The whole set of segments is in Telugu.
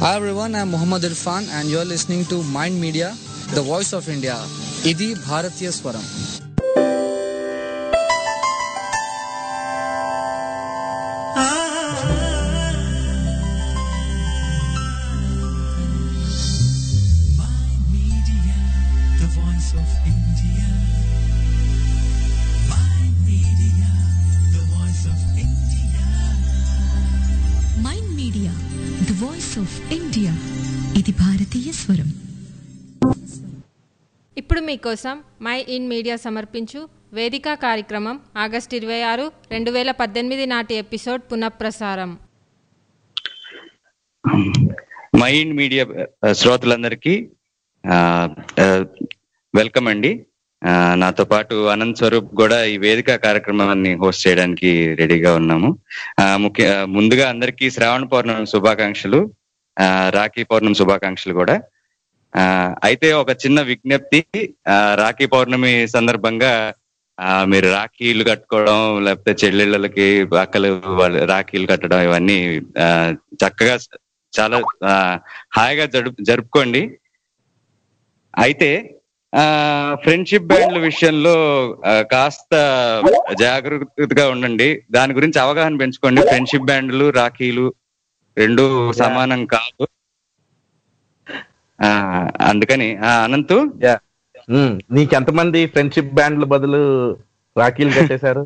Hi everyone, I'm Muhammad Irfan and you're listening to Mind Media, the voice of India. Idi Bharatiya Swaram. Media, the voice of India. Mind Media, the voice of India. Mind media the voice of India ఇది భారతీయ స్వరం ఇప్పుడు మీకోసం మై ఇన్ మీడియా సమర్పించు వేదిక కార్యక్రమం ఆగస్టు ఇరవై ఆరు రెండు వేల పద్దెనిమిది నాటి ఎపిసోడ్ పునఃప్రసారం మైండ్ మీడియా ఆ, శ్రోతలందరికీ ఆ, ఆ, వెల్కమ్ అండి ఆ, నాతో పాటు అనంత్ స్వరూప్ కూడా ఈ వేదిక కార్యక్రమాన్ని హోస్ట్ చేయడానికి రెడీగా ఉన్నాము ఆ, ముఖ్య ఆ, ముందుగా అందరికీ శ్రావణ పౌర్ణమి శుభాకాంక్షలు ఆ, రాఖీ పౌర్ణమి శుభాకాంక్షలు కూడా ఆ, అయితే ఒక చిన్న విజ్ఞప్తి ఆ, రాఖీ పౌర్ణమి సందర్భంగా ఆ, మీరు రాఖీలు కట్టుకోవడం లేకపోతే చెల్లెళ్ళకి అక్కలు వాళ్ళు రాఖీలు కట్టడం ఇవన్నీ ఆ, చక్కగా చాలా ఆ, హాయిగా జరుపు జరుపుకోండి అయితే ఆ ఫ్రెండ్షిప్ బ్యాండ్ల విషయంలో ఆ, కాస్త జాగ్రత్తగా ఉండండి దాని గురించి అవగాహన పెంచుకోండి ఫ్రెండ్షిప్ బ్యాండ్లు రాఖీలు రెండు సమానం కాదు ఆ, అందుకని ఆ, అనంతు యా ఉమ్, నీకెంతమంది ఫ్రెండ్షిప్ బ్యాండ్ల బదులు రాఖీలు కట్టేశారు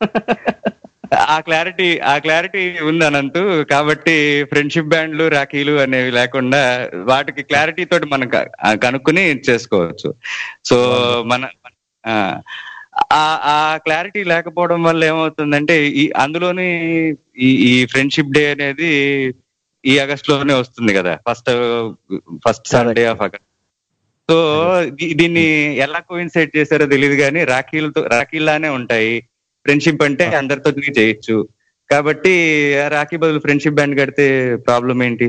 ఆ క్లారిటీ ఆ క్లారిటీ ఉంది అనంతు కాబట్టి ఫ్రెండ్షిప్ బ్యాండ్లు రాఖీలు అనేవి లేకుండా వాటికి క్లారిటీ తోటి మనం క- ఆ కనుక్కుని చేసుకోవచ్చు సో మన ఆ, ఆ ఆ క్లారిటీ లేకపోవడం వల్ల ఏమవుతుందంటే ఈ అందులోని ఈ ఈ ఫ్రెండ్షిప్ డే అనేది ఈ ఆగస్ట్ లోనే వస్తుంది కదా first first Sunday of August so దీ- దీన్ని ఎలా కోయిన్సైడ్ చేశారో తెలియదు కానీ రాఖీలతో రాఖీల్లానే ఉంటాయి ఫ్రెండ్షిప్ అంటే అందరితో చేయొచ్చు కాబట్టి ఆ రాఖీ బదులు ఫ్రెండ్షిప్ బ్యాండ్ కడితే ప్రాబ్లం ఏంటి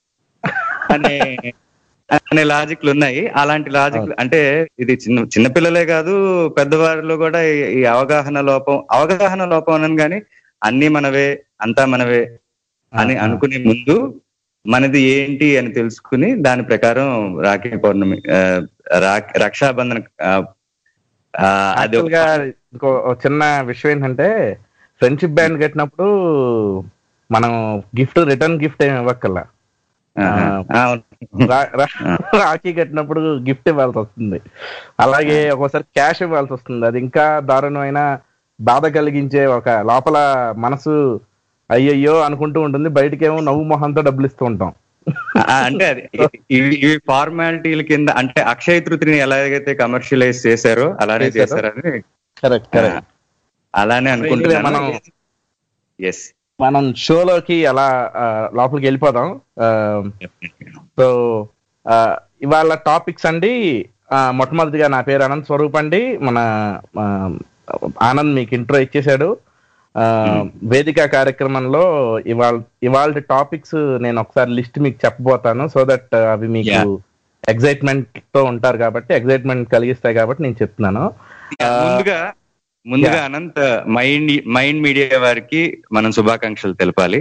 అనే అనే లాజిక్లు ఉన్నాయి అలాంటి లాజిక్ అంటే ఇది చిన్న చిన్న పిల్లలే కాదు పెద్దవారిలో కూడా ఈ- ఈ అవగాహన లోపం అవగాహన లోపం అనను కానీ అన్ని మనవే అంతా మనవే అని అనుకునే ముందు మనది ఏంటి అని తెలుసుకుని దాని ప్రకారం రాఖీ పౌర్ణమి ఆ, రాఖీ రక్షాబంధన్ ఆ, ఆ, అది యాక్చువల్ గా ఇంకో ఒక చిన్న విషయం ఏంటంటే ఫ్రెండ్షిప్ బ్యాండ్ కట్టినప్పుడు మనం గిఫ్ట్ రిటర్న్ గిఫ్ట్ ఏమి ఇవ్వక్కల్లా ఆహా. అవును. రా- రా- రాఖీ కట్టినప్పుడు గిఫ్ట్ ఇవ్వాల్సి వస్తుంది అలాగే ఒక్కోసారి క్యాష్ ఇవ్వాల్సి వస్తుంది అది ఇంకా దారుణమైన బాధ కలిగించే ఒక లోపల మనసు అయ్యయ్యో అనుకుంటూ ఉంటుంది బయటకేమో నవ్వు మొహంతో డబ్బులు ఇస్తూ ఉంటాం ఆ, అంటే అది ఇవి ఇవి ఫార్మాలిటీల కింద అంటే అక్షయ తృతిని ఎలాగైతే కమర్షియలైజ్ చేశారో అలానే చేశారో. చేశారని కరెక్ట్ కరెక్ట్ అలానే మనం అనుకుంటున్నాను ఎస్ మనం షోలోకి అలా ఆ, లోపలికి వెళ్ళిపోదాం సో ఇవాళ టాపిక్స్ అండి ఆ, మొట్టమొదటిగా నా పేరు అనంత్ స్వరూప్ అండి మన ఆ, ఆనంద్ మీకు ఇంట్రో ఇచ్చేశాడు ఆ, వేదిక కార్యక్రమంలో ఇవాళ ఇవాళ టాపిక్స్ నేను ఒకసారి లిస్ట్ మీకు చెప్పబోతాను సో దట్ అవి మీకు Yeah. ఎగ్జైట్మెంట్ తో ఉంటారు కాబట్టి ఎగ్జైట్మెంట్ కలిగిస్తాయి కాబట్టి నేను చెప్తున్నాను ముందుగా ముందుగా అనంత్ మైండ్ మైండ్ మీడియా వారికి మనం శుభాకాంక్షలు తెలపాలి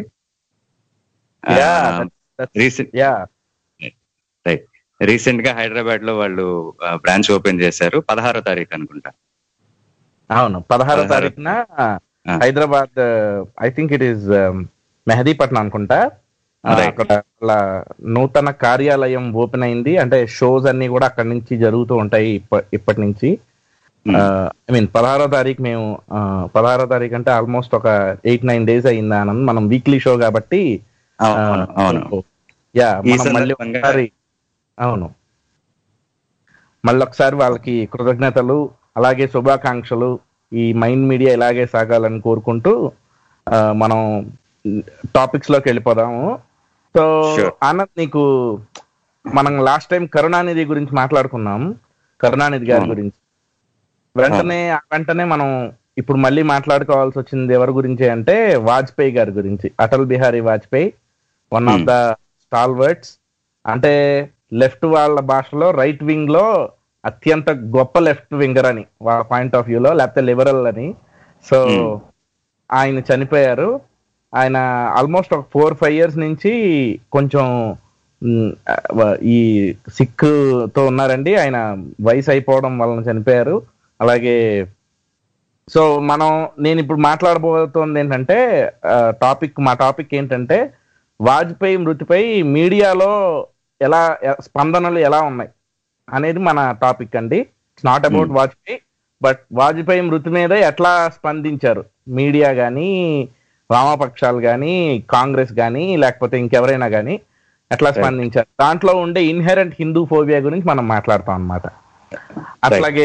రీసెంట్ యా రైట్ రీసెంట్ గా హైదరాబాద్ లో వాళ్ళు బ్రాంచ్ ఓపెన్ చేశారు పదహారో తారీఖు అనుకుంటా అవును పదహారో పదహారో. తారీఖున Hyderabad I think it is Mehdipatnam అనుకుంటా ఆ, Right. అక్కడ వాళ్ళ నూతన కార్యాలయం ఓపెన్ అయింది అంటే షోస్ అన్ని కూడా అక్కడ నుంచి జరుగుతూ ఉంటాయి ఇప్ప- ఇప్పటి నుంచి ఐ మీన్ పదహారో తారీఖు మేము ఆ, పదహారో తారీఖు అంటే ఆల్మోస్ట్ ఒక ఎయిట్ నైన్ డేస్ అయింది ఆనంద్ మనం వీక్లీ షో కాబట్టి అవును, అవును. యా ఈ మనం మళ్ళీ సందర్భంగా- ఒకసారి అవును మళ్ళీ ఒకసారి వాళ్ళకి కృతజ్ఞతలు అలాగే శుభాకాంక్షలు ఈ మైండ్ మీడియా ఇలాగే సాగాలని కోరుకుంటూ ఆ, మనం టాపిక్స్ లోకి వెళ్ళిపోదాము సో Sure. ఆనంద్ నీకు మనం లాస్ట్ టైం కరుణానిధి గురించి మాట్లాడుకున్నాం కరుణానిధి గారి అవును. గురించి వెంటనే ఆ వెంటనే మనం ఇప్పుడు మళ్ళీ మాట్లాడుకోవాల్సి వచ్చింది ఎవరి గురించి అంటే వాజ్పేయి గారి గురించి Atal Bihari Vajpayee one of Hmm. The stalwarts అంటే లెఫ్ట్ వాళ్ళ భాషలో రైట్ వింగ్ లో అత్యంత గొప్ప లెఫ్ట్ వింగర్ అని వాళ్ళ పాయింట్ ఆఫ్ వ్యూలో లేకపోతే లిబరల్ అని సో Hmm. ఆయన చనిపోయారు ఆయన ఆల్మోస్ట్ ఒక ఫోర్ ఫైవ్ ఇయర్స్ నుంచి కొంచెం మ్, వ- ఈ సిక్ తో ఉన్నారండి ఆయన వయసు అయిపోవడం వలన చనిపోయారు అలాగే సో మనం నేను ఇప్పుడు మాట్లాడబోతోంది ఏంటంటే టాపిక్ మా టాపిక్ ఏంటంటే వాజ్పేయి మృతిపై మీడియాలో ఎలా ఎ- స్పందనలు ఎలా ఉన్నాయి అనేది మన టాపిక్ అండి it's not about Vajpayee but Vajpayee మృతి మీద ఎట్లా స్పందించారు మీడియా కానీ వామపక్షాలు కానీ కాంగ్రెస్ కానీ లేకపోతే ఇంకెవరైనా కానీ ఎట్లా స్పందించారు దాంట్లో ఉండే ఇన్హెరెంట్ హిందూ ఫోబియా గురించి మనం మాట్లాడతాం అన్నమాట అట్లాగే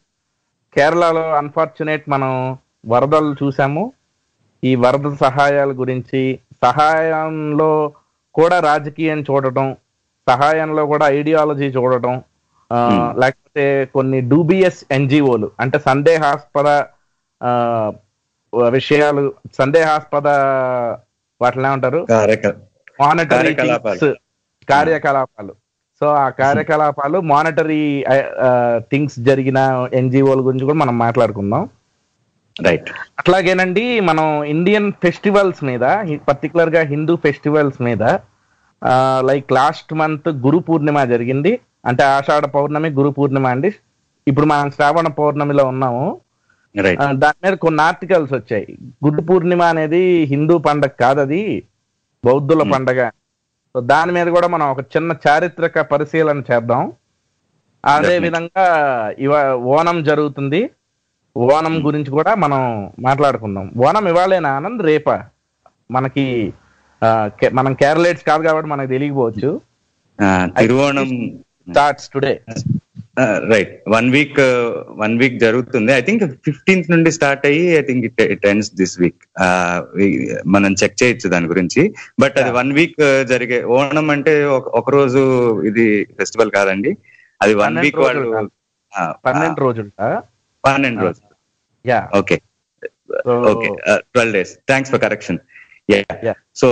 కేరళలో అన్ఫార్చునేట్ మనం వరదలు చూసాము ఈ వరద సహాయాల గురించి సహాయంలో కూడా రాజకీయం చూడటం సహాయంలో కూడా ఐడియాలజీ చూడటం ఆ, లేకపోతే కొన్ని డూబియస్ ఎన్జిఓలు అంటే సందేహాస్పద ఆ, విషయాలు సందేహాస్పద వాటిని ఏమంటారు మానిటరీ కార్యకలాపాలు. కార్యకలాపాలు సో ఆ కార్యకలాపాలు మానిటరీ థింగ్స్ జరిగిన ఎన్జిఓల గురించి కూడా మనం మాట్లాడుకుందాం రైట్ అట్లాగేనండి మనం ఇండియన్ ఫెస్టివల్స్ మీద పర్టికులర్ గా హిందూ ఫెస్టివల్స్ మీద like last month Guru Purnima జరిగింది అంటే ఆషాఢ పౌర్ణమి గురు పూర్ణిమ అండి ఇప్పుడు మనం శ్రావణ పౌర్ణమిలో ఉన్నాము రైట్ ఆ, దాని మీద కొన్ని ఆర్టికల్స్ వచ్చాయి గురు పూర్ణిమ అనేది హిందూ పండగ కాదు అది బౌద్ధుల పండగ సో దాని మీద కూడా మనం ఒక చిన్న చారిత్రక పరిశీలన చేద్దాం అదే Definitely. విధంగా ఇవ ఓనం జరుగుతుంది ఓనం గురించి కూడా మనం మాట్లాడుకుందాం ఓనం ఇవాళేనా ఆనంద్ రేపా మనకి ఆ, కే- మనం కేరళేట్స్ కాదు కాబట్టి మనకు తెలియకపోవచ్చు Thiruvonam starts today right one week one week జరుగుతుంది ఐ థింక్ ఫిఫ్టీన్త్ నుండి స్టార్ట్ అయ్యి I think it it ends this week మనం చెక్ చేయొచ్చు దాని గురించి బట్ అది వన్ వీక్ జరిగే ఓణం అంటే ఒక- ఒక రోజు ఇది ఫెస్టివల్ కాదండి అది వన్ పన్నెండు వీక్ వాళ్ళు రోజులు ఆ, పన్నెండు రోజులుట పన్నెండు రోజులు yeah okay okay twelve days thanks for correction Yeah. So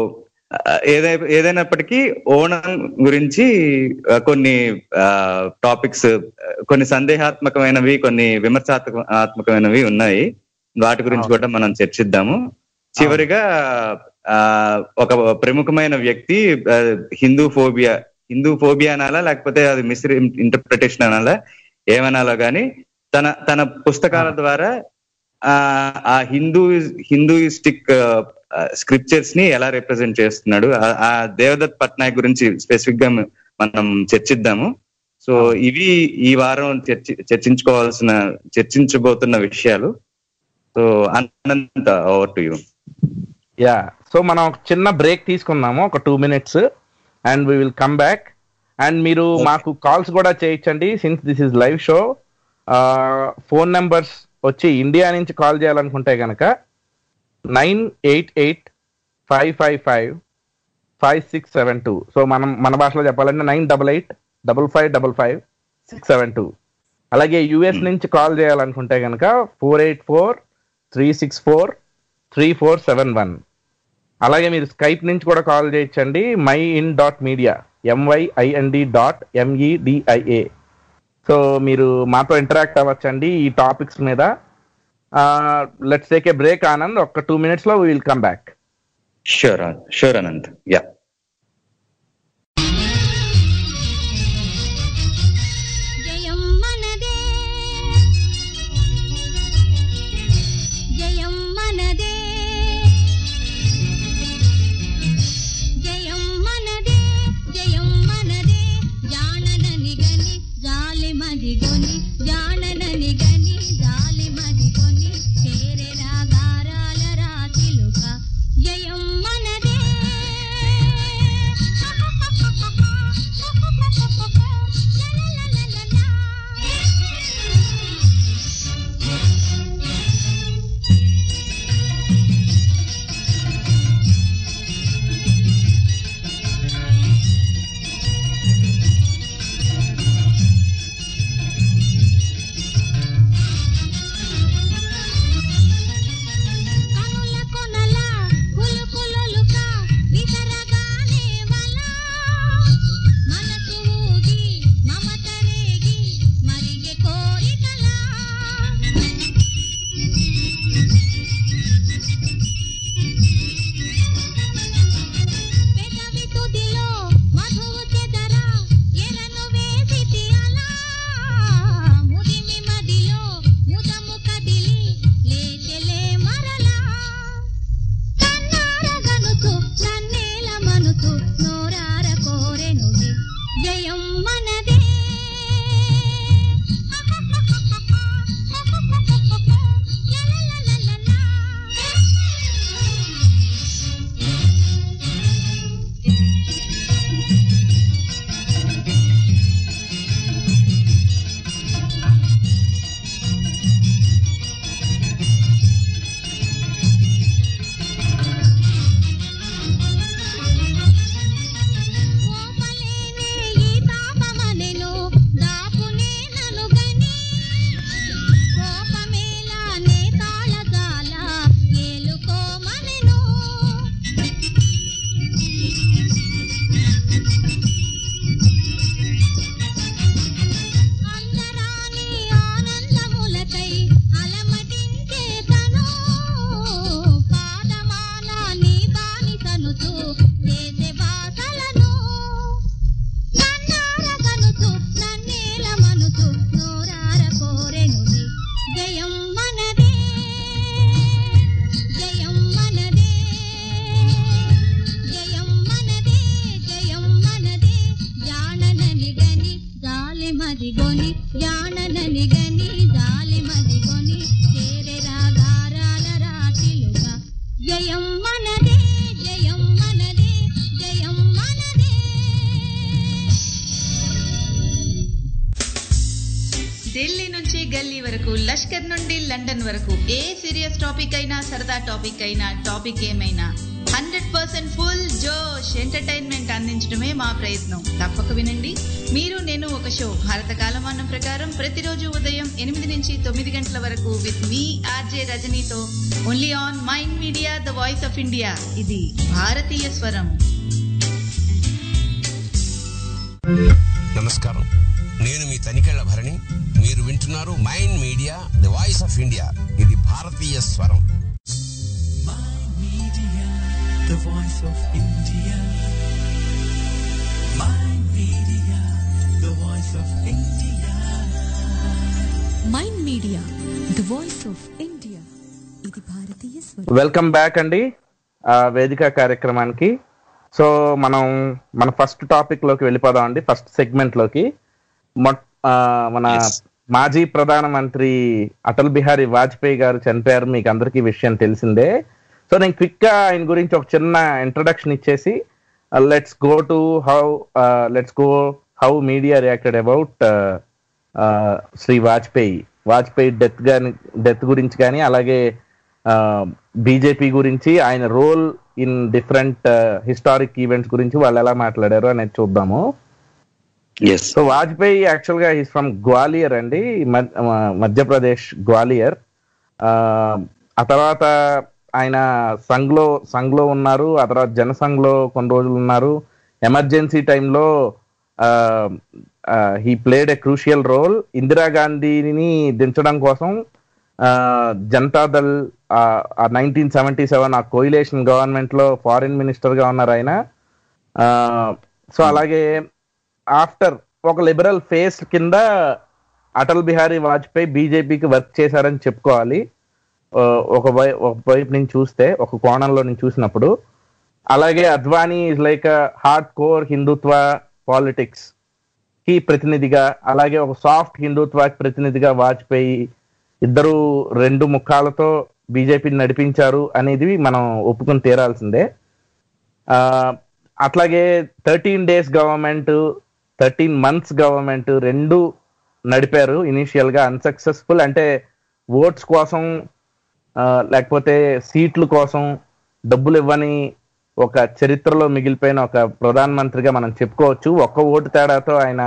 ఏదై ఏదైనప్పటికీ ఓణం గురించి ఆ, కొన్ని టాపిక్స్ కొన్ని సందేహాత్మకమైనవి కొన్ని విమర్శాత్మకమైనవి ఉన్నాయి వాటి గురించి కూడా మనం చర్చిద్దాము చివరిగా ఆ ఒక ప్రముఖమైన వ్యక్తి ఆ, హిందూ ఫోబియా హిందూ ఫోబియా అనాలా లేకపోతే అది మిస్ ఇంటర్ప్రిటేషన్ అనాలా ఏమనాలో గాని తన తన పుస్తకాల ద్వారా ఆ ఆ హిందూ హిందూయిస్టిక్ స్క్రిప్చర్స్ ని ఎలా రిప్రజెంట్ చేస్తున్నాడు ఆ- ఆ దేవదత్ పట్నాయక్ గురించి స్పెసిఫిక్ గా మనం చర్చిద్దాము సో ఇవి ఈ వారం చర్చి చర్చించుకోవాల్సిన చర్చించబోతున్న విషయాలు so Anantha over to you yeah so మనం ఒక చిన్న బ్రేక్ తీసుకుందాము ఒక two minutes and we will come back and మీరు మాకు కాల్స్ కూడా చేయించండి since this is live show phone numbers వచ్చి ఇండియా నుంచి కాల్ చేయాలనుకుంటే కనుక nine eight eight five five five five six seven two so మనం మన భాషలో చెప్పాలంటే nine double eight double five double five six seven two అలాగే యుఎస్ నుంచి కాల్ చేయాలనుకుంటే కనుక four eight four three six four three four seven one అలాగే మీరు స్కైప్ నుంచి కూడా కాల్ చేయొచ్చండి my in dot media MYIND dot MEDIA so మీరు మాతో ఇంటరాక్ట్ అవ్వచ్చండి ఈ టాపిక్స్ మీద let's take a break Anand ఒక టూ మినిట్స్ లో will come back sure sure Anant yeah జయం మనదే జయం మనదే జయం మనదే జయం మనదే జాననని గని జాలి మదిగొని జాననని గని జాలి మదిగొని చేరే రాగారాల రాతిలుక జయం మనదే మదిగొని జాననని గని జాలి మదిగొని చేరే రాగారాల రాశిలుగా జయం మనదే జయం మనదే జయం మనదే ఢిల్లీ నుంచి గల్లీ వరకు లష్కర్ నుండి లండన్ వరకు ఏ సీరియస్ టాపిక్ అయినా సరదా టాపిక్ అయినా టాపిక్ ఏమైనా హండ్రెడ్ పర్సెంట్ ఫుల్ జోష్ ఎంటర్టైన్మెంట్ అందించడమే మా ప్రయత్నం తప్పక వినండి మీరు నేను ఒక షో భారత కాలమానం ప్రకారం ప్రతిరోజు ఉదయం ఎనిమిది నుంచి తొమ్మిది గంటల వరకు విత్ మీ ఆర్జే రజనీతో only on mind media the voice of India ఇది భారతీయ స్వరం నమస్కారం నేను మీ తనికెళ్ల భరణి మీరు వింటున్నారు mind media the voice of India ఇది భారతీయ స్వరం Media, the voice of India. Mind Media, the voice of India. Mind media the voice of India ఇది భారతీయ స్వరం వెల్కమ్ బ్యాక్ అండి ఆ వేదిక కార్యక్రమానికి సో మనం మన ఫస్ట్ టాపిక్ లోకి వెళ్ళిపోదాం అండి ఫస్ట్ సెగ్మెంట్ లోకి మొట్ ఆ, మన మాజీ ప్రధానమంత్రి అటల్ బిహారీ వాజ్పేయి గారు చనిపోయారు మీకు అందరికీ ఈ విషయం తెలిసిందే సో నేను క్విక్ గా ఆయన గురించి ఒక చిన్న ఇంట్రడక్షన్ ఇచ్చేసి let's go to how let's go how media reacted about Shri Vajpayee Vajpayee death గాని డెత్ గురించి కానీ అలాగే బీజేపీ గురించి ఆయన role in different historic events గురించి వాళ్ళు ఎలా మాట్లాడారు అనేది చూద్దాము ఎస్ సో వాజ్పేయి యాక్చువల్ గా ఈస్ ఫ్రమ్ గ్వాలియర్ అండి మధ్- మ- మధ్యప్రదేశ్ గ్వాలియర్ ఆ, ఆ తర్వాత ఆయన సంఘ్లో సంఘ్లో ఉన్నారు ఆ తర్వాత జనసంఘ్లో కొన్ని రోజులు ఉన్నారు ఎమర్జెన్సీ టైంలో he played a crucial role ఇందిరాగాంధీని దించడం కోసం ఆ, జనతాదళ్ నైన్టీన్ సెవెంటీ సెవెన్ ఆ కోయిలేషన్ గవర్నమెంట్ లో ఫారిన్ మినిస్టర్ గా ఉన్నారు ఆయన సో అలాగే ఆఫ్టర్ ఒక లిబరల్ ఫేస్ కింద అటల్ బిహారీ వాజ్పేయి బీజేపీకి వర్క్ చేశారని చెప్పుకోవాలి ఆ, ఒక వై- ఒక వైపు నుంచి చూస్తే ఒక కోణంలో నుంచి చూసినప్పుడు అలాగే Advani is like hard core Hindutva politics కి ప్రతినిధిగా అలాగే ఒక సాఫ్ట్ హిందుత్వ ప్రతినిధిగా వాజ్పేయి ఇద్దరు రెండు ముఖాలతో బీజేపీని నడిపించారు అనేది మనం ఒప్పుకొని తీరాల్సిందే ఆ, అట్లాగే thirteen days government thirteen months government రెండు నడిపారు ఇనిషియల్ గా అన్సక్సెస్ఫుల్ అంటే ఓట్స్ కోసం ఆ, లేకపోతే సీట్ల కోసం డబ్బులు ఇవ్వని ఒక చరిత్రలో మిగిలిపోయిన ఒక ప్రధానమంత్రిగా మనం చెప్పుకోవచ్చు ఒక్క ఓటు తేడాతో ఆయన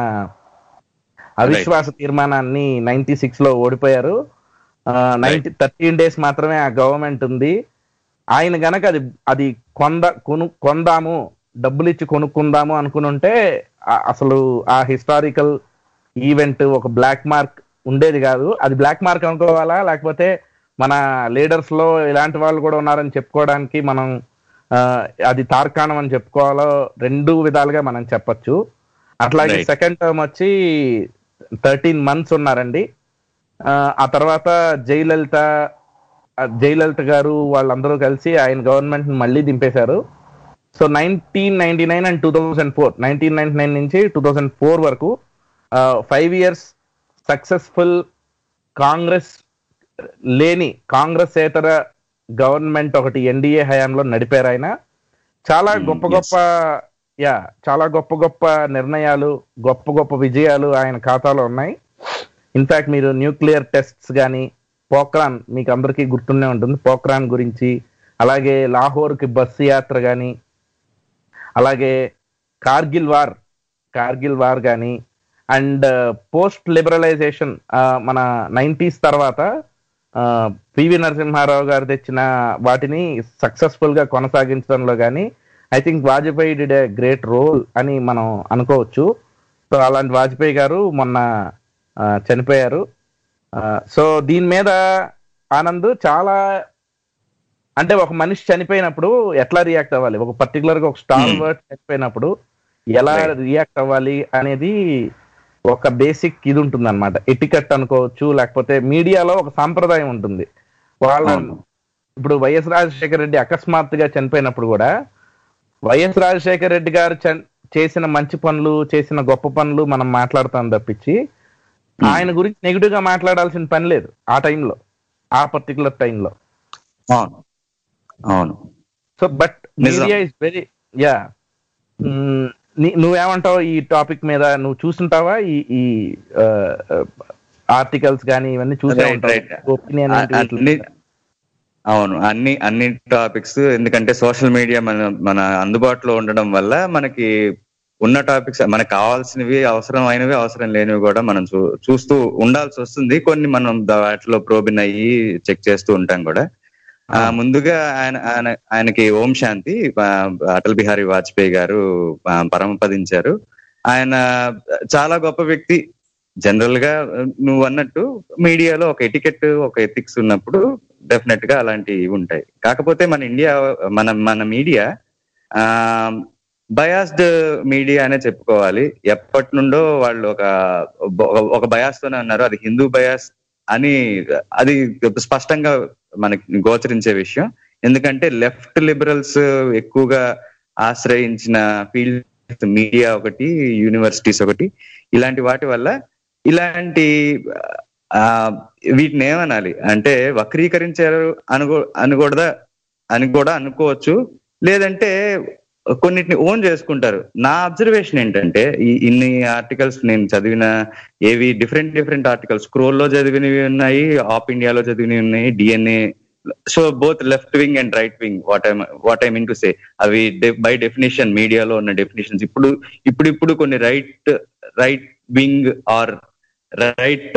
అవిశ్వాస తీర్మానాన్ని నైన్టీ సిక్స్ లో ఓడిపోయారు నైన్టీ థర్టీన్ డేస్ మాత్రమే ఆ గవర్నమెంట్ ఉంది ఆయన గనక అది అది కొంద కొను కొందాము డబ్బులు ఇచ్చి కొనుక్కుందాము అనుకుని ఉంటే ఆ- అసలు ఆ హిస్టారికల్ ఈవెంట్ ఒక బ్లాక్ మార్క్ ఉండేది కాదు అది బ్లాక్ మార్క్ అనుకోవాలా లేకపోతే మన లీడర్స్ లో ఇలాంటి వాళ్ళు కూడా ఉన్నారని చెప్పుకోవడానికి మనం ఆ, అది తార్కాణం అని చెప్పుకోవాలో రెండు విధాలుగా మనం చెప్పొచ్చు అట్లాగే Right. సెకండ్ టర్మ్ వచ్చి థర్టీన్ మంత్స్ ఉన్నారండి ఆ, ఆ తర్వాత జయలలిత ఆ, జయలలిత గారు వాళ్ళందరూ కలిసి ఆయన గవర్నమెంట్ మళ్ళీ దింపేశారు so nineteen ninety nine and two thousand four nineteen ninety nine నుంచి టూ థౌసండ్ ఫోర్ వరకు ఫైవ్ ఇయర్స్ సక్సెస్ఫుల్ కాంగ్రెస్ లేని కాంగ్రెస్ ఏతర గవర్నమెంట్ ఒకటి ఎన్డీఏ హయాంలో నడిపారు ఆయన చాలా గొప్ప గొప్ప యా చాలా గొప్ప గొప్ప నిర్ణయాలు గొప్ప గొప్ప విజయాలు ఆయన ఖాతాలో ఉన్నాయి ఇన్ఫాక్ట్ మీరు న్యూక్లియర్ టెస్ట్స్ కానీ పోక్రాన్ మీకు అందరికీ గుర్తుండే ఉంటుంది పోక్రాన్ గురించి అలాగే లాహోర్కి బస్సు యాత్ర కానీ అలాగే కార్గిల్ వార్ కార్గిల్ వార్ కానీ అండ్ పోస్ట్ లిబరలైజేషన్ మన నైంటీస్ తర్వాత ఆ, పివి నరసింహారావు గారు తెచ్చిన వాటిని సక్సెస్ఫుల్ గా కొనసాగించడంలో కానీ I think Vajpayee did a great role అని మనం అనుకోవచ్చు సో అలాంటి వాజ్పేయి గారు మొన్న ఆ, చనిపోయారు ఆ, సో దీని మీద ఆనంద్ చాలా అంటే ఒక మనిషి చనిపోయినప్పుడు ఎట్లా రియాక్ట్ అవ్వాలి ఒక పర్టికులర్ గా ఒక స్టార్ Hmm. వర్డ్ చనిపోయినప్పుడు ఎలా రియాక్ట్ అవ్వాలి అనేది ఒక బేసిక్ ఇది ఉంటుంది అనమాట ఎటికట్ అనుకోవచ్చు లేకపోతే మీడియాలో ఒక సాంప్రదాయం ఉంటుంది వాళ్ళ అవును. ఇప్పుడు వైఎస్ రాజశేఖర రెడ్డి అకస్మాత్తుగా చనిపోయినప్పుడు కూడా వైఎస్ రాజశేఖర రెడ్డి గారు చన్ చేసిన మంచి పనులు చేసిన గొప్ప పనులు మనం మాట్లాడతాం తప్పించి ఆయన గురించి నెగిటివ్ గా మాట్లాడాల్సిన పని లేదు ఆ టైంలో ఆ పర్టికులర్ టైంలో అవును అవును సో బట్ నిజం. మీడియా ఇస్ వెరీ యా నువ్వేమంటావు ఈ టాపిక్ మీద నువ్వు చూస్తుంటావా ఈ ఈ ఆర్టికల్స్ కానీ ఇవన్నీ చూసే Right, ఉంటావు right. ఒపీనియన్ అ- అన్ని అవును అన్ని అన్ని టాపిక్స్ ఎందుకంటే సోషల్ మీడియా మన మన అందుబాటులో ఉండడం వల్ల మనకి ఉన్న టాపిక్స్ మనకు కావాల్సినవి అవసరం అయినవి అవసరం లేనివి కూడా మనం చూ చూస్తూ ఉండాల్సి వస్తుంది కొన్ని మనం దా- వాటిలో ప్రోబిన్ అయ్యి చెక్ చేస్తూ ఉంటాం కూడా ఆ, ముందుగా ఆయన ఆయన ఆయనకి ఓం శాంతి ఆ, అటల్ బిహారీ వాజ్పేయి గారు ఆ, పరమపదించారు ఆయన చాలా గొప్ప వ్యక్తి జనరల్ గా నువ్వు అన్నట్టు మీడియాలో ఒక ఎటికెట్ ఒక ఎథిక్స్ ఉన్నప్పుడు డెఫినెట్ గా అలాంటివి ఉంటాయి కాకపోతే మన ఇండియా మన మన మీడియా ఆ బయాస్డ్ మీడియా అనే చెప్పుకోవాలి ఎప్పటి నుండో వాళ్ళు ఒక ఒక బయాస్ తోనే ఉన్నారు అది హిందూ బయాస్ అని అది స్పష్టంగా మనకి గోచరించే విషయం ఎందుకంటే లెఫ్ట్ లిబరల్స్ ఎక్కువగా ఆశ్రయించిన ఫీల్డ్ మీడియా ఒకటి యూనివర్సిటీస్ ఒకటి ఇలాంటి వాటి వల్ల ఇలాంటి ఆ వీటిని ఏమనాలి అంటే వక్రీకరించారు అనుకో అనకూడదా అని కూడా అనుకోవచ్చు లేదంటే కొన్నిటిని ఓన్ చేసుకుంటారు నా అబ్జర్వేషన్ ఏంటంటే ఈ ఇన్ని ఆర్టికల్స్ నేను చదివిన ఏవి డిఫరెంట్ డిఫరెంట్ ఆర్టికల్స్ స్క్రోల్ లో చదివినవి ఉన్నాయి ఆప్ ఇండియాలో చదివినవి ఉన్నాయి DNA so both left wing and right wing what I what I mean to say అవి బై డెఫినేషన్ మీడియాలో ఉన్న డెఫినేషన్స్ ఇప్పుడు ఇప్పుడు ఇప్పుడు కొన్ని right right wing or right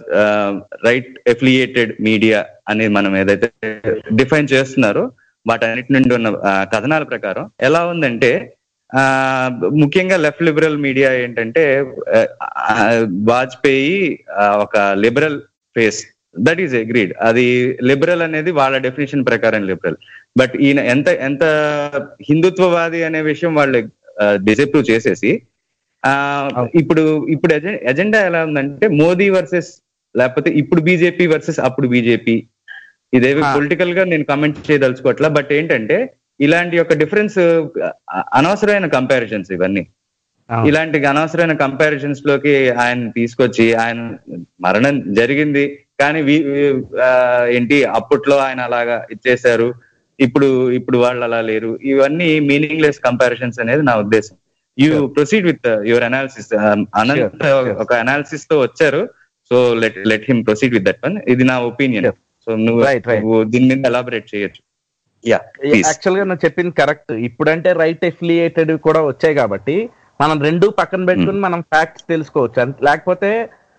right affiliated media అనేది మనం ఏదైతే డిఫైన్ చేస్తున్నారో వాటన్నిటి నుండి ఉన్న ఆ, కథనాల ప్రకారం ఎలా ఉందంటే ఆ ముఖ్యంగా లెఫ్ట్ లిబరల్ మీడియా ఏంటంటే ఆ, ఆ, వాజ్పేయి ఆ, ఒక liberal face that is agreed అది లిబరల్ అనేది వాళ్ళ డెఫినేషన్ ప్రకారం లిబరల్ బట్ ఈయన ఎంత ఎంత హిందుత్వవాది అనే విషయం వాళ్ళు డిసప్రూవ్ చేసేసి ఆ ఇప్పుడు ఇప్పుడు ఎజె- ఎజెండా ఎలా ఉందంటే మోదీ వర్సెస్ లేకపోతే ఇప్పుడు బీజేపీ వర్సెస్ అప్పుడు బీజేపీ ఇదేవి పొలిటికల్ గా నేను కమెంట్ చేయదలుచుకోవట్లా బట్ ఏంటంటే ఇలాంటి యొక్క డిఫరెన్స్ అనవసరమైన కంపారిజన్స్ ఇవన్నీ ఇలాంటి అనవసరమైన కంపారిజన్స్ లోకి ఆయన తీసుకొచ్చి ఆయన మరణం జరిగింది కానీ వీ- వీ- ఆ, ఏంటి అప్పట్లో ఆయన అలాగా ఇచ్చేశారు ఇప్పుడు ఇప్పుడు వాళ్ళు అలా లేరు ఇవన్నీ మీనింగ్ కంపారిజన్స్ అనేది నా ఉద్దేశం you proceed with your analysis Anant ఒక అనాలిసిస్ తో వచ్చారు so let let him proceed with that one ఇది నా ఒపీనియన్ సో నువ్వు నువ్వు దీని మీద ఎలాబరేట్ చేయొచ్చు యా యాక్చువల్ గా నువ్వు చెప్పింది కరెక్ట్ ఇప్పుడంటే రైట్ ఎఫిలియేటెడ్ కూడా వచ్చాయి కాబట్టి మనం రెండు పక్కన పెట్టుకుని మనం ఫ్యాక్ట్స్ తెలుసుకోవచ్చు అంత- లేకపోతే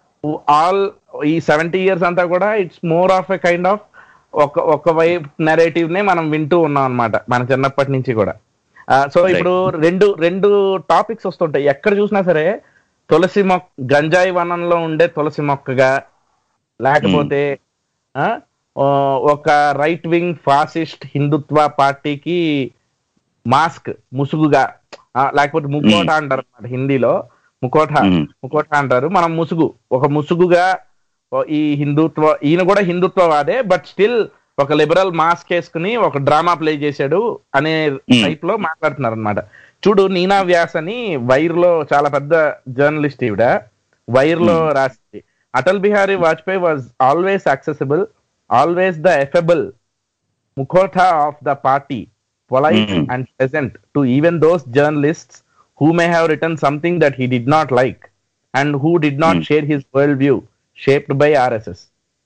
ఆల్ ఈ సెవెంటీ ఇయర్స్ అంతా కూడా it's more of a kind of ఒక ఒక వైపు నెరేటివ్ నే మనం వింటూ ఉన్నాం అన్నమాట మన చిన్నప్పటి నుంచి కూడా సో ఇప్పుడు రెండు రెండు టాపిక్స్ వస్తుంటాయి ఎక్కడ చూసినా సరే తులసి మొక్క గంజాయి వనంలో ఉండే తులసి మొక్కగా లేకపోతే ఆ, ఆ, ఒక రైట్ వింగ్ ఫాసిస్ట్ హిందుత్వ పార్టీకి మాస్క్ ముసుగుగా ఆ, లేకపోతే ముకోట అంటారు అన్నమాట హిందీలో ముకోట ముకోట అంటారు మనం ముసుగు ఒక ముసుగుగా ఓ ఈ హిందుత్వ ఈయన కూడా హిందుత్వవాదే బట్ స్టిల్ ఒక లిబరల్ మాస్క్ వేసుకుని ఒక డ్రామా ప్లే చేశాడు అనే టైప్ లో మాట్లాడుతున్నారు అనమాట చూడు నీనా వ్యాస్ అని వైర్ లో చాలా పెద్ద జర్నలిస్ట్ ఈవిడ వైర్ లో రాసింది Atal Bihari Vajpayee was always accessible always the affable ముఖోటా of the party polite Mm. and pleasant to even those journalists who may have written something that he did not like and who did not share his worldview shaped by RSS.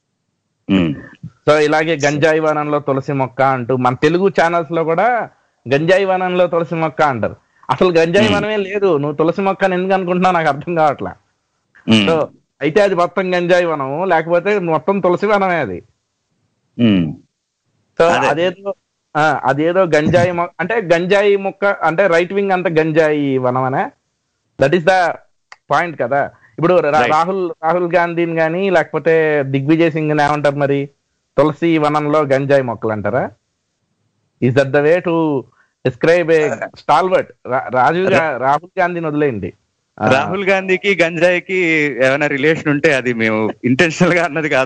So ఇలాగే గంజాయి వనంలో తులసి మొక్క అంటూ మన తెలుగు ఛానల్స్ లో కూడా గంజాయి వనంలో తులసి మొక్క అంటారు అసలు గంజాయి వనమే లేదు నువ్వు తులసి మొక్క అని ఎందుకు అనుకుంటున్నావు నాకు అర్థం కావట్లా సో అయితే అది మొత్తం గంజాయి వనం లేకపోతే మొత్తం తులసి వనమే అది సో అదేదో ఆ, అదేదో గంజాయి మొక్క అంటే గంజాయి మొక్క అంటే రైట్ వింగ్ అంతా గంజాయి వనమనే దట్ ఈస్ ద పాయింట్ కదా ఇప్పుడు రా- Right. రాహుల్ రాహుల్ గాంధీని కానీ లేకపోతే దిగ్విజయ్ సింగ్ ఏమంటారు మరి తులసి వనంలో గంజాయి మొక్కలు అంటారా is that the way to describe a stalwart Rajiv గా- రాహుల్ గాంధీని వదిలేయండి ఆ, రాహుల్ గాంధీకి గంజాయికి ఏమైనా రిలేషన్ ఉంటే అది మేము ఇంటెన్షనల్ గా అన్నది కాదు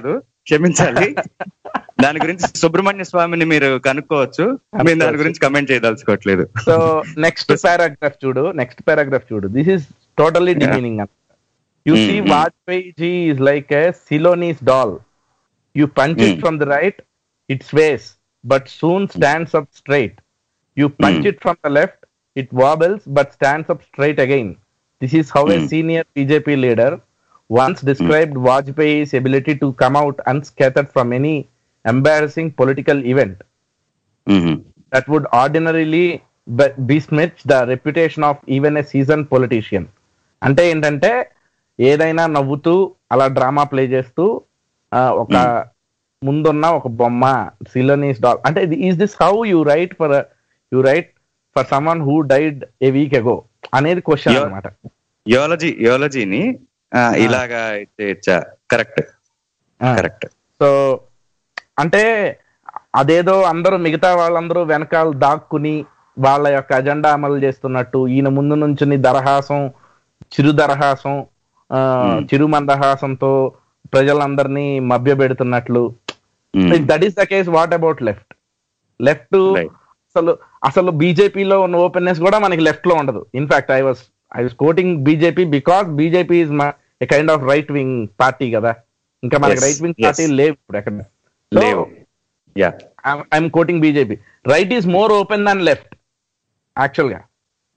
క్షమించాలి దాని గురించి సుబ్రహ్మణ్య స్వామిని మీరు కనుక్కోవచ్చు మేము దాని గురించి కమెంట్ చేయదలుచుకోవట్లేదు సో నెక్స్ట్ పారాగ్రాఫ్ చూడు నెక్స్ట్ పారాగ్రాఫ్ చూడు this is totally demeaning you Mm, see mm. Vajpayee ji is like a Ceylonese doll you punch it Mm. From the right it sways but soon stands up straight you punch Mm. It from the left it wobbles but stands up straight again this is how a Mm. Senior BJP leader once described Vajpayee's ability to come out unscathed from any embarrassing political event mm. that would ordinarily be- besmirch the reputation of even a seasoned politician. అంటే ఏంటంటే ఏదైనా నవ్వుతూ అలా డ్రామా ప్లే చేస్తూ ఆ, ఒక ముందున్న ఒక బొమ్మ సిలోనీస్ డాల్ అంటే is this how you write for you write for someone who died a week ago అనేది క్వశ్చన్ Yo- అనమాట యోలజీ యోలజీని ఆ, ఇలాగా చేయొచ్చా కరెక్ట్ కరెక్ట్ సో అంటే అదేదో అందరూ మిగతా వాళ్ళందరూ వెనకాల దాక్కుని వాళ్ళ యొక్క అజెండా అమలు చేస్తున్నట్టు ఈయన ముందు నుంచి దరహాసం చిరు దరహాసం ఆ, చిరు మందహాసంతో ప్రజలందరినీ మభ్య పెడుతున్నట్లు that is the case what about left left Right. అసలు అసలు బీజేపీలో ఉన్న ఓపెన్నెస్ కూడా మనకి లెఫ్ట్ లో ఉండదు in fact I was I was quoting BJP because BJP is a kind of right wing party కదా ఇంకా మనకి Yes, right wing yes. Party లేవు ఇప్పుడు ఎక్కడ లేవు yeah I'm quoting BJP right is more open than left actual గా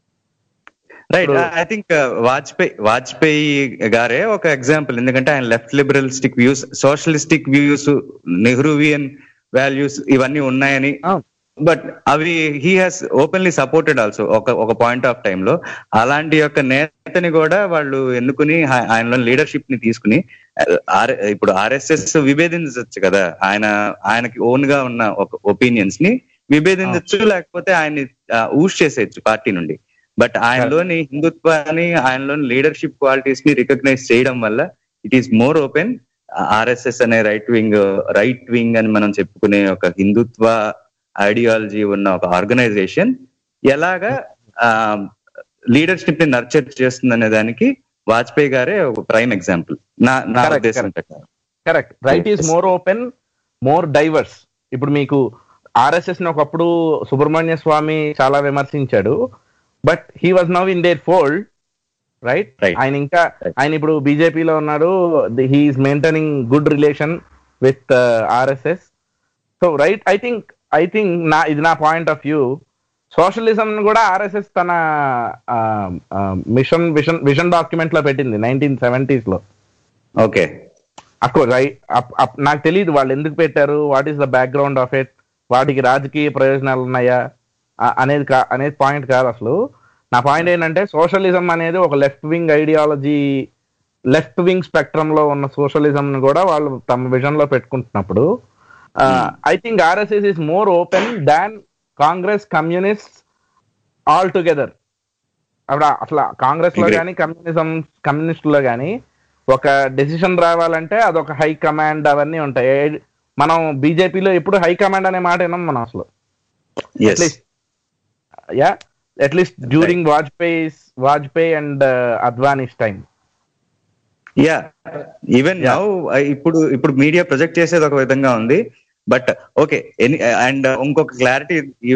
రైట్ ఇప్పుడు- ఐ థింక్ వాజ్పేయి వాజ్పేయి గారే ఒక ఎగ్జాంపుల్ ఎందుకంటే ఆయన left liberalistic views socialistic views Nehruvian values ఇవన్నీ ఉన్నాయని బట్ అవి he has openly supported also ఒక ఒక పాయింట్ ఆఫ్ టైమ్ లో అలాంటి యొక్క నేతని కూడా వాళ్ళు ఎన్నుకుని ఆ- ఆయనలో లీడర్షిప్ ని తీసుకుని ఆర్ ఇప్పుడు ఆర్ఎస్ఎస్ విభేదించవచ్చు కదా ఆయన ఆయనకి ఓన్ గా ఉన్న ఒక ఒపీనియన్స్ ని విభేదించవచ్చు లేకపోతే ఆయన్ని ఊస్ చేసేయచ్చు పార్టీ నుండి బట్ ఆయనలోని హిందుత్వాన్ని ఆయనలోని లీడర్షిప్ క్వాలిటీస్ ని రికగ్నైజ్ చేయడం వల్ల it is more open RSS అనే రైట్ వింగ్ రైట్ వింగ్ అని మనం చెప్పుకునే ఒక హిందుత్వ ఐడియాలజీ ఉన్న ఒక ఆర్గనైజేషన్ ఎలాగా లీడర్షిప్ ని నర్చర్ చేస్తుంది అనే దానికి వాజ్పేయి గారే ఒక ప్రైమ్ ఎగ్జాంపుల్ నా నా Correct, ఉద్దేశం correct. ప్రకారం correct right is Yes. More open more diverse ఇప్పుడు మీకు ఆర్ఎస్ఎస్ ని ఒకప్పుడు సుబ్రహ్మణ్య స్వామి చాలా విమర్శించాడు but he was now in their fold right Right. ఆయన ఇంకా Right. ఆయన ఇప్పుడు బీజేపీలో ఉన్నాడు he's maintaining good relation with RSS so right I think I think నా ఇది నా పాయింట్ ఆఫ్ వ్యూ సోషలిజం కూడా ఆర్ఎస్ఎస్ తన మిషన్ విషన్ విషన్ డాక్యుమెంట్ లో పెట్టింది నైన్టీన్ సెవెంటీస్ లో ఓకే అక్కడ రై- అప్- అప్- నాకు తెలియదు వాళ్ళు ఎందుకు పెట్టారు what is the background of it వాటికి రాజకీయ ప్రయోజనాలు ఉన్నాయా ఆ- అనేది కా అనేది పాయింట్ కాదు అసలు నా పాయింట్ ఏంటంటే సోషలిజం అనేది ఒక left wing ideology left wing spectrum లో ఉన్న సోషలిజం ని కూడా వాళ్ళు తమ విజన్ లో పెట్టుకుంటున్నప్పుడు I think RSS is more open than Congress communist all together అప్పుడు అసలు కాంగ్రెస్ లో Agree. కానీ కమ్యూనిజం కమ్యూనిస్ట్ లో కానీ ఒక డెసిషన్ రావాలంటే అదొక హై కమాండ్ అవన్నీ ఉంటాయి ఏ- మనం బీజేపీలో ఎప్పుడు హై కమాండ్ అనే మాట విన్నాం మనం అసలు yes at least yeah at least during Vajpayee Vajpayee and Advani's time yeah even now ఇప్పుడు ఇప్పుడు మీడియా ప్రొజెక్ట్ చేసేది ఒక విధంగా ఉంది బట్ ఓకే ఎనీ అండ్ ఇంకొక క్లారిటీ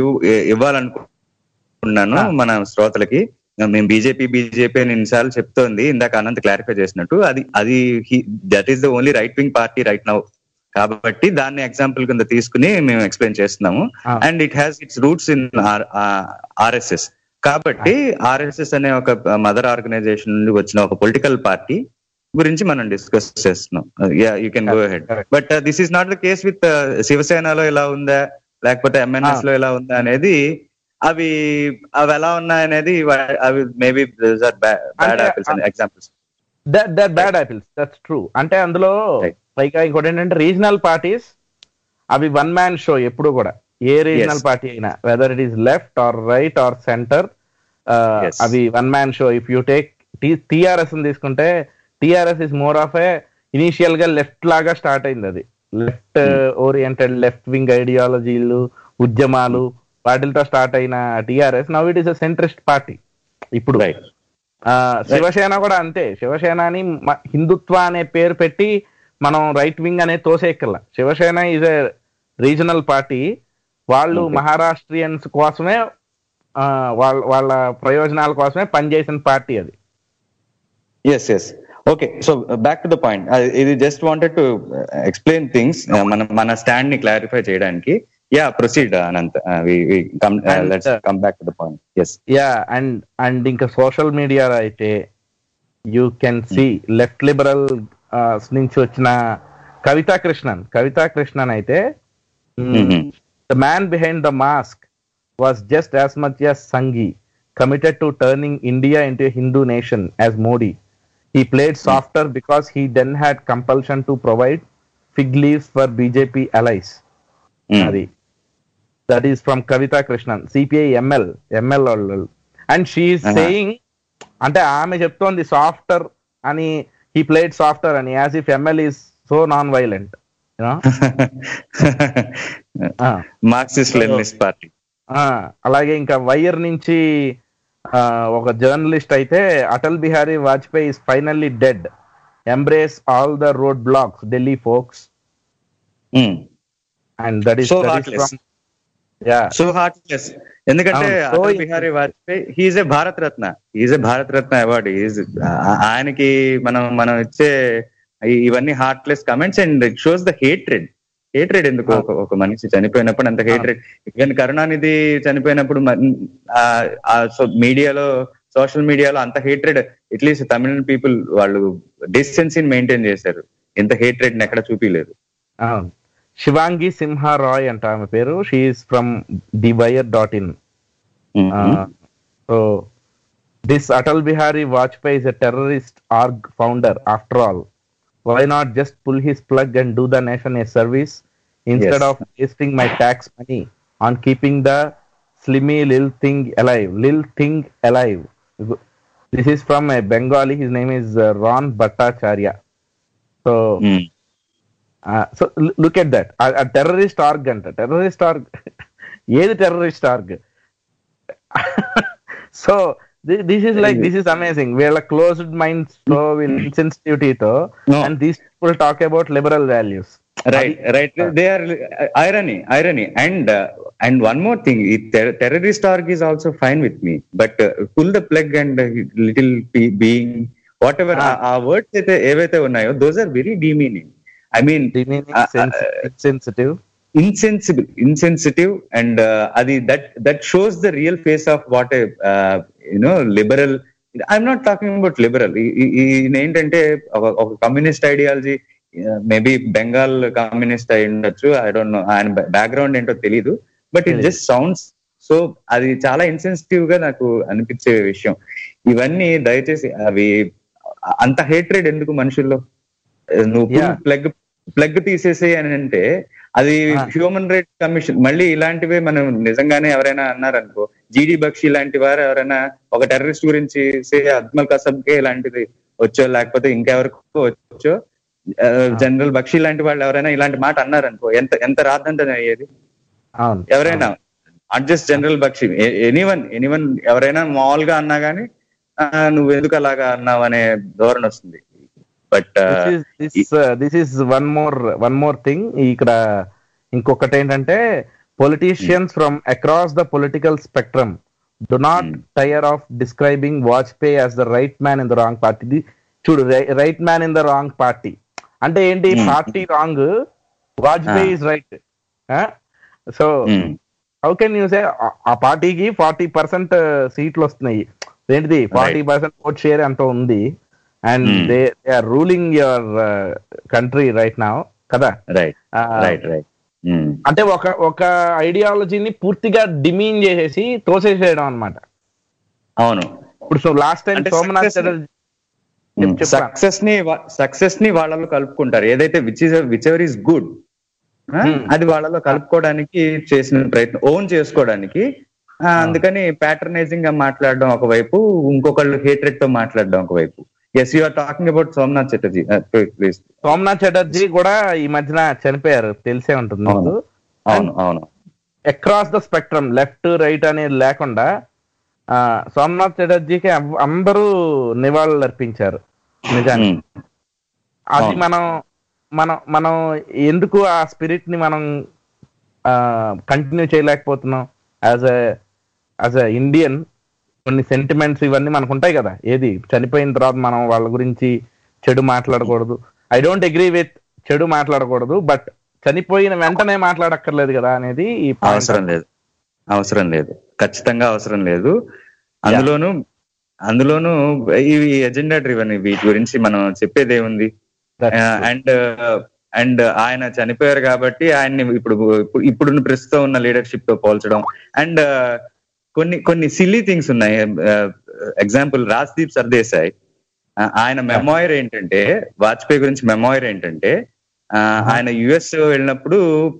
ఇవ్వాలనుకుంటున్నాను Ah. మన శ్రోతలకి మేము బీజేపీ బీజేపీ అని ఎన్నిసార్లు చెప్తోంది ఇందాక అనంత్ క్లారిఫై చేసినట్టు అది అది that is the only right wing party right now కాబట్టి దాన్ని ఎగ్జాంపుల్ కింద తీసుకుని మేము ఎక్స్ప్లెయిన్ చేస్తున్నాము Ah. And it has its roots in RSS కాబట్టి ఆర్ఎస్ఎస్ అనే ఒక మదర్ ఆర్గనైజేషన్ నుండి వచ్చిన ఒక పొలిటికల్ పార్టీ గురించి మనం డిస్కస్ చేస్తున్నాం yeah you can go head Correct. But this is not the case with శివసేనలో ఎలా ఉందా లేకపోతే ఎంఎన్ఎస్ Ah. లో ఎలా ఉందా అనేది అవి అవి ఎలా ఉన్నాయనేది వా- అవి మేబీ బ్యాడ్ అంటే, యాపిల్స్ అనే examples that that bad apples that's true అంటే అందులో Right. పైగా ఇంకోటి ఏంటంటే రీజనల్ పార్టీస్ అవి వన్ మ్యాన్ షో ఎప్పుడు కూడా ఏ రీజనల్ Yes. పార్టీ అయినా whether it is left or right or centre Yes. అవి one man show if you take TRS తీసుకుంటే TRS is more of a initial గా లెఫ్ట్ లాగా స్టార్ట్ అయింది అది లెఫ్ట్ ఓరియంటెడ్ లెఫ్ట్ వింగ్ ఐడియాలజీలు ఉద్యమాలు వాటితో స్టార్ట్ అయిన TRS now it is a centrist party ఇప్పుడు రైట్ ఆ, శివసేన కూడా అంతే శివసేన అని మ- హిందుత్వ అనే పేరు పెట్టి మనం రైట్ వింగ్ అనేది తోసేయక్కర్లా Shiv Sena is a regional party వాళ్ళు మహారాష్ట్రియన్స్ కోసమే ఆ, వాళ్ళ వాళ్ళ ప్రయోజనాల కోసమే పనిచేసిన పార్టీ అది yes yes okay so back to the point ఇది just wanted to explain things మన మన స్టాండ్ ని క్లారిఫై చేయడానికి yeah proceed Anant come And, let's uh, come back to the point yes yeah and and ఇంకా సోషల్ మీడియాలో అయితే you can see left liberal నుంచి వచ్చిన కవితా కృష్ణన్ కవితా కృష్ణన్ అయితే the man behind the mask was just as much as Sanghi committed to turning India into Hindu nation as Modi he played softer because he then had compulsion to provide fig leaves for BJP allies. అది that is from Kavita Krishnan CPI ML ML వాళ్ళు అండ్ షీఈ్ Uh-huh. సేయింగ్ అంటే ఆమె చెప్తోంది సాఫ్టర్ అని హీ ప్లేడ్ సాఫ్టర్ అని as if ML is so non violent Marxist Leninist party అలాగే ఇంకా వైర్ నుంచి ఆ, ఒక జర్నలిస్ట్ అయితే Atal Bihari Vajpayee is finally dead embrace all the road blocks Delhi folks and that is So heartless. Yeah so heartless ఎందుకంటే అవును, so Atal Bihari Vajpayee he's a Bharat Ratna he's a Bharat Ratna award is ఆయనకి మనం మనం ఇచ్చే ఈ- ఇవన్నీ heartless comments and it shows the hatred hatred ఎందుకు ఒక ఒక మనిషి చనిపోయినప్పుడు అంత హేట్రెడ్ ఈవెన్ కరుణానిధి చనిపోయినప్పుడు సో మీడియాలో సోషల్ మీడియాలో అంత హేట్రెడ్ అట్లీస్ట్ తమిళ పీపుల్ వాళ్ళు డిస్టెన్సీని మెయింటైన్ చేశారు ఇంత హేట్రెడ్ ఎక్కడ చూపించలేదు అవును శివాంగి సింహ రాయ్ అంట ఆమె పేరు she's from the Wire dot in so this Atal Bihari Vajpayee is a terrorist org founder after all why not just pull his plug and do the nation a service instead Yes. Of wasting my tax money on keeping the slimy lil thing alive lil thing alive this is from a Bengali his name is Ron Bhattacharya so so look at that uh terrorist org అంట టెర్రరిస్ట్ ఆర్గ్ ఏది terrorist org so this is like this is amazing వీళ్ళ క్లోజ్డ్ మైండ్స్ తో వీళ్ళ ఇన్సెన్సిటివిటీతో No. And these people talk about liberal values right right they are irony irony and and one more thing ఈ terrorist org is also fine with me but pull the plug and little being whatever uh words అయితే ఏవైతే ఉన్నాయో those are very demeaning I mean sensitive insensible insensitive and అది that that shows the real face of what you know liberal I'm not talking about liberal ఏంటంటే ఒక ఒక communist ideology maybe Bengal communist అయి ఉండొచ్చు ఐ డోంట్ నో ఆయన బ్యాక్గ్రౌండ్ ఏంటో తెలియదు but it just sounds so అది చాలా ఇన్సెన్సిటివ్ గా నాకు అనిపించే విషయం ఇవన్నీ దయచేసి అవి అంత హేట్రేడ్ ఎందుకు మనుషుల్లో నువ్వు Yeah. ప్లగ్ ప్లగ్ తీసేసి అని అంటే అది హ్యూమన్ రైట్స్ కమిషన్ మళ్ళీ ఇలాంటివే మనం నిజంగానే ఎవరైనా అన్నారనుకో జీడి బక్షి లాంటి వారు ఎవరైనా ఒక టెర్రరిస్ట్ గురించి సే అజ్మల్ కసబ్కే ఇలాంటిది వచ్చో లేకపోతే ఇంకెవరికో వచ్చో జనరల్ బక్షి లాంటి వాళ్ళు ఎవరైనా ఇలాంటి మాట అన్నారనుకో ఎంత ఎంత రాద్దంటే అయ్యేది అవును ఎవరైనా not just general Bakshi anyone anyone ఎవరైనా మామూలుగా అన్నా గానీ "ఆ, నువ్వు ఎందుకు అలాగా అన్నావు అనే ధోరణి వస్తుంది but this is one more one more thing ఇక్కడ ఇంకొకటి ఏంటంటే politicians from across the political spectrum do not tire of describing Vajpayee as the right man in the wrong party చూడు right man in the wrong party అంటే ఏంటి party wrong Vajpayee is right so how can you say ఆ పార్టీకి ఫార్టీ పర్సెంట్ సీట్లు వస్తున్నాయి ఏంటిది ఫార్టీ పర్సెంట్ ఓట్ షేర్ ఎంత ఉంది and Hmm. They they are ruling your country right now కదా రైట్ Ah, రైట్ రైట్ అంటే ఒక ఒక ఐడియాలజీని పూర్తిగా డిమీన్ చేసేసి తోసేసేయడం అన్నమాట అవును ఇప్పుడు సో లాస్ట్ టైం అంటే సోమనాథ్ success- చటర్జీ చెప్పు, చెప్పు. సక్సెస్ ని సక్సెస్ ని వాళ్ళలో కలుపుకుంటారు ఏదైతే which is whichever is good అది వాళ్ళలో కలుపుకోవడానికి చేసిన ప్రయత్నం ఓన్ చేసుకోవడానికి ఆ, అందుకని ప్యాటర్నైజింగ్ గా మాట్లాడడం ఒకవైపు ఇంకొకళ్ళు హేట్రెడ్ తో మాట్లాడడం ఒకవైపు yes you are talking about Somnath Chatterjee please Somnath Chatterjee కూడా ఈ మధ్యన చనిపోయారు తెలిసే ఉంటుంది అవును. మీకు అవును అవును across the spectrum left right అనేది లేకుండా ఆ, సోమనాథ్ చటర్జీకి అవ్- అందరూ నివాళులు అర్పించారు నిజానికి Hmm. అది అవును. మనం మనం మనం ఎందుకు ఆ స్పిరిట్ ని మనం కంటిన్యూ చేయలేకపోతున్నాం as a as a Indian కొన్ని సెంటిమెంట్స్ ఇవన్నీ మనకు ఉంటాయి కదా ఏది చనిపోయిన తర్వాత మనం వాళ్ళ గురించి చెడు మాట్లాడకూడదు ఐ డోంట్ అగ్రీ విత్ చెడు మాట్లాడకూడదు బట్ చనిపోయిన వెంటనే మాట్లాడక్కర్లేదు కదా అనేది ఈ point. అవసరం లేదు అవసరం లేదు ఖచ్చితంగా అవసరం లేదు అందులోను అందులోను ఇవి ఎజెండా డ్రివన్ వీటి గురించి మనం చెప్పేది ఏముంది That's true. అండ్ అండ్ ఆయన చనిపోయారు కాబట్టి ఆయన్ని ఇప్పుడు ఇప్పుడు- ఇప్పుడున్న ప్రస్తుతం ఉన్న లీడర్షిప్ తో పోల్చడం అండ్ కొన్ని కొన్ని సిల్లీ థింగ్స్ ఉన్నాయి ఎగ్జాంపుల్ రాజ్దీప్ సర్దేశాయ్ ఆ, ఆయన మెమోయర్ ఏంటంటే వాజ్పేయి గురించి మెమోయర్ ఏంటంటే ఆ, ఆయన యుఎస్ వెళ్ళినప్పుడు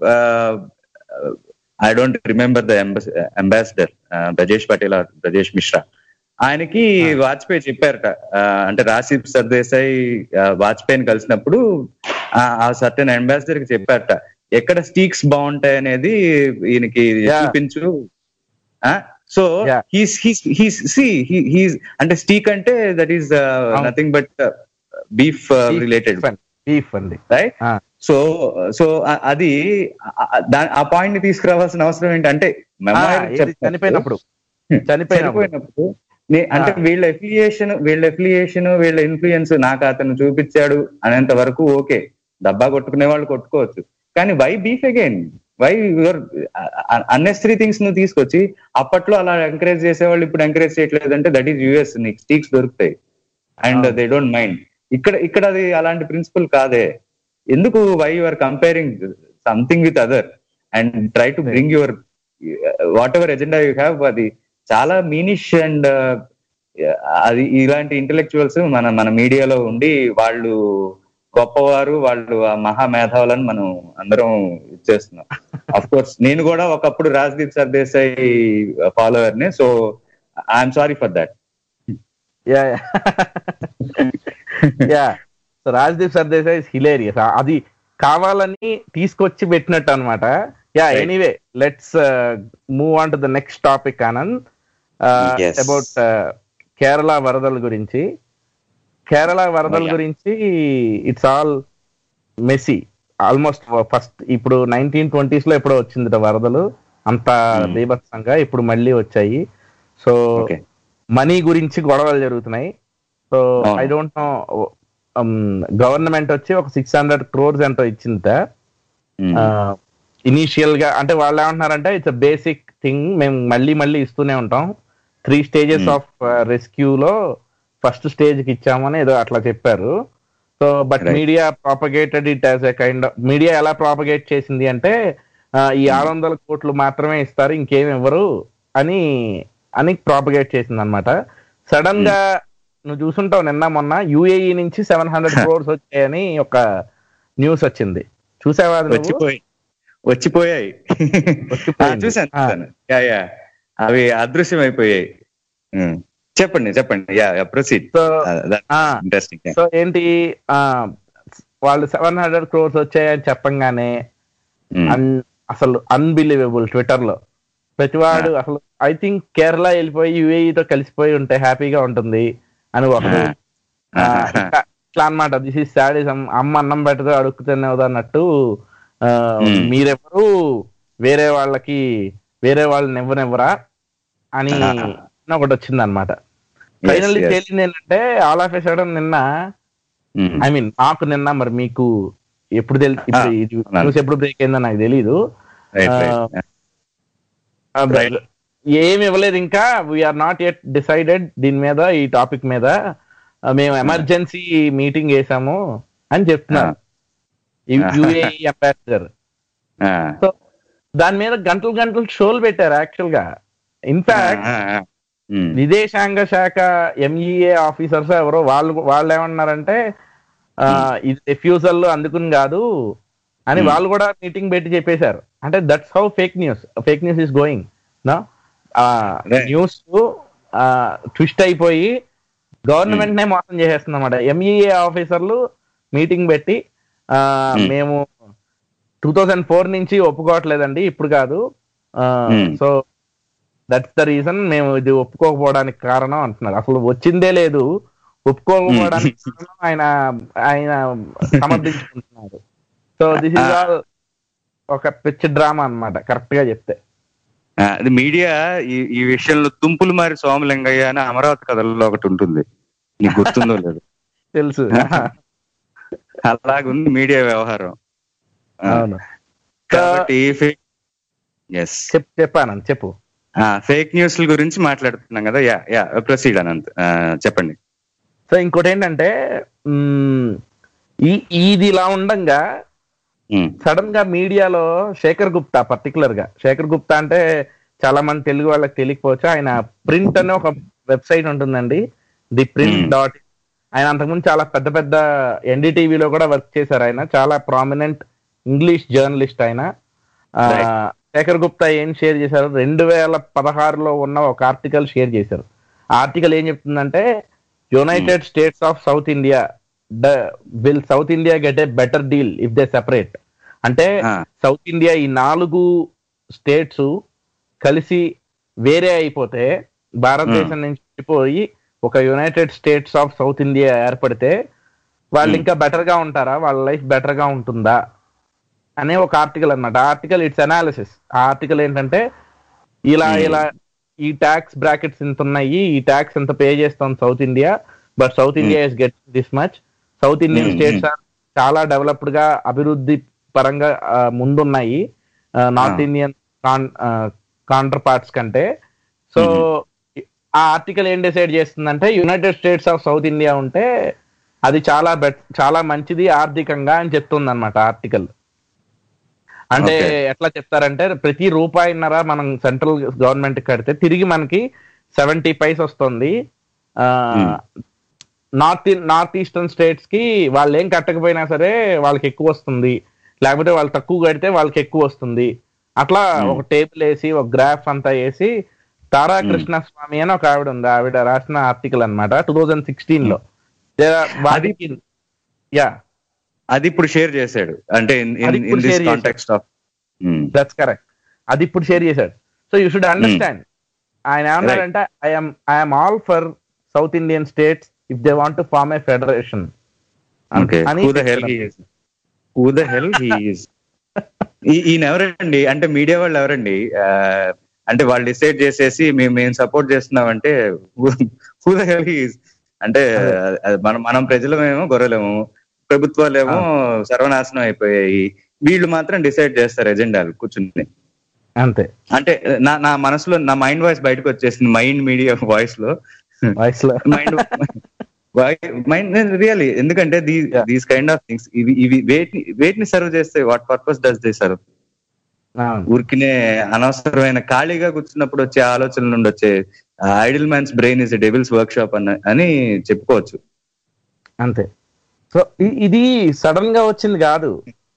I don't remember the ambassador Brajesh Patel or Brajesh Mishra ఆయనకి వాజ్పేయి చెప్పారట ఆ, అంటే రాజీవ్ సర్దేశాయ్ ఆ, వాజ్పేయిని కలిసినప్పుడు ఆ, ఆ సర్టెన్ అంబాసిడర్ కి చెప్పారట ఎక్కడ స్టీక్స్ బాగుంటాయి అనేది ఈయనకి Yeah. చూపించు so Yeah. He's he's he's see he's అంటే స్టీక్ అంటే that is nothing but beef related beef అండి రైట్ Ah. సో సో అది ఆ- ఆ- దా- ఆ పాయింట్ ని తీసుకురావాల్సిన అవసరం ఏంటంటే memoir Ah, ఏది చెప్పినప్పుడు- చనిపోయినప్పుడు చనిపోయినప్పుడు చనిపోయినప్పుడు నే- అంటే ఆ. వీళ్ళ ఎఫిలియేషన్ వీళ్ళ ఎఫిలియేషన్ వీళ్ళ ఇన్ఫ్లుయెన్స్ నాకు అతను చూపించాడు అనేంత వరకు ఓకే డబ్బా కొట్టుకునే వాళ్ళు కొట్టుకోవచ్చు కానీ why beef again why your unnecessary things నువ్వు తీసుకొచ్చి అప్పట్లో అలా ఎంకరేజ్ చేసేవాళ్ళు ఇప్పుడు ఎంకరేజ్ చేయట్లేదు అంటే దట్ ఈస్ యుఎస్ నీకు స్టీక్స్ దొరుకుతాయి అండ్ దే డోంట్ మైండ్ ఇక్కడ ఇక్కడ అది అలాంటి ప్రిన్సిపల్ కాదే ఎందుకు why you are comparing something with other and try to bring your whatever agenda you have అది చాలా మీనిష్ అండ్ అది ఇలాంటి ఇంటెలెక్చువల్స్ మన మన మీడియాలో ఉండి వాళ్ళు గొప్పవారు వాళ్ళు ఆ మహా మేధావులని మనం అందరం ఇచ్చేస్తున్నాం అఫ్ కోర్స్ నేను కూడా ఒకప్పుడు రాజ్దీప్ సర్దేశాయ్ ఫాలోవర్ ని so I'm sorry for that yeah yeah so Rajdeep Sardesai is hilarious అది కావాలని తీసుకొచ్చి పెట్టినట్టు అనమాట yeah Right. Anyway let's move on to the next topic Anand Yes. About Kerala వరదల గురించి కేరళ వరదల Oh, yeah. గురించి it's all messy almost first ఇప్పుడు నైన్టీన్ ట్వంటీస్ లో ఎప్పుడో వచ్చింది వరదలు అంత Hmm. బీభత్సంగా ఇప్పుడు మళ్ళీ వచ్చాయి సో ఓకే మనీ గురించి గొడవలు జరుగుతున్నాయి సో అవును. ఐ డోంట్ నో గవర్నమెంట్ వచ్చి ఒక సిక్స్ హండ్రెడ్ క్రోర్స్ ఎంతో ఇచ్చిందట ఇనీషియల్ గా అంటే వాళ్ళు ఏమంటున్నారంటే ఇట్స్ బేసిక్ థింగ్ మేము మళ్ళీ మళ్ళీ ఇస్తూనే ఉంటాం three stages Hmm. Of rescue లో ఫస్ట్ స్టేజ్ కి ఇచ్చామని ఏదో అట్లా చెప్పారు so but Right. Media propagated it as a kind of media ఎలా ప్రాపగేట్ చేసింది అంటే ఆ, ఈ ఆరు వందల కోట్లు మాత్రమే ఇస్తారు ఇంకేం ఇవ్వరు అని అని ప్రాపగేట్ చేసింది అనమాట సడన్ గా నువ్వు చూసుంటావు నిన్న మొన్న యుఏఈ నుంచి సెవెన్ హండ్రెడ్ క్రోర్స్ వచ్చాయని ఒక న్యూస్ వచ్చింది చూసావా అది నువ్వు? వచ్చిపోయి వచ్చిపోయాయి వచ్చిపోయింది. ఆ, చూశాను ఆ. చూశాను యా యా అవి అదృశ్యం అయిపోయాయి ఉమ్. చెప్పండి చెప్పండి యా ప్రొసీడ్ సో ఆ, ఇంట్రెస్టింగ్ సో ఏంటి ఆ వాళ్ళు సెవెన్ హండ్రెడ్ క్రోర్స్ వచ్చాయని చెప్పంగానే అన్- అసలు అన్బిలీవబుల్ ట్విట్టర్ లో ప్రతివాడు అసలు ఐ థింక్ కేరళ వెళ్ళిపోయి UAE తో కలిసిపోయి ఉంటే హ్యాపీగా ఉంటుంది అని ఒకడు ఆ, ఇట్లా ఇట్లా అనమాట దిస్ ఇస్ సాడిజం అమ్మ అన్నం పెట్టదు అడుగుతూనే అన్నట్టు ఆ, Hmm. మీరెవరు వేరే వాళ్ళకి వేరే వాళ్ళని ఇవ్వనివ్వరా అని ఒకటి వచ్చింది అనమాట ఫైనల్లీ yes. తేలింది ఏంటంటే ఆల్ ఆఫ్ సడన్ నిన్న ఐ మీన్ నాకు నిన్న మరి మీకు ఎప్పుడు తెలి ఇప్పుడు Ah, ఇది అవునా. న్యూస్ ఎప్పుడు బ్రేక్ అయిందో నాకు తెలీదు రైట్ ఆ, రైట్ ఆ, Right. ఏమి ఇవ్వలేదు ఇంకా వీఆర్ నాట్ ఎట్ డిసైడెడ్ దీని మీద ఈ టాపిక్ మీద ఆ, మేము ఎమర్జెన్సీ మీటింగ్ వేసాము అని చెప్తున్నారు యుఏఈ అంబాసిడర్ సో దాని మీద గంటలు గంటలు షోలు పెట్టారు యాక్చువల్ గా ఇన్ఫాక్ట్ విదేశాంగ శాఖ ఎంఈఏ ఆఫీసర్స్ ఎవరో వాళ్ళు వాళ్ళు ఏమన్నారంటే ఆ, ఇది రిఫ్యూజల్ అందుకుని కాదు అని Hmm. వాళ్ళు కూడా మీటింగ్ పెట్టి చెప్పేశారు అంటే that's how fake news fake news is going నా Right. న్యూస్ ట్విస్ట్ అయిపోయి గవర్నమెంట్ నే మోసం చేసేస్తుంది అనమాట ఎంఈఏ ఆఫీసర్లు మీటింగ్ పెట్టి ఆ, Hmm. మేము టూ థౌజండ్ ఫోర్ నుంచి ఒప్పుకోవట్లేదండి ఇప్పుడు కాదు Hmm. So that's the reason మేము ఇది ఒప్పుకోకపోవడానికి కారణం అంటున్నారు అసలు వచ్చిందే లేదు ఒప్పుకోకపోవడానికి కారణం ఆయన ఆయన సమర్థించుకుంటున్నారు సో దిస్ ఇస్ ఆల్ ఒక పిచ్చి డ్రామా అన్నమాట కరెక్ట్ గా చెప్తే ఆ, అది మీడియా ఈ ఈ విషయంలో తుంపులు మారి సోమలింగయ్య అని అమరావతి కథల్లో ఒకటి ఉంటుంది నీకు గుర్తుందో లేదు తెలుసు అలాగుంది మీడియా వ్యవహారం ఆ, అవును కాబట్టి ఎస్ చెప్ చెప్పాను చెప్పు ఫేక్ న్యూస్ గురించి మాట్లాడుతున్నాం కదా యా యా ప్రొసీడ్ అనంత్ ఆ, చెప్పండి సో ఇంకోటి ఏంటంటే మ్మ్, ఈ ఇది ఇలా ఉండంగా ఉమ్, సడన్ గా మీడియాలో శేఖర్ గుప్తా పర్టికులర్ గా శేఖర్ గుప్తా అంటే చాలా మంది తెలుగు వాళ్ళకి తెలియకపోవచ్చు ఆయన ప్రింట్ అనే ఒక వెబ్సైట్ ఉంటుందండి ది ప్రింట్ Hmm. డాట్ ఆయన అంతకుముందు చాలా పెద్ద పెద్ద ఎన్డీటీవీలో కూడా వర్క్ చేశారు ఆయన చాలా ప్రామినెంట్ ఇంగ్లీష్ జర్నలిస్ట్ ఆయన ఆ, Right. శేఖర్ గుప్తా ఏం షేర్ చేశారు రెండు వేల పదహారులో ఉన్న ఒక ఆర్టికల్ షేర్ చేశారు ఆ ఆర్టికల్ ఏం చెప్తుందంటే United States of south India will South India get a better deal if they separate అంటే Ah. సౌత్ ఇండియా ఈ నాలుగు స్టేట్స్ కలిసి వేరే అయిపోతే భారతదేశం నుంచి విడిపోయి ఒక United States of south India ఏర్పడితే వాళ్ళు ఇంకా బెటర్ గా ఉంటారా వాళ్ళ లైఫ్ బెటర్ గా ఉంటుందా అనే ఒక ఆర్టికల్ అన్నమాట ఆ ఆర్టికల్ ఇట్స్ అనాలిసిస్ ఆ ఆర్టికల్ ఏంటంటే ఇలా ఇలా ఈ ట్యాక్స్ బ్రాకెట్స్ ఇంత ఉన్నాయి ఈ ట్యాక్స్ ఎంత పే చేస్తాం South India but South India is get this much South Indian Hmm, states చాలా డెవలప్డ్ గా అభివృద్ధి పరంగా ఆ, ముందున్నాయి North Ah. Indian counterparts కంటే సో ఆ ఆర్టికల్ ఏం డిసైడ్ చేస్తుందంటే United States of south India ఉంటే అది చాలా బెట్ చాలా మంచిది ఆర్థికంగా అని చెప్తుంది అనమాట ఆర్టికల్ అంటే Okay. ఎట్లా చెప్తారంటే ప్రతి రూపాయిన్నర మనం సెంట్రల్ గవర్నమెంట్ కడితే తిరిగి మనకి సెవెంటీ పైస్ వస్తుంది నార్త్ నార్త్ ఈస్టర్న్ స్టేట్స్ కి వాళ్ళు ఏం కట్టకపోయినా సరే వాళ్ళకి ఎక్కువ వస్తుంది లేకపోతే వాళ్ళు తక్కువ కడితే వాళ్ళకి ఎక్కువ వస్తుంది అట్లా ఒక టేబుల్ వేసి ఒక గ్రాఫ్ అంతా వేసి తారా కృష్ణ స్వామి అని ఒక ఆవిడ ఉంది ఆవిడ రాసిన ఆర్టికల్ అన్నమాట టూ థౌజండ్ సిక్స్టీన్ లో వాటికి యా అది ఇప్పుడు షేర్ చేశాడు అంటే అది ఇన్ ఇప్పుడు దిస్ share చేశాడు. కాంటెక్స్ట్ ఆఫ్ దట్స్ కరెక్ట్ అది ఇప్పుడు షేర్ చేశాడు సో యూ షుడ్ అండర్స్టాండ్ ఆయన ఏమన్నారంటే I'm I'm all for South Indian states if they want to form a federation okay who the hell he is who the hell he is ఈయన ఎవరండి అంటే మీడియా వాళ్ళు ఎవరండి ఆ, అంటే వాళ్ళు డిసైడ్ చేసేసి మేము మేము సపోర్ట్ చేస్తున్నాం అంటే who the hell he is అంటే అది మనం మనం ప్రజలమేమో గొర్రెలేమో ప్రభుత్వాలేమో సర్వనాశనం అయిపోయాయి వీళ్ళు మాత్రం డిసైడ్ చేస్తారు ఎజెండాలు కూర్చుని అంతే అంటే నా నా మనసులో నా మైండ్ వాయిస్ బయటకు వచ్చేసింది మైండ్ మీడియా వాయిస్ లో వయసులో మైండ్ మైండ్ రియలీ ఎందుకంటే దీస్ కైండ్ ఆఫ్ థింగ్స్ ఇవి ఇవి వేటిని వేటిని సర్వ్ చేస్తాయి what purpose does they serve ఊరికినే అనవసరమైన ఖాళీగా కూర్చున్నప్పుడు వచ్చే ఆలోచనల నుండి వచ్చే idle man's brain is devil's workshop అని అని చెప్పుకోవచ్చు అంతే సో ఇది సడన్ గా వచ్చింది కాదు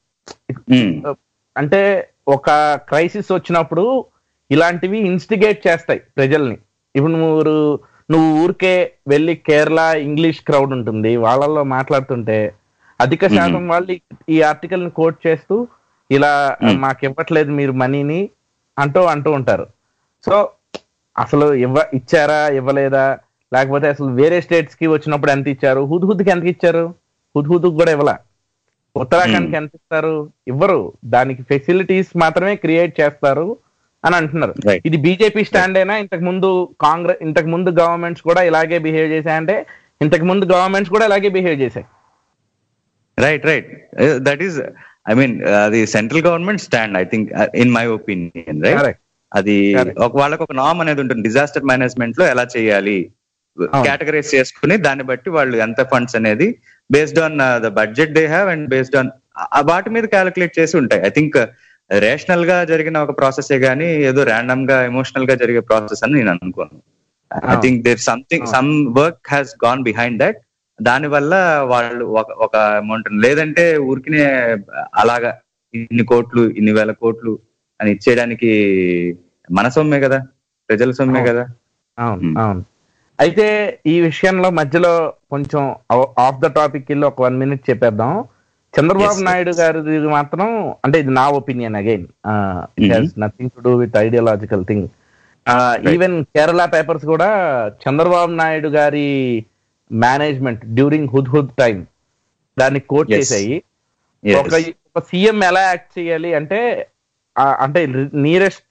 అంటే ఒక క్రైసిస్ వచ్చినప్పుడు ఇలాంటివి ఇన్స్టిగేట్ చేస్తాయి ప్రజల్ని ఇప్పుడు నువ్వు ఊరు- నువ్వు ఊరికే వెళ్ళి కేరళ ఇంగ్లీష్ క్రౌడ్ ఉంటుంది వాళ్ళల్లో మాట్లాడుతుంటే అధిక శాతం వాళ్ళు ఈ- ఈ ఆర్టికల్ ని కోట్ చేస్తూ ఇలా మాకు ఇవ్వట్లేదు మీరు మనీని అంటూ అంటూ ఉంటారు సో అసలు ఇవ్వ ఇచ్చారా ఇవ్వలేదా లేకపోతే అసలు వేరే స్టేట్స్ కి వచ్చినప్పుడు ఎంత ఇచ్చారు హుద్హుద్కి ఎంత ఇచ్చారు హుద్హుద్కి కూడా ఇవ్వలా ఉత్తరాఖండ్ కి ఎంత ఇస్తారు ఇవ్వరు దానికి ఫెసిలిటీస్ మాత్రమే క్రియేట్ చేస్తారు అని అంటున్నారు Right. ఇది బీజేపీ స్టాండ్ అయినా ఇంతకు ముందు కాంగ్రెస్ ఇంతకు ముందు గవర్నమెంట్స్ కూడా ఇలాగే బిహేవ్ చేశాయంటే ఇంతకు ముందు గవర్నమెంట్స్ కూడా ఇలాగే బిహేవ్ చేశాయి right right that is I mean అది central government stand I think in my opinion right Correct. అది Correct. ఒక వాళ్ళకి ఒక నామ్ అనేది ఉంటుంది డిజాస్టర్ మేనేజ్మెంట్ లో ఎలా చేయాలి అవును. కేటగరైజ్ చేసుకుని దాన్ని బట్టి వాళ్ళు ఎంత ఫండ్స్ అనేది based on the budget they have and based on వాటి మీద క్యాలిక్యులేట్ చేసి ఉంటాయి ఐ థింక్ రేషనల్ గా జరిగిన ఒక ప్రాసెసే గానీ ఏదో ర్యాండమ్ గా ఎమోషనల్ గా జరిగే ప్రాసెస్ అని నేను అనుకోను ఐ అవును. థింక్ దేర్ సంథింగ్ అవును. Some work has gone behind that దాని వల్ల వాళ్ళు ఒక ఒక అమౌంట్ లేదంటే ఊరికినే అలాగా ఇన్ని కోట్లు ఇన్ని వేల కోట్లు అని ఇచ్చేయడానికి మన సొమ్మే కదా ప్రజల సొమ్మే అవును. కదా అవును Hmm. అవును అయితే ఈ విషయంలో మధ్యలో కొంచెం ఆఫ్ ద టాపిక్ వెళ్ళి ఒక వన్ మినిట్ చెప్పేద్దాం చంద్రబాబు Yes, నాయుడు గారిది మాత్రం అంటే ఇది నా opinion again it Mhm. Has nothing to do with ideological thing Right. Even Kerala papers కూడా చంద్రబాబు నాయుడు గారి management during Hudhud time దాన్ని కోట్ Yes. చేశాయి Yes. ఒక ఒక సీఎం ఎలా యాక్ట్ చేయాలి అంటే ఆ, అంటే నియరెస్ట్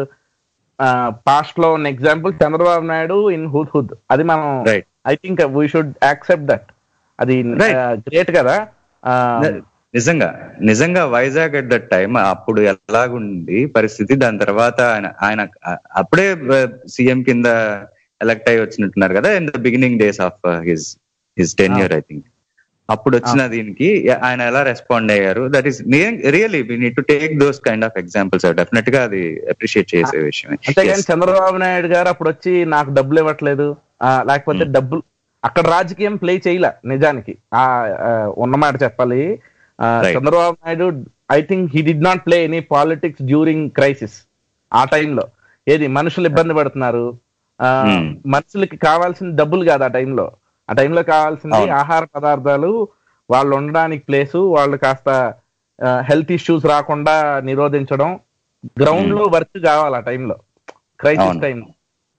పాస్ట్ లో ఉన్న example Chandrababu Naidu in Hudhud అది మనం Right. I think we should accept that అది Right. గ్రేట్ కదా ఆ, నిజంగా నిజంగా వైజాగ్ అట్ దట్ టైం అప్పుడు ఎలాగుంది పరిస్థితి దాని తర్వాత ఆయన ఆయన అప్పుడే సీఎం కింద ఎలక్ట్ అయ్యి వచ్చినట్టున్నారు కదా in the beginning days of his his ten year I think అప్పుడు వచ్చిన దీనికి ఆయన ఎలా రెస్పాండ్ అయ్యారు that is really we need to take those kind of examples definite గా అది అప్రిషియేట్ చేసే విషయమే అంతేగాని Yes. చంద్రబాబు నాయుడు గారు అప్పుడు వచ్చి నాకు డబ్బులు ఇవ్వట్లేదు ఆ, లేకపోతే డబ్బులు అక్కడ రాజకీయం ప్లే చేయలే నిజానికి ఆ ఆ, ఉన్నమాట చెప్పాలి ఆ, Right. Chandrababu Naidu I think he did not play any politics during crisis ఆ టైంలో ఏది మనుషులు ఇబ్బంది పడుతున్నారు ఆ, Hmm. మనుషులకి కావాల్సిన డబ్బులు కాదు ఆ టైంలో ఆ టైంలో కావాల్సింది అవును. ఆహార పదార్థాలు వాళ్ళు ఉండడానికి ప్లేసు వాళ్ళు కాస్త హెల్త్ ఇష్యూస్ రాకుండా నిరోధించడం గ్రౌండ్ లో వర్క్ కావాలి ఆ టైంలో క్రైసిస్ అవును. టైం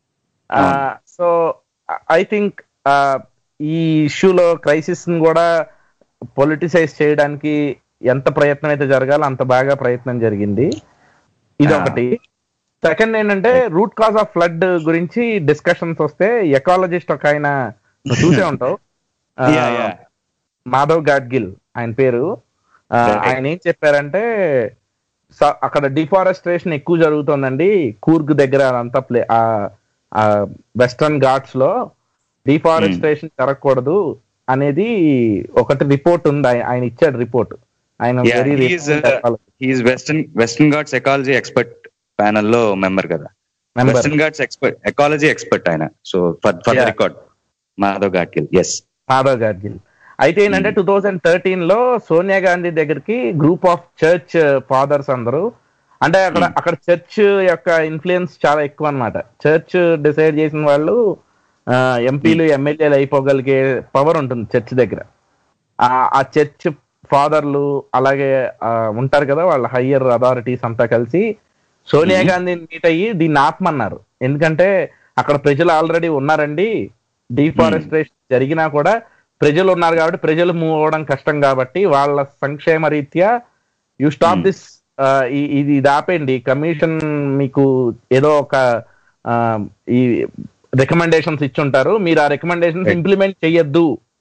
సో ఐ థింక్ ఈ ఇష్యూలో క్రైసిస్ ని కూడా పొలిటిసైజ్ చేయడానికి ఎంత ప్రయత్నం అయితే జరగాలో అంత బాగా ప్రయత్నం జరిగింది ఇది Ah. ఒకటి సెకండ్ ఏంటంటే రూట్ కాజ్ ఆఫ్ ఫ్లడ్ గురించి డిస్కషన్స్ వస్తే ఎకాలజిస్ట్ ఒక ఆయన నువ్వు చూసే ఉంటావు ఆ, Yeah, yeah. మాధవ్ గాడ్గిల్ ఆయన పేరు ఆ, Right. ఆయన ఏం చెప్పారంటే స- అక్కడ డిఫారెస్ట్రేషన్ ఎక్కువ జరుగుతుందండి కూర్గ్ దగ్గర అదంతా ప్లే ఆ వెస్టర్న్ ఘాట్స్ లో డిఫారెస్ట్రేషన్ జరగకూడదు అనేది ఒకటి రిపోర్ట్ ఉంది ఆయ- ఆయన ఇచ్చాడు రిపోర్ట్ ఆయన Yeah, very he is, uh, he is western western Ghats ecology expert panel లో మెంబర్ కదా Member. Western Ghats expert ecology expert ఆయన so for for Yeah. Record Madhav Gadgil yes Madhav Gadgil అయితే ఏంటంటే టూ థౌజండ్ థర్టీన్ లో సోనియా గాంధీ దగ్గరికి గ్రూప్ ఆఫ్ చర్చ్ ఫాదర్స్ అందరూ అంటే అక్కడ అక్కడ చర్చ్ యొక్క ఇన్ఫ్లుయెన్స్ చాలా ఎక్కువ అన్నమాట చర్చ్ డిసైడ్ చేసిన వాళ్ళు ఎంపీలు ఎమ్మెల్యేలు అయిపోగలిగే పవర్ ఉంటుంది చర్చ్ దగ్గర ఆ ఆ చర్చ్ ఫాదర్లు అలాగే ఆ, ఉంటారు కదా వాళ్ళ హయ్యర్ అథారిటీస్ అంతా కలిసి సోనియా గాంధీని మీట్ అయ్యి దీన్ని ఆపమన్నారు ఎందుకంటే అక్కడ ప్రజలు ఆల్రెడీ ఉన్నారండి డిఫారెస్ట్రేషన్ జరిగినా కూడా ప్రజలు ఉన్నారు కాబట్టి ప్రజలు మూవ్ అవ్వడం కష్టం కాబట్టి వాళ్ళ సంక్షేమ రీత్యా యు స్టాప్ దిస్ ఇది ఇది ఆపేయండి కమిషన్ మీకు ఏదో ఒక ఆ, ఈ రికమెండేషన్స్ ఇచ్చుంటారు మీరు ఆ రికమెండేషన్స్ Right. ఇంప్లిమెంట్ చెయ్యొద్దు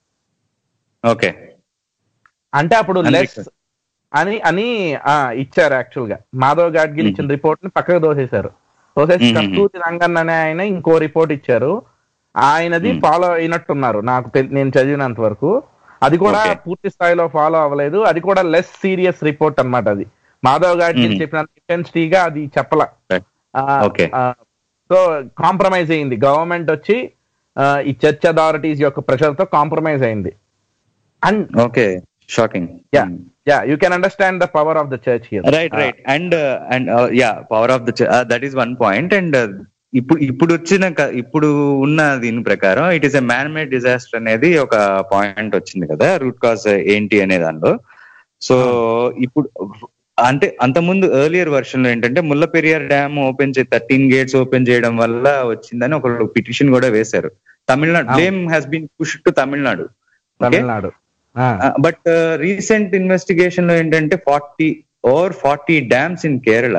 ఓకే అంటే అప్పుడు And లెస్ అని అని ఆ, ఇచ్చారు యాక్చువల్ గా మాధవ్ గాడ్గిల్ ఇచ్చిన రిపోర్ట్ ని పక్కకు దోసేశారు దోసేసి Mhm. కస్తూరి రంగన్ అనే ఆయన ఇంకో రిపోర్ట్ ఇచ్చారు ఆయనది ఫాలో అయినట్టున్నారు నాకు తెలి- నేను చదివినంత వరకు అది కూడా Okay. పూర్తి స్థాయిలో ఫాలో అవ్వలేదు అది కూడా లెస్ సీరియస్ రిపోర్ట్ అన్నమాట అది మాధవ్ గాడ్గిల్ Mhm. చెప్పినంత ఇంటెన్సిటీగా అది చెప్పల Right. Okay. సో కాంప్రమైజ్ అయింది గవర్నమెంట్ వచ్చి ఆ, ఈ చర్చ్ అథారిటీస్ యొక్క ప్రెషర్ తో కాంప్రమైజ్ అయింది and okay shocking yeah yeah you can understand the power of the church here right right and and yeah power of the that is one point and ఇప్పుడు ఇప్పుడు వచ్చిన క- ఇప్పుడు ఉన్న దీని ప్రకారం it is a man made disaster అనేది ఒక పాయింట్ వచ్చింది కదా రూట్ కాజ్ ఏంటి అనే దానిలో సో ఇప్పుడు అంటే అంతకుముందు ఎర్లియర్ వర్షన్ లో ఏంటంటే ముల్ల పెరియార్ డ్యామ్ ఓపెన్ చే థర్టీన్ గేట్స్ ఓపెన్ చేయడం వల్ల వచ్చిందని ఒక పిటిషన్ కూడా వేశారు తమిళనాడు అవును. Blame has been push to Tamil Nadu Okay? Tamil Nadu ఆ, బట్ రీసెంట్ ఇన్వెస్టిగేషన్ లో ఏంటంటే forty over forty dams in Kerala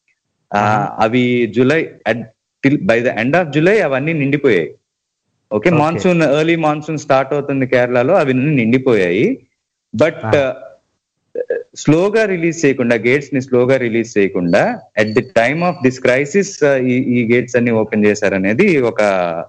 అవి July by the end of July అవన్నీ నిండిపోయాయి okay Okay. Monsoon early monsoon start అవుతుంది కేరళలో అవి నిండిపోయాయి బట్ స్లోగా రిలీజ్ చేయకుండా గేట్స్ ని స్లోగా రిలీజ్ చేయకుండా at the time of this crisis ఈ గేట్స్ అన్ని ఓపెన్ చేశారనేది ఒక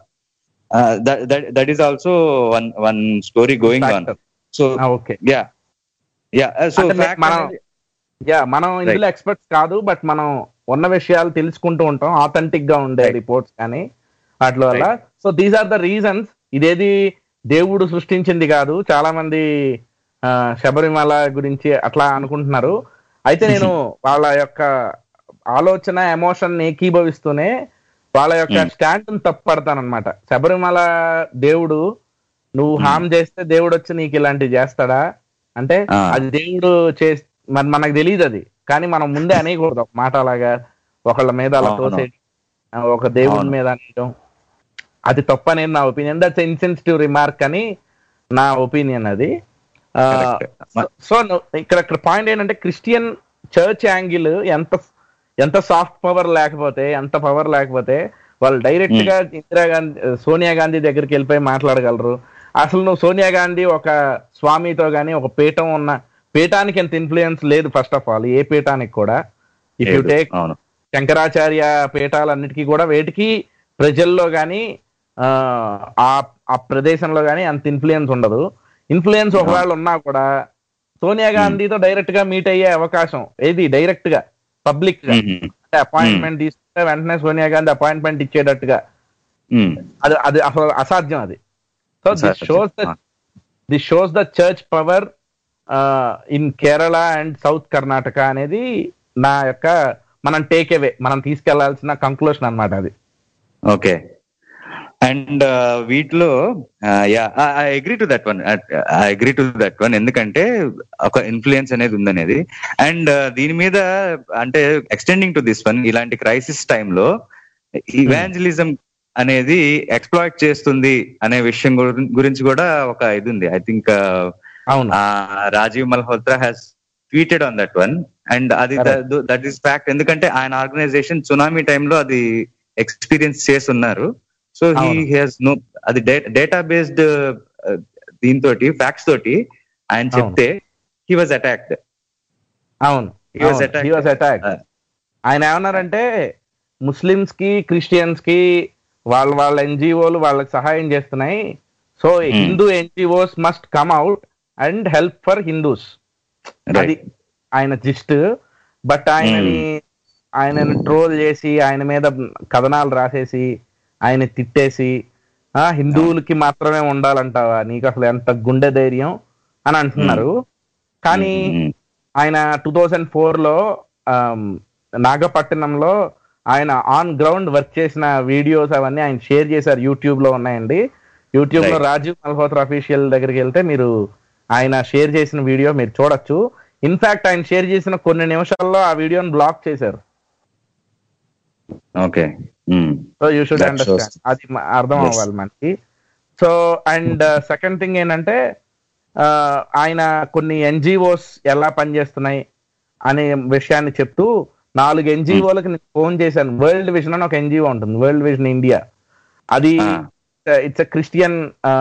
that is also one one story going on Factor. So ఆ, ఓకే యా యా సో అంటే మనం యా మనం ఇందులో ఎక్స్పర్ట్స్ కాదు బట్ మనం ఉన్న విషయాలు తెలుసుకుంటూ ఉంటాం ఆథెంటిక్ గా ఉండే Right. రిపోర్ట్స్ కానీ వాటి వల్ల so these are the reasons ఇదేది దేవుడు సృష్టించింది కాదు చాలా మంది ఆ, శబరిమల గురించి అట్లా అనుకుంటున్నారు అయితే నేను వాళ్ళ యొక్క ఆలోచన ఎమోషన్ ఏకీభవిస్తూనే వాళ్ళ యొక్క Hmm. స్టాండ్ తప్పుపడతానమాట శబరిమల దేవుడు నువ్వు హామ్ చేస్తే దేవుడు వచ్చి నీకు ఇలాంటివి చేస్తాడా అంటే Ah. అది దేవుడు చే మరి మనకు తెలియదు అది కానీ మనం ముందే అనేయకూడదు ఒక మాట అలాగా ఒకళ్ళ మీద అలా అవును. తోసేయడం ఆ, ఒక దేవుడి అవును. మీద అనేయడం అది తప్పు అనేది నా ఒపీనియన్ దట్స్ ఇన్సెన్సిటివ్ రిమార్క్ అని నా ఒపీనియన్ అది సో ఇక్కడ ఇక్కడ పాయింట్ ఏంటంటే క్రిస్టియన్ చర్చ్ యాంగిల్ ఎంత ఎంత సాఫ్ట్ పవర్ లేకపోతే ఎంత పవర్ లేకపోతే వాళ్ళు డైరెక్ట్ గా ఇందిరాగాంధీ సోనియా గాంధీ దగ్గరికి వెళ్ళిపోయి మాట్లాడగలరు అసలు నువ్వు సోనియా గాంధీ ఒక స్వామితో గానీ ఒక పీఠం ఉన్న పీఠానికి ఎంత ఇన్ఫ్లుయెన్స్ లేదు ఫస్ట్ ఆఫ్ ఆల్ ఏ పీఠానికి కూడా ఇఫ్ యు లేదు. టేక్ అవును శంకరాచార్య పీఠాలన్నిటికీ కూడా వేటికి ప్రజల్లో కానీ ఆ ఆ ప్రదేశంలో కానీ అంత ఇన్ఫ్లుయెన్స్ ఉండదు ఇన్ఫ్లుయెన్స్ ఒకవేళ ఉన్నా కూడా సోనియా గాంధీతో డైరెక్ట్ గా మీట్ అయ్యే అవకాశం ఏది డైరెక్ట్ గా పబ్లిక్ గా మ్మ్. అంటే అపాయింట్మెంట్ తీసుకుంటే వెంటనే సోనియా గాంధీ అపాయింట్మెంట్ ఇచ్చేటట్టుగా మ్మ్. అది అది అసలు అసాధ్యం అది సో దిస్ అసాధ్యం. షోస్ ద ఆ. This shows the church power in Kerala and south Karnataka అనేది నా యొక్క మనం టేక్ అవే మనం తీసుకెళ్లాల్సిన కంక్లూషన్ అన్నమాట అది ఓకే అండ్ వీటిలో yeah I agree to that one I agree to that one ఎందుకంటే ఒక ఇన్ఫ్లుయెన్స్ అనేది ఉందనేది అండ్ దీని మీద అంటే ఎక్స్టెండింగ్ టు దిస్ వన్ ఇలాంటి క్రైసిస్ టైంలో ఇవాంజలిజం అనేది ఎక్స్ప్లాయిట్ చేస్తుంది అనే విషయం గురి- గురించి కూడా ఒక ఇది ఉంది ఐ థింక్ అవును Rajiv Malhotra has tweeted on that one and అది దట్ ఈస్ ఫ్యాక్ట్ ఎందుకంటే ఆయన ఆర్గనైజేషన్ సునామీ టైంలో అది ఎక్స్పీరియన్స్ చేసి ఉన్నారు సో హీ అవును. హాస్ నో అది డేటా బేస్డ్ దీంతో ఫ్యాక్ట్స్ తోటి ఆయన అవును. చెప్తే హీ వాజ్ అటాక్డ్ అవును He was attacked. He was attacked. Uh, ఆయన ఏమన్నారంటే ముస్లిమ్స్ కి క్రిస్టియన్స్ కి వాళ్ళ వాళ్ళ ఎన్జిఓలు వాళ్ళకి సహాయం చేస్తున్నాయి so Hindu NGOs must come out and help for Hindus అది ఆయన జిస్ట్ బట్ ఆయనని ఆయనని ట్రోల్ చేసి ఆయన మీద కథనాలు రాసేసి ఆయన తిట్టేసి ఆ హిందువులకి మాత్రమే ఉండాలంటావా నీకు అసలు ఎంత గుండె ధైర్యం అని అంటున్నారు కానీ ఆయన టూ థౌజండ్ ఫోర్ లో ఆమ్, నాగపట్నంలో ఆయన ఆన్ గ్రౌండ్ వర్క్ చేసిన వీడియోస్ అవన్నీ ఆయన షేర్ చేశారు యూట్యూబ్ లో ఉన్నాయండి యూట్యూబ్ లో Right. రాజీవ్ మల్హోత్రా అఫీషియల్ దగ్గరికి వెళ్తే మీరు ఆయన షేర్ చేసిన వీడియో మీరు చూడొచ్చు ఇన్ఫాక్ట్ ఆయన షేర్ చేసిన కొన్ని నిమిషాల్లో ఆ వీడియోని బ్లాక్ చేశారు okay so you should That understand shows. అది మ- అర్థం Yes. అవ్వాలి మనకి సో అండ్ సెకండ్ థింగ్ ఏంటంటే ఆ, ఆయన కొన్ని ఎన్జిఓస్ ఎలా పనిచేస్తున్నాయి అనే విషయాన్ని చెప్తూ నాలుగు ఎన్జిఓలకు నేను ఫోన్ చేశాను వరల్డ్ విజన్ అని ఒక ఎన్జిఓ ఉంటుంది వరల్డ్ విజన్ ఇండియా అది ఇట్స్ క్రిస్టియన్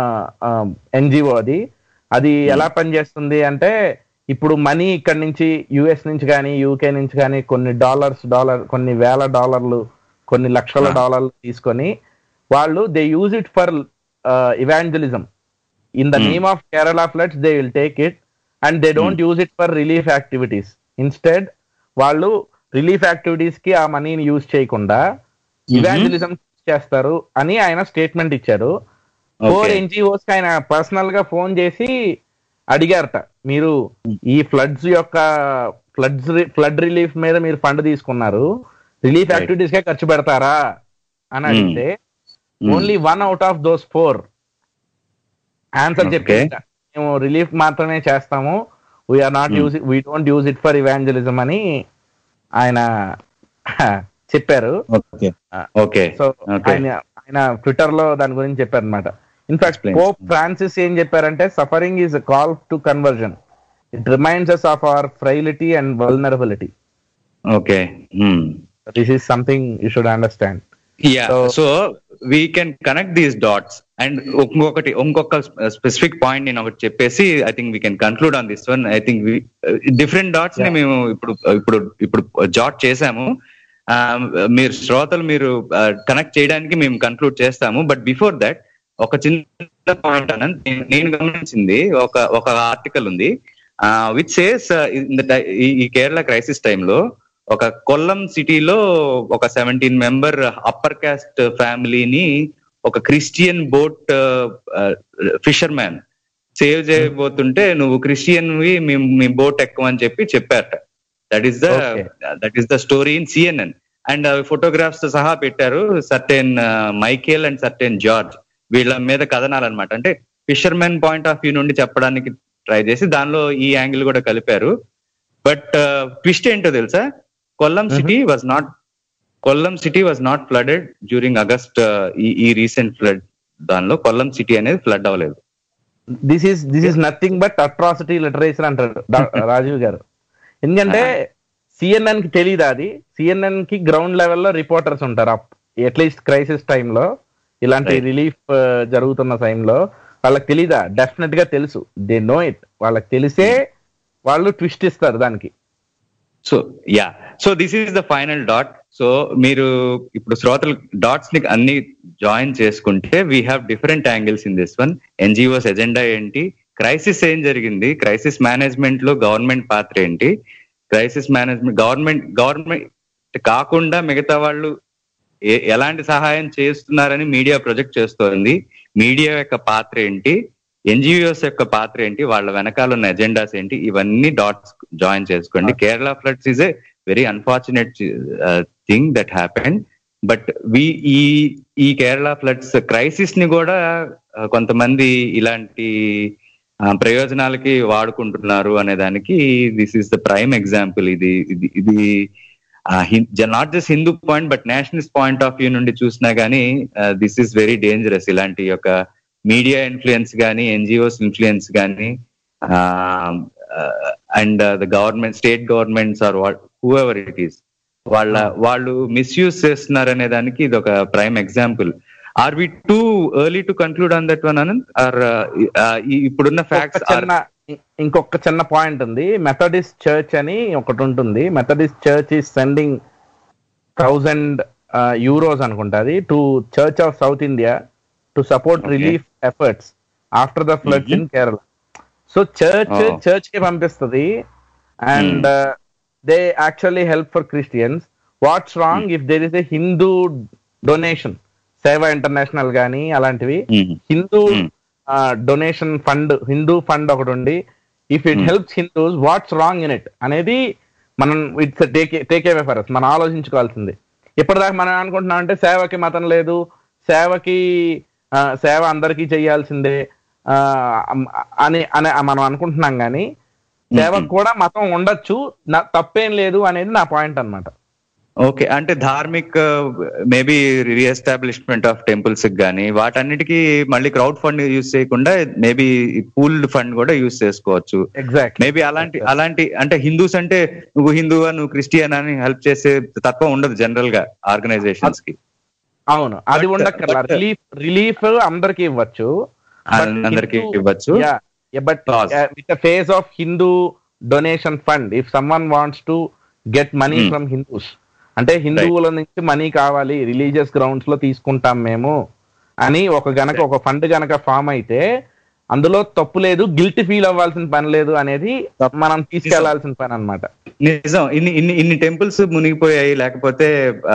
ఎన్జిఓ అది అది ఎలా పనిచేస్తుంది అంటే ఇప్పుడు మనీ ఇక్కడ నుంచి యుఎస్ నుంచి కానీ యూకే నుంచి కానీ కొన్ని డాలర్స్ డాలర్ కొన్ని వేల డాలర్లు కొన్ని లక్షల డాలర్లు తీసుకొని వాళ్ళు they use it for evangelism in the name of Kerala floods they will take it and they don't use it for relief activities instead వాళ్ళు రిలీఫ్ యాక్టివిటీస్ కి ఆ మనీని యూజ్ చేయకుండా ఇవాంజలిజం చేస్తారు అని ఆయన స్టేట్మెంట్ ఇచ్చారు ఫోర్ ఎన్జిఓస్ కి ఆయన పర్సనల్ గా ఫోన్ చేసి అడిగారట మీరు ఈ ఫ్లడ్స్ యొక్క ఫ్లడ్స్ ఫ్లడ్ రిలీఫ్ మీద మీరు ఫండ్ తీసుకున్నారు రిలీఫ్ యాక్టివిటీస్ కే ఖర్చు పెడతారా అని అడిగితే only one out of those four answer చెప్పి Okay. మేము రిలీఫ్ మాత్రమే చేస్తాము we are not use we don't use it for evangelism అని ఆయన చెప్పారు ఓకే ఓకే సో Okay. ఆయన ఆయన ట్విట్టర్ లో దాని గురించి చెప్పారు అనమాట ఇన్ఫాక్ట్ Explain. పోప్ ఫ్రాన్సిస్ ఏం చెప్పారంటే suffering is call to conversion it reminds us of our frailty and vulnerability okay this is something you should understand yeah So- so we can connect these dots and ఇంకొకటి ఇంకొక స్పెసిఫిక్ పాయింట్ నేను ఒకటి చెప్పేసి I think we can conclude on this one I think different dots ని మేము ఇప్పుడు ఇప్పుడు ఇప్పుడు జాట్ చేసాము ఆ, మీరు శ్రోతలు మీరు కనెక్ట్ చేయడానికి మేము కన్క్లూడ్ చేస్తాము బట్ బిఫోర్ దట్ ఒక చిన్న పాయింట్ అన్న నేను గమనించింది ఒక ఒక ఆర్టికల్ ఉంది విచ్ సేస్ ఈ కేరళ క్రైసిస్ టైంలో ఒక కొల్లం సిటీలో ఒక సెవెంటీన్ మెంబర్ అప్పర్ కాస్ట్ ఫ్యామిలీని ఒక Christian boat fisherman save చేయబోతుంటే నువ్వు క్రిస్టియన్ వి మేము మీ బోట్ ఎక్కమని చెప్పి చెప్పారట that is the Okay. That is the story in CNN and photographs సహా పెట్టారు certain Michael and certain George వీళ్ళ మీద కథనాలు అనమాట అంటే ఫిషర్మెన్ పాయింట్ ఆఫ్ వ్యూ నుండి చెప్పడానికి ట్రై చేసి దానిలో ఈ యాంగిల్ కూడా కలిపారు బట్ ట్విస్ట్ ఏంటో తెలుసా Kollam city was not Kollam city was not flooded during August ఈ ఈ రీసెంట్ ఫ్లడ్ దానిలో కొల్లం సిటీ అనేది ఫ్లడ్ అవ్వలేదు this is this is nothing but atrocity literature అంటాడు డా- రాజీవ్ గారు ఎందుకంటే సిఎన్ఎన్ కి తెలియదు అది సిఎన్ఎన్ కి గ్రౌండ్ లెవెల్లో రిపోర్టర్స్ ఉంటారు అట్లీస్ట్ క్రైసిస్ టైంలో ఇలాంటి Right. రిలీఫ్ జరుగుతున్న టైంలో వాళ్ళకి తెలీదా డెఫినెట్ గా తెలుసు దే నో ఇట్ వాళ్ళకి తెలిసే వాళ్ళు ట్విస్ట్ ఇస్తారు దానికి so yeah so this is the final dot సో మీరు ఇప్పుడు శ్రోతలు డాట్స్ ని అన్ని జాయిన్ చేసుకుంటే we have different angles in this one NGOs agenda ఏంటి క్రైసిస్ ఏం జరిగింది క్రైసిస్ మేనేజ్మెంట్ లో గవర్నమెంట్ పాత్ర ఏంటి క్రైసిస్ మేనేజ్మెంట్ గవర్నమెంట్ గవర్నమెంట్ కాకుండా మిగతా వాళ్ళు ఏ- ఎలాంటి సహాయం చేస్తున్నారని మీడియా ప్రొజెక్ట్ చేస్తోంది మీడియా యొక్క పాత్ర ఏంటి ఎన్జిఓస్ యొక్క పాత్ర ఏంటి వాళ్ళ వెనకాల ఉన్న ఎజెండాస్ ఏంటి ఇవన్నీ డాట్స్ జాయిన్ చేసుకోండి Kerala floods is a very unfortunate thing that happen but we ఈ ఈ కేరళ ఫ్లడ్స్ క్రైసిస్ ని కూడా uh, కొంతమంది ఇలాంటి uh, ప్రయోజనాలకి వాడుకుంటున్నారు అనే దానికి this is the prime example ఇది ఇది ఇది not just Hindu point but nationalist point of view నుండి చూసినా గానీ దిస్ ఈస్ వెరీ డేంజరస్ ఇలాంటి యొక్క మీడియా ఇన్ఫ్లుయెన్స్ కానీ ఎన్జిఓస్ ఇన్ఫ్లుయెన్స్ కానీ and the government state governments or whoever it is వాళ్ళ వాళ్ళు మిస్యూజ్ చేస్తున్నారు అనే దానికి ఇది ఒక prime example or we too early to conclude on that one Anant or ఇప్పుడున్న ఒక ఫ్యాక్ట్స్ చిన్న ఇ- ఇంకొక చిన్న పాయింట్ ఉంది మెథడిస్ట్ చర్చ్ అని ఒకటి ఉంటుంది Methodist church is sending thousand euros అనుకుంటుంది to church of south India to support Okay. Relief efforts after the floods in Kerala so church Oh. Church కి పంపిస్తుంది and they actually help for Christians what's wrong if there is a Hindu donation Seva international కానీ అలాంటివి Hindu Hmm. Donation fund Hindu fund ఒకటి ఉండి if it Hmm. Helps Hindus what's wrong in it అనేది మనం ఇట్స్ టేక్ అవే ఫర్ మనం ఆలోచించుకోవాల్సింది ఇప్పటిదాకా మనం అనుకుంటున్నాం అంటే సేవకి మతం లేదు సేవకి ఆ, సేవ అందరికీ చేయాల్సిందే ఆ, అమ్- అని అని మనం అనుకుంటున్నాం కానీ సేవకు కూడా మతం ఉండొచ్చు నా- తప్పేం లేదు అనేది నా పాయింట్ అన్నమాట ఓకే అంటే dharmic maybe re-establishment of temples కానీ వాటన్నిటికీ మళ్ళీ క్రౌడ్ ఫండ్ యూస్ చేయకుండా మేబీ పూల్డ్ ఫండ్ కూడా యూస్ చేసుకోవచ్చు ఎగ్జాక్ట్ మేబీ అలాంటి అలాంటి అంటే హిందూస్ అంటే నువ్వు హిందువా నువ్వు క్రిస్టియన్ అని హెల్ప్ చేసే తత్వం ఉండదు జనరల్ గా ఆర్గనైజేషన్స్ కి అవును అది But- ఉండక్కర్లా but- రిలీఫ్ రిలీఫ్ అందరికి ఇవ్వచ్చు అందరికి ఇవ్వచ్చు but Clause. With face of Hindu donation fund if someone wants to get money Hmm. From Hindus అంటే హిందువుల నుంచి మనీ కావాలి రిలీజియస్ గ్రౌండ్స్ లో తీసుకుంటాం మేము అని ఒక గనక ఒక ఫండ్ గనక ఫామ్ అయితే అందులో తప్పు లేదు గిల్ట్ ఫీల్ అవ్వాల్సిన పని లేదు అనేది మనం తీసుకెళ్లాల్సిన పని అన్నమాట నిజం ఇన్ని ఇన్ని ఇన్ని టెంపుల్స్ మునిగిపోయాయి లేకపోతే ఆ,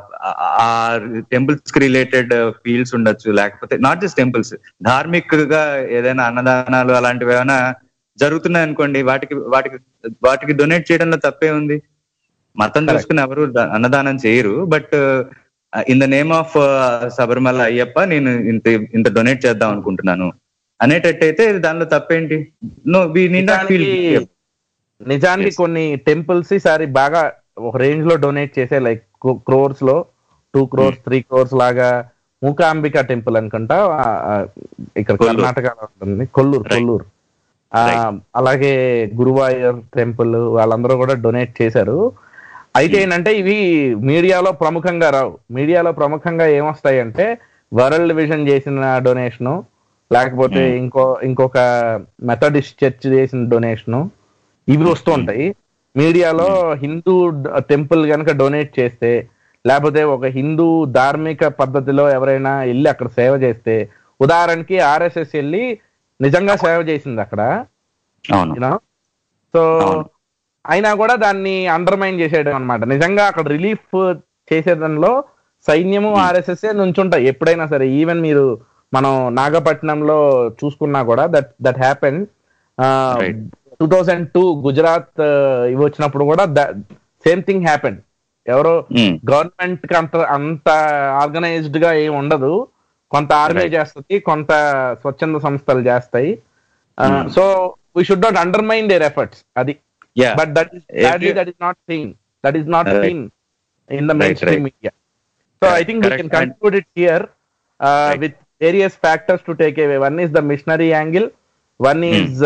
ఆ టెంపుల్స్ కి రిలేటెడ్ ఫీల్డ్స్ ఉండొచ్చు లేకపోతే నాట్ జస్ట్ టెంపుల్స్ ధార్మిక్ గా ఏదైనా అన్నదానాలు అలాంటివి ఏమైనా జరుగుతున్నాయి అనుకోండి వాటికి వాటికి వాటికి డొనేట్ చేయడంలో తప్పే ఉంది మతం Correct. చూసుకుని ఎవరు ద- అన్నదానం చేయరు but in the name of Sabarimala Ayyappa నేను ఇంత ఇంత డొనేట్ చేద్దాం అనుకుంటున్నాను అనేటట్టయితే దానిలో తప్పేంటి no we need not feel నిజానికి- నిజానికి Yes. కొన్ని టెంపుల్స్ ఈసారి బాగా ఒక రేంజ్ లో డొనేట్ చేసే లైక్ క్రోర్స్ లో టూ క్రోర్స్ త్రీ క్రోర్స్ లాగా మూకాంబిక టెంపుల్ అనుకుంటా ఆ, ఆ, ఇక్కడ కొల్లూరు. కర్ణాటకలో ఉంటుంది కొల్లూరు Right. కొల్లూరు ఆ, Right. అలాగే గురువాయూర్ టెంపుల్ వాళ్ళందరూ కూడా డొనేట్ చేశారు అయితే ఏంటంటే ఇవి మీడియాలో ప్రముఖంగా రావు మీడియాలో ప్రముఖంగా ఏమొస్తాయి అంటే వరల్డ్ విజన్ చేసిన డొనేషను లేకపోతే Hmm. ఇంకో ఇంకొక మెథడిస్ట్ చర్చ్ చేసిన డొనేషను ఇవి వస్తూ ఉంటాయి మీడియాలో హిందూ టెంపుల్ కనుక డొనేట్ చేస్తే లేకపోతే ఒక హిందూ ధార్మిక పద్ధతిలో ఎవరైనా వెళ్ళి అక్కడ సేవ చేస్తే ఉదాహరణకి ఆర్ఎస్ఎస్ వెళ్ళి నిజంగా సేవ చేసింది అక్కడ అవును యూనో సో అవును. అయినా కూడా దాన్ని అండర్మైన్ చేసేయడం అనమాట నిజంగా అక్కడ రిలీఫ్ చేసేదానిలో సైన్యము ఆర్ఎస్ఎస్ నుంచుంటాయి ఎప్పుడైనా సరే ఈవెన్ మీరు మనం నాగపట్నంలో చూసుకున్నా కూడా that that happen Right. Two thousand two Gujarat ఇవి వచ్చినప్పుడు కూడా సేమ్ థింగ్ హ్యాపెన్ ఎవరో Mm. గవర్నమెంట్ కి అంత అంత ఆర్గనైజ్డ్ గా ఏమి ఉండదు కొంత ఆర్మీ Right. చేస్తుంది కొంత స్వచ్ఛంద సంస్థలు చేస్తాయి Hmm. So we should not undermine their efforts అది Yeah. But that Every- that is not seen that is not Right. Seen in the main Right, stream right. Media so I Correct, think we correct. Can conclude it here Right. With various factors to take away one is the missionary angle one is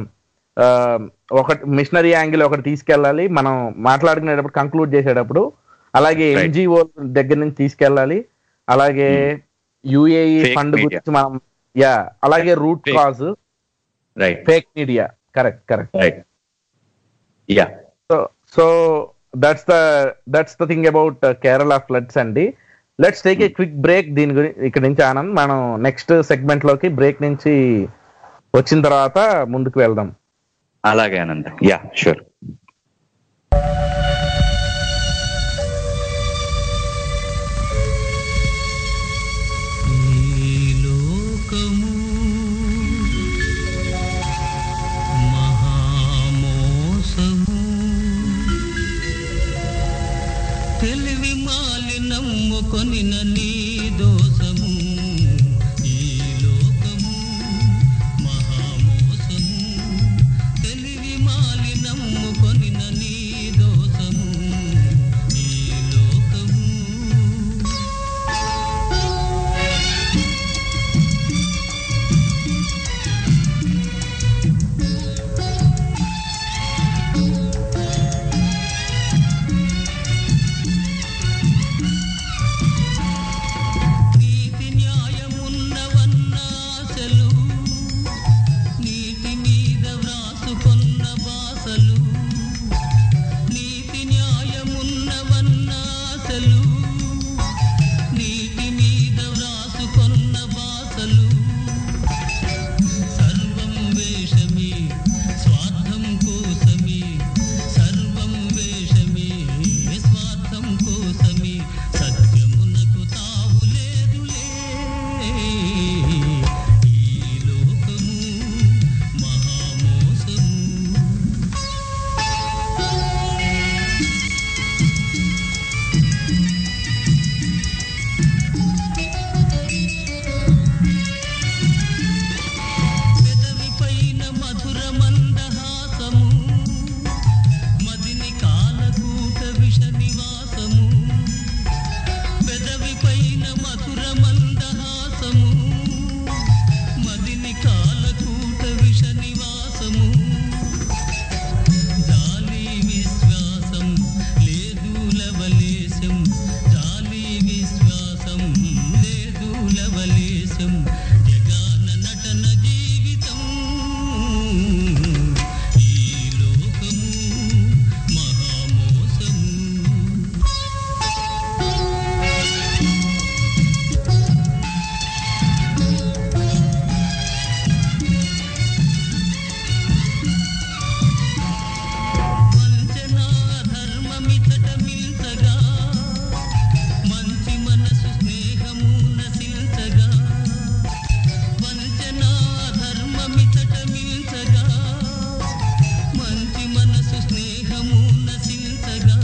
ఒకటి మిషనరీ యాంగిల్ ఒకటి తీసుకెళ్ళాలి మనం మాట్లాడుకునేటప్పుడు కంక్లూడ్ చేసేటప్పుడు అలాగే Right. ఎన్జిఓ దగ్గర నుంచి తీసుకెళ్ళాలి అలాగే యుఏఈ Fake ఫండ్ media. గురించి మనం యా అలాగే root Fake. Cause right fake media correct correct right yeah so so that's the that's the thing about Kerala floods అండి let's take a quick break దీని గురించి ఇక్కడ నుంచి ఆనంద్ మనం నెక్స్ట్ సెగ్మెంట్ లోకి బ్రేక్ నుంచి వచ్చిన తర్వాత ముందుకు వెళ్దాం అలాగే ఆనంద్ యా షూర్ ఈ లోకము మహామోసము తెలివి మాలి నమ్ముకొని నీ దోషము ఈ లోకము మహామోసము తెలివి మాలి నమ్ముకొని నీ దోషము ఈ లోకము నీతి న్యాయమున్నవన్న ఆశలు నీటి మీద వ్రాసుకొన్న బాసలు నీతి న్యాయమున్నవన్న ఆశలు నీటి మీద వ్రాసుకొన్న బాసలు సర్వం వేషమే స్వార్థం కోసమే సర్వం వేషమే స్వార్థం కోసమే సత్యమునకు తావు లేదులే ఈ లోకము మహామోసము పెదవి పైన మధుర మందహాసము మదిని కాలకూట విష నివాసము పెదవి పైన మధుర మందహాసము మదిని కాలకూట విష నివాసము జాలి విశ్వాసం లేదు లవలేశం జాలి విశ్వాసం లేదు లవలేశం జగాన నటన జీవితం ఈ లోకము మహామోసము వంచనా ధర్మమితట మిల్చగా మంచి మనసు స్నేహము నశించగా వంచనా ధర్మమితట మిల్చగా మంచి మనసు స్నేహము నశించగా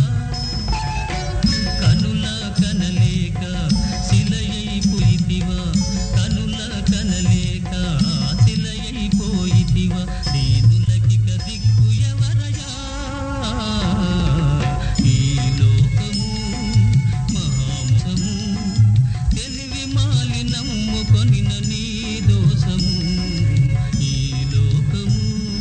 కనుల కనలేక శిలయైపోయితివా కనుల కనలేక శిలయైపోయితివా దీనులకిక దిక్కు ఎవరయా ఈ లోకము మహామోసము తెలివి మాలి నమ్ముకొని నీ దోషము ఈ లోకము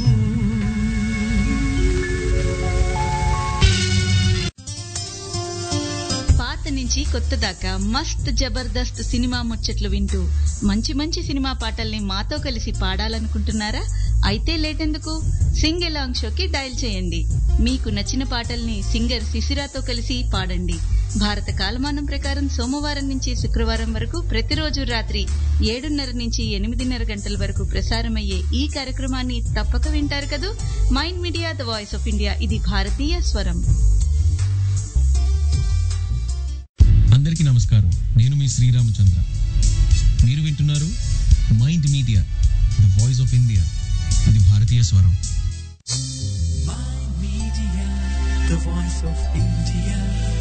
పాత నుంచి కొత్త దాకా మస్త్ జబర్దస్త్ సినిమా ముచ్చట్లు వింటూ మంచి మంచి సినిమా పాటల్ని మాతో కలిసి పాడాలనుకుంటున్నారా అయితే లేటెందుకు సింగ్ ఎలాంగ్ షోకి డయల్ చేయండి మీకు నచ్చిన పాటల్ని సింగర్ శిశిరాతో కలిసి పాడండి భారత కాలమానం ప్రకారం సోమవారం నుంచి శుక్రవారం వరకు ప్రతిరోజు రాత్రి ఏడున్నర నుంచి ఎనిమిదిన్నర గంటల వరకు ప్రసారమయ్యే ఈ కార్యక్రమాన్ని తప్పక వింటారు కదూ Mind media the voice of India ఇది భారతీయ స్వరం అందరికీ నమస్కారం నేను మీ శ్రీరామచంద్ర మీరు వింటున్నారు mind media the voice of India ఇది భారతీయ స్వరం the voice of India.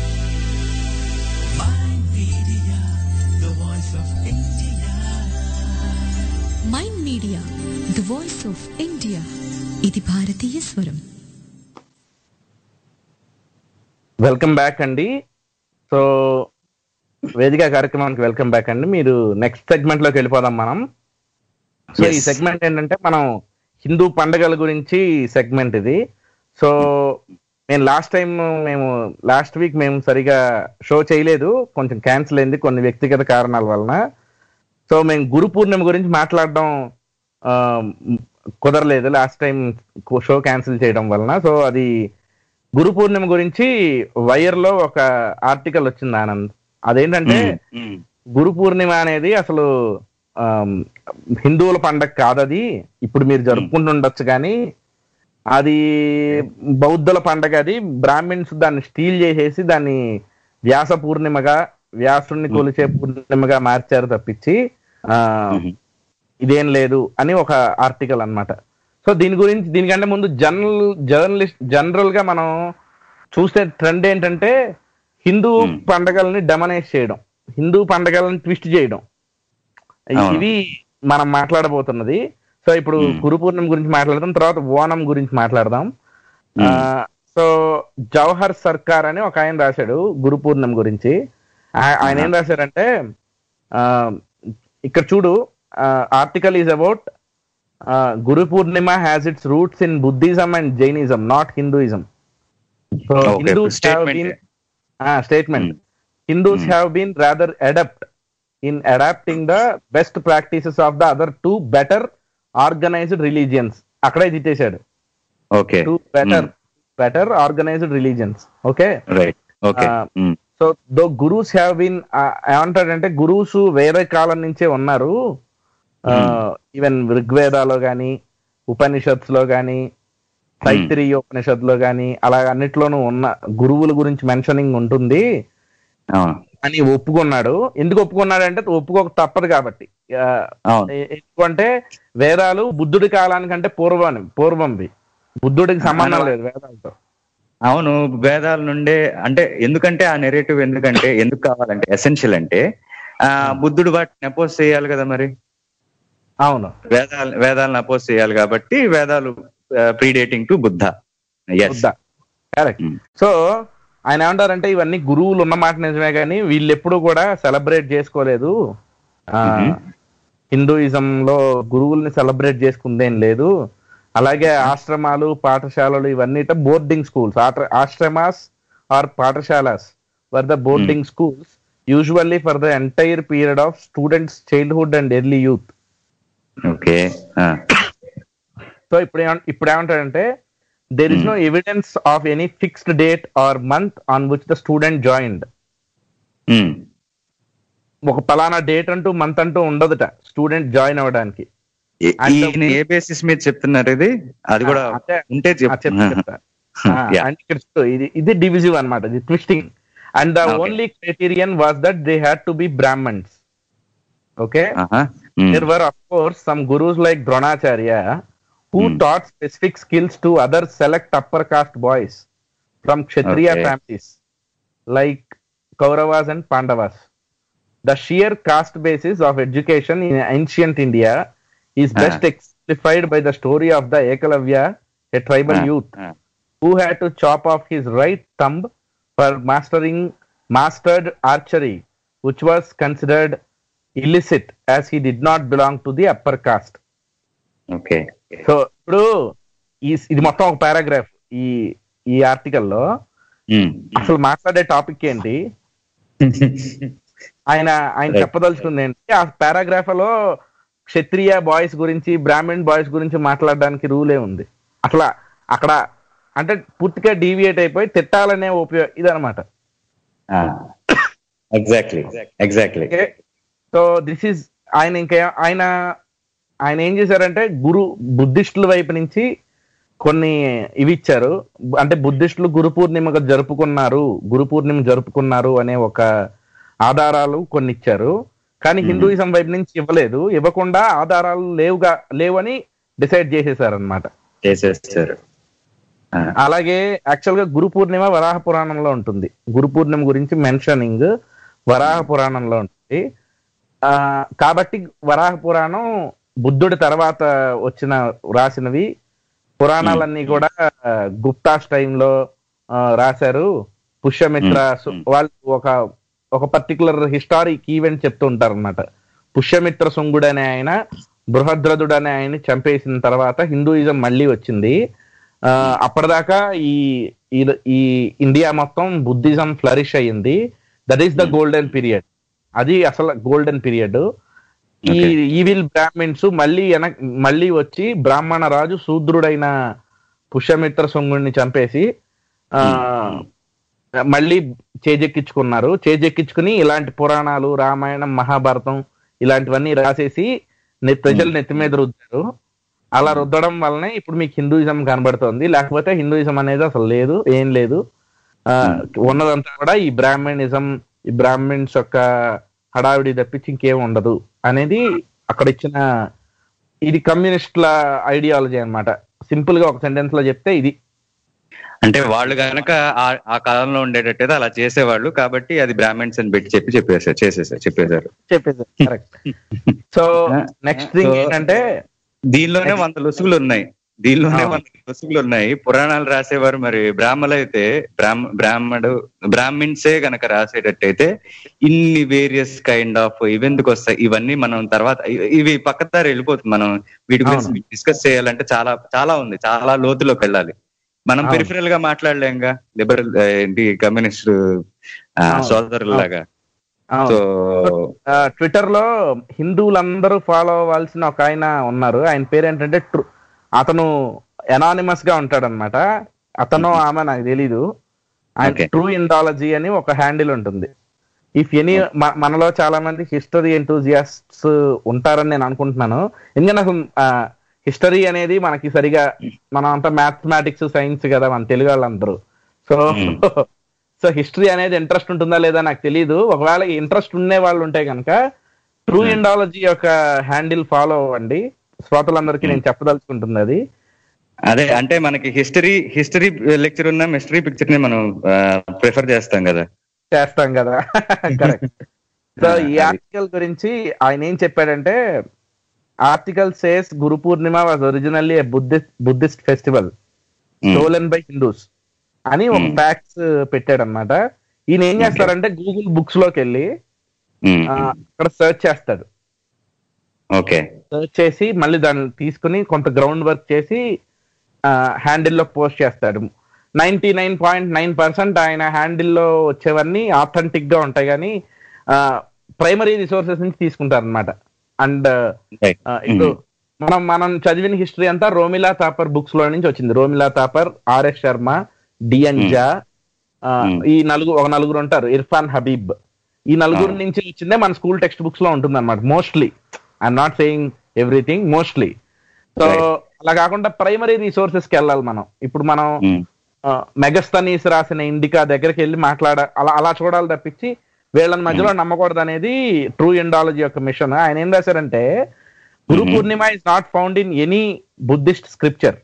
Mind Media, the voice of India. Mind media the voice of India ఇది భారతీయ స్వరం వెల్కమ్ బ్యాక్ అండి సో వేదిక కార్యక్రమానికి వెల్కమ్ బ్యాక్ అండి మీరు నెక్స్ట్ సెగ్మెంట్ లోకి వెళ్ళిపోదాం మనం సో ఈ Yes. సెగ్మెంట్ ఏంటంటే మనం హిందూ పండగల గురించి సెగ్మెంట్ ఇది సో నేను లాస్ట్ టైం మేము లాస్ట్ వీక్ మేము సరిగా షో చేయలేదు కొంచెం క్యాన్సిల్ అయింది కొన్ని వ్యక్తిగత కారణాల వలన సో మేము గురు పూర్ణిమ గురించి మాట్లాడడం ఆ, కుదరలేదు లాస్ట్ టైం షో క్యాన్సిల్ చేయడం వలన సో అది గురు పూర్ణిమ గురించి వైర్ లో ఒక ఆర్టికల్ వచ్చింది ఆనంద్ అదేంటంటే గురు పూర్ణిమ అనేది అసలు ఆమ్, హిందువుల పండగ కాదది ఇప్పుడు మీరు జరుపుకుంటుండొచ్చు కానీ అది బౌద్ధుల పండగ అది బ్రాహ్మిన్స్ దాన్ని స్టీల్ చేసేసి దాన్ని వ్యాస పూర్ణిమగా వ్యాసుడిని కొలిచే పూర్ణిమగా మార్చారు తప్పించి ఆ ఇదేం లేదు అని ఒక ఆర్టికల్ అన్నమాట సో దీని గురించి దీనికంటే ముందు జనరల్ జర్నలిస్ట్ జనరల్ గా మనం చూసే ట్రెండ్ ఏంటంటే హిందూ పండగల్ని డెమనైజ్ చేయడం హిందూ పండగలను ట్విస్ట్ చేయడం అవును. ఇవి మనం మాట్లాడబోతున్నది సో ఇప్పుడు గురు పూర్ణిమ గురించి మాట్లాడదాం తర్వాత ఓనం గురించి మాట్లాడదాం ఆ, సో జవహర్ సర్కార్ అని ఒక ఆయన రాశాడు గురు పూర్ణిమ గురించి ఆ- ఆయన ఏం రాశారంటే ఆ, ఇక్కడ చూడు article is about Guru Purnima has its roots in Buddhism and Jainism not Hinduism so Okay, Hindus statement. Statement Hindus have been rather adapt in adapting the best practices of the other too better organised religions అక్కడే తిట్టేశాడు okay too better better organised religions okay right okay so though gurus have been ఏమంటాడంటే గురూస్ వేరే కాలం నుంచే ఉన్నారు ఈవెన్ ఋగ్వేదాలో గాని ఉపనిషత్స్ లో గాని తైత్రీయ ఉపనిషత్ లో గాని అలా అన్నిట్లోనూ ఉన్న గురువుల గురించి మెన్షనింగ్ ఉంటుంది అని ఒప్పుకున్నాడు ఎందుకు ఒప్పుకున్నాడు అంటే ఒప్పుకోక తప్పదు కాబట్టి ఆ, అవును. ఎ- ఎందుకంటే వేదాలు బుద్ధుడి కాలానికంటే పూర్వం పూర్వంవి బుద్ధుడికి సంబంధం లేదు వేదాలతో అవును వేదాల నుండే అంటే ఎందుకంటే ఆ నెరేటివ్ ఎందుకంటే ఎందుకు కావాలంటే ఎసెన్షియల్ అంటే ఆ బుద్ధుడు వాటిని అపోజ్ చేయాలి కదా మరి అవును వేదాలు వేదాలను అపోజ్ చేయాలి కాబట్టి వేదాలు predating to Buddha yes Buddha correct so ఆయన ఏమంటారంటే ఇవన్నీ గురువులు ఉన్న మాట నిజమే కానీ వీళ్ళు ఎప్పుడు కూడా సెలబ్రేట్ చేసుకోలేదు ఆ, హిందూయిజం లో గురువుల్ని సెలబ్రేట్ చేసుకుందేం లేదు అలాగే ఆశ్రమాలు పాఠశాలలు ఇవన్నీ boarding schools ashramas are pathashalas were the boarding schools usually for the entire period of students childhood and early youth okay so ఇప్పుడు ఏమన్- ఇప్పుడు ఏమంటాడంటే there is no evidence of any fixed date or month on which the student joined ఒక పలానా డేట్ అంటూ మంత్ అంటూ ఉండదుట స్టూడెంట్ జాయిన్ అవ్వడానికి ఈయన ఏ బేసిస్ మీద చెప్తున్నారు ఇది అది కూడా అంటే ఉంటే ఆ, చెప్తా, చెప్తా. ఆ, Yeah. and ఇక్కడ చూడు, ఇది ఇది డివిజివ్ అన్నమాట ఇది twisting and the only criterion was that they had to be Brahmins okay there were of course some gurus like dronacharya who taught specific skills to other select upper caste boys from kshatriya Okay. families like kauravas and pandavas the sheer caste basis of education in ancient india is best exemplified by the story of the ekalavya a tribal Ah, youth who had to chop off his right thumb for mastering mastered archery which was considered illicit as he did not belong to the upper caste okay so ఇప్పుడు ఈ ఇది మొత్తం ఒక పారాగ్రాఫ్ ఈ ఈ ఆర్టికల్లో అసలు మాట్లాడే టాపిక్ ఏంటి ఆయన ఆయన Right. చెప్పదలుచుకుంది ఏంటి ఆ పారాగ్రాఫ్ లో క్షత్రియ బాయ్స్ గురించి బ్రాహ్మణ్ బాయ్స్ గురించి మాట్లాడడానికి రూలే ఉంది అట్లా అక్కడ అంటే పూర్తిగా డీవియేట్ అయిపోయి తిట్టాలనే ఉపయోగ ఇదనమాట exactly exactly so this is ఆయన ఇంకా ఆయన ఆయన ఏం చేశారంటే గురు బుద్ధిస్టుల వైపు నుంచి కొన్ని ఇవి ఇచ్చారు అంటే బుద్ధిస్టులు గురు పూర్ణిమగా జరుపుకున్నారు గురు పూర్ణిమ జరుపుకున్నారు అనే ఒక ఆధారాలు కొన్ని ఇచ్చారు కానీ హిందూయిజం వైపు నుంచి ఇవ్వలేదు ఇవ్వకుండా ఆధారాలు లేవుగా లేవని డిసైడ్ చేసేసారు అనమాట చేసేస్తారు అలాగే యాక్చువల్ గా గురు పూర్ణిమ వరాహ పురాణంలో ఉంటుంది గురు పూర్ణిమ గురించి మెన్షనింగ్ వరాహ పురాణంలో ఉంటుంది ఆ కాబట్టి వరాహ పురాణం బుద్ధుడి తర్వాత వచ్చిన రాసినవి పురాణాలన్నీ కూడా ఆ, గుప్తాస్ టైంలో ఆ, రాశారు పుష్యమిత్ర సు- వాళ్ళు ఒక ఒక పర్టికులర్ హిస్టారిక్ ఈవెంట్ చెప్తూ ఉంటారు అనమాట పుష్యమిత్ర శుంగుడు అనే ఆయన బృహద్రథుడు అనే ఆయన్ని చంపేసిన తర్వాత హిందూయిజం మళ్ళీ వచ్చింది ఆ, అప్పటిదాకా ఈ ఈ- ఈ ఇండియా మొత్తం బుద్ధిజం ఫ్లరిష్ అయ్యింది that is the golden period అది అసలు గోల్డెన్ పీరియడ్ ఈ ఈవిల్ బ్రాహ్మిన్స్ మళ్ళీ వెనక్ మళ్ళీ వచ్చి బ్రాహ్మణ రాజు శూద్రుడైన పుష్యమిత్ర శృంగుడిని చంపేసి ఆ మళ్ళీ చేజెక్కించుకున్నారు చేజెక్కించుకుని ఇలాంటి పురాణాలు రామాయణం మహాభారతం ఇలాంటివన్నీ రాసేసి నె- ప్రజలు నెత్తి మీద రుద్దారు అలా రుద్దడం వల్లనే ఇప్పుడు మీకు హిందూయిజం కనబడుతోంది లేకపోతే హిందూయిజం అనేది అసలు లేదు ఏం లేదు ఆ, ఉన్నదంతా కూడా ఈ బ్రాహ్మణిజం ఈ బ్రాహ్మణ్స్ యొక్క హడావిడి తప్పించి ఇంకేం ఉండదు అనేది అక్కడ ఇచ్చిన ఇది కమ్యూనిస్టుల ఐడియాలజీ అన్నమాట సింపుల్ గా ఒక సెంటెన్స్ లో చెప్తే ఇది అంటే వాళ్ళు గనక ఆ- ఆ కాలంలో ఉండేటట్టయితే అలా చేసేవాళ్ళు కాబట్టి అది బ్రాహ్మణ్స్ అని పెట్టి చెప్పి చెప్పేసారు చేసేసారు చెప్పేశారు చెప్పేసి కరెక్ట్ సో నెక్స్ట్ థింగ్ ఏంటంటే దీనిలోనే వంద లొసుగులు ఉన్నాయి దీనిలోనే వంద లొసుగులు ఉన్నాయి పురాణాలు రాసేవారు మరి బ్రాహ్మలు అయితే బ్రాహ్మ బ్రాహ్మడు బ్రాహ్మిన్సే గనక రాసేటట్టయితే ఇన్ని వేరియస్ కైండ్ ఆఫ్ ఇవెందుకు వస్తాయి ఇవన్నీ మనం తర్వాత ఇ- ఇవి పక్కదారి వెళ్ళిపోతుంది మనం వీటి గురించి డిస్కస్ చేయాలంటే చాలా చాలా ఉంది చాలా లోతులోకి వెళ్ళాలి మనం అవును. పెరిఫరల్ గా మాట్లాడలేంగా లిబరల్ ఏంటి కమ్యూనిస్ట్ అవును. సోదరులాగా అవును. సో ఆ, ట్విట్టర్ లో హిందువులందరూ ఫాలో అవ్వాల్సిన ఒక ఆయన ఉన్నారు ఆయన పేరు ఏంటంటే ట్రు అతను ఎనానిమస్ గా ఉంటాడన్నమాట అతను ఆమె నాకు తెలీదు ఆయన ట్రూ ఇండాలజీ అని ఒక హ్యాండిల్ ఉంటుంది ఇఫ్ ఎనీ మనలో చాలా మంది హిస్టరీ ఎంతూజియాస్ట్స్ ఉంటారని నేను అనుకుంటున్నాను ఎందుకంటే నాకు హిస్టరీ అనేది మనకి సరిగా మనం అంతా మ్యాథమెటిక్స్ సైన్స్ కదా మన తెలుగు వాళ్ళందరూ సో సో హిస్టరీ అనేది ఇంట్రెస్ట్ ఉంటుందా లేదా నాకు తెలియదు ఒకవేళ ఇంట్రెస్ట్ ఉండే వాళ్ళు ఉంటే కనుక ట్రూ ఇండాలజీ యొక్క హ్యాండిల్ ఫాలో అవ్వండి శ్రోతలందరికీ నేను చెప్పదలుచుకుంటుంది అది అదే అంటే మనకి హిస్టరీ హిస్టరీ లెక్చర్ ఉన్న హిస్టరీ పిక్చర్ ని మనం ప్రిఫర్ చేస్తాం కదా చేస్తాం కదా కరెక్ట్ సో ఈ ఆర్టికల్ గురించి ఆయన ఏం చెప్పాడంటే article says Guru Purnima was originally a Buddhist Buddhist festival stolen by Hindus అని ఒక ఫ్యాక్ట్స్ పెట్టాడు అనమాట ఈయన ఏం చేస్తారంటే గూగుల్ బుక్స్ లోకి వెళ్ళి ఆ, అక్కడ సెర్చ్ చేస్తాడు ఓకే సెర్చ్ చేసి మళ్ళీ దాన్ని తీసుకుని కొంత గ్రౌండ్ వర్క్ చేసి హ్యాండిల్లో పోస్ట్ చేస్తాడు ninety nine point nine percent ఆయన హ్యాండిల్లో వచ్చేవన్నీ ఆథెంటిక్ గా ఉంటాయి కానీ ప్రైమరీ రిసోర్సెస్ నుంచి తీసుకుంటారు అనమాట అండ్ ఇప్పుడు మనం మనం చదివిన హిస్టరీ అంతా రోమిలా తాపర్ బుక్స్ లో నుంచి వచ్చింది రోమిలా తాపర్ ఆర్ఎస్ శర్మ డిఎన్ జా ఆ, ఈ నలుగురు ఒక నలుగురు ఉంటారు ఇర్ఫాన్ హబీబ్ ఈ నలుగురు నుంచి వచ్చిందే మన స్కూల్ టెక్స్ట్ బుక్స్ లో ఉంటుంది అనమాట mostly I'm not saying everything mostly so అలా కాకుండా ప్రైమరీ రిసోర్సెస్ కి వెళ్ళాలి మనం ఇప్పుడు మనం మెగస్తనీస్ రాసిన ఇండికా దగ్గరికి వెళ్ళి మాట్లాడ అలా అలా చూడాలి తప్పించి వీళ్ళని మధ్యలో నమ్మకూడదు అనేది ట్రూ ఎండాలజీ యొక్క మిషన్ ఆయన ఏం రాశారంటే Guru Purnima is not found in any Buddhist scripture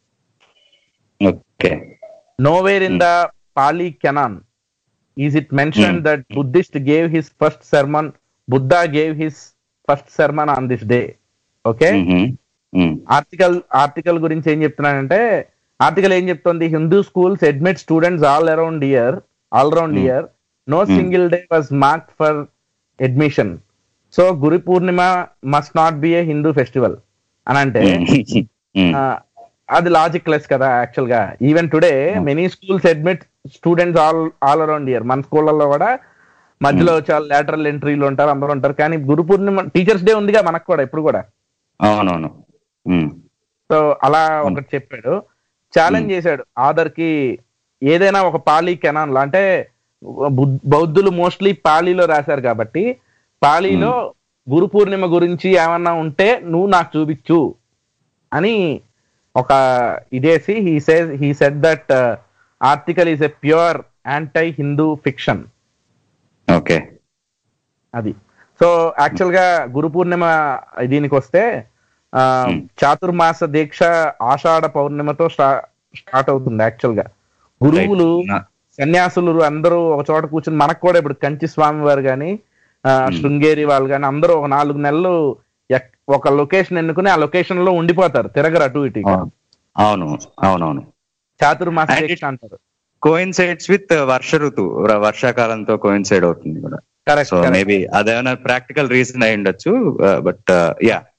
okay nowhere in the Pali Canon is it mentioned that Buddhist gave his first sermon, Buddha gave his first sermon on this day. Okay article article గురించి ఏం చెప్తున్నానంటే ఆర్టికల్ ఏం చెప్తుంది Hindu schools admit students all around year all around year no single day was mark for admission so Guru Purnima must not be a Hindu festival అని అంటే ఆ, అది లాజిక్ లెస్ కదా యాక్చువల్ గా even today many schools admit students all all around year మన స్కూళ్ళల్లో కూడా మధ్యలో చాలా లేటరల్ ఎంట్రీలు ఉంటారు అందరూ ఉంటారు కానీ గురు పూర్ణిమ టీచర్స్ డే ఉందిగా మనకు కూడా ఇప్పుడు కూడా అవునవును ఉమ్. సో అలా ఒకటి చెప్పాడు ఛాలెంజ్ చేశాడు ఆధర్ కి ఏదైనా ఒక పాలీ కెనాన్ అంటే బుద్- బౌద్ధులు మోస్ట్లీ పాలీలో రాశారు కాబట్టి పాలీలో గురు పూర్ణిమ గురించి ఏమన్నా ఉంటే నువ్వు నాకు చూపించు అని ఒక ఇదేసి he says he set that article is a pure anti Hindu fiction okay అది సో యాక్చువల్ గా గురు పూర్ణిమ దీనికి వస్తే ఆ, చాతుర్మాస దీక్ష ఆషాఢ పౌర్ణిమతో స్టా- స్టార్ట్ అవుతుంది యాక్చువల్ గా గురువులు సన్యాసులు అందరూ ఒక చోట కూర్చుని మనకు కూడా ఇప్పుడు కంచి స్వామి వారు కానీ శృంగేరి వాళ్ళు కానీ అందరూ ఒక నాలుగు నెలలు ఎక్- ఒక లొకేషన్ ఎన్నుకుని ఆ లొకేషన్ లో ఉండిపోతారు తిరగరు అటు ఇటు ఇక. అవును అవునవును చాతుర్మాస దీక్ష అంటారు కోయిన్సైడ్స్ విత్ వర్ష ఋతువు ర- వర్షాకాలంతో కోయిన్సైడ్ అవుతుంది కూడా కరెక్ట్ సో మేబీ అదేమైనా ప్రాక్టికల్ రీజన్ అయి ఉండొచ్చు బట్ యా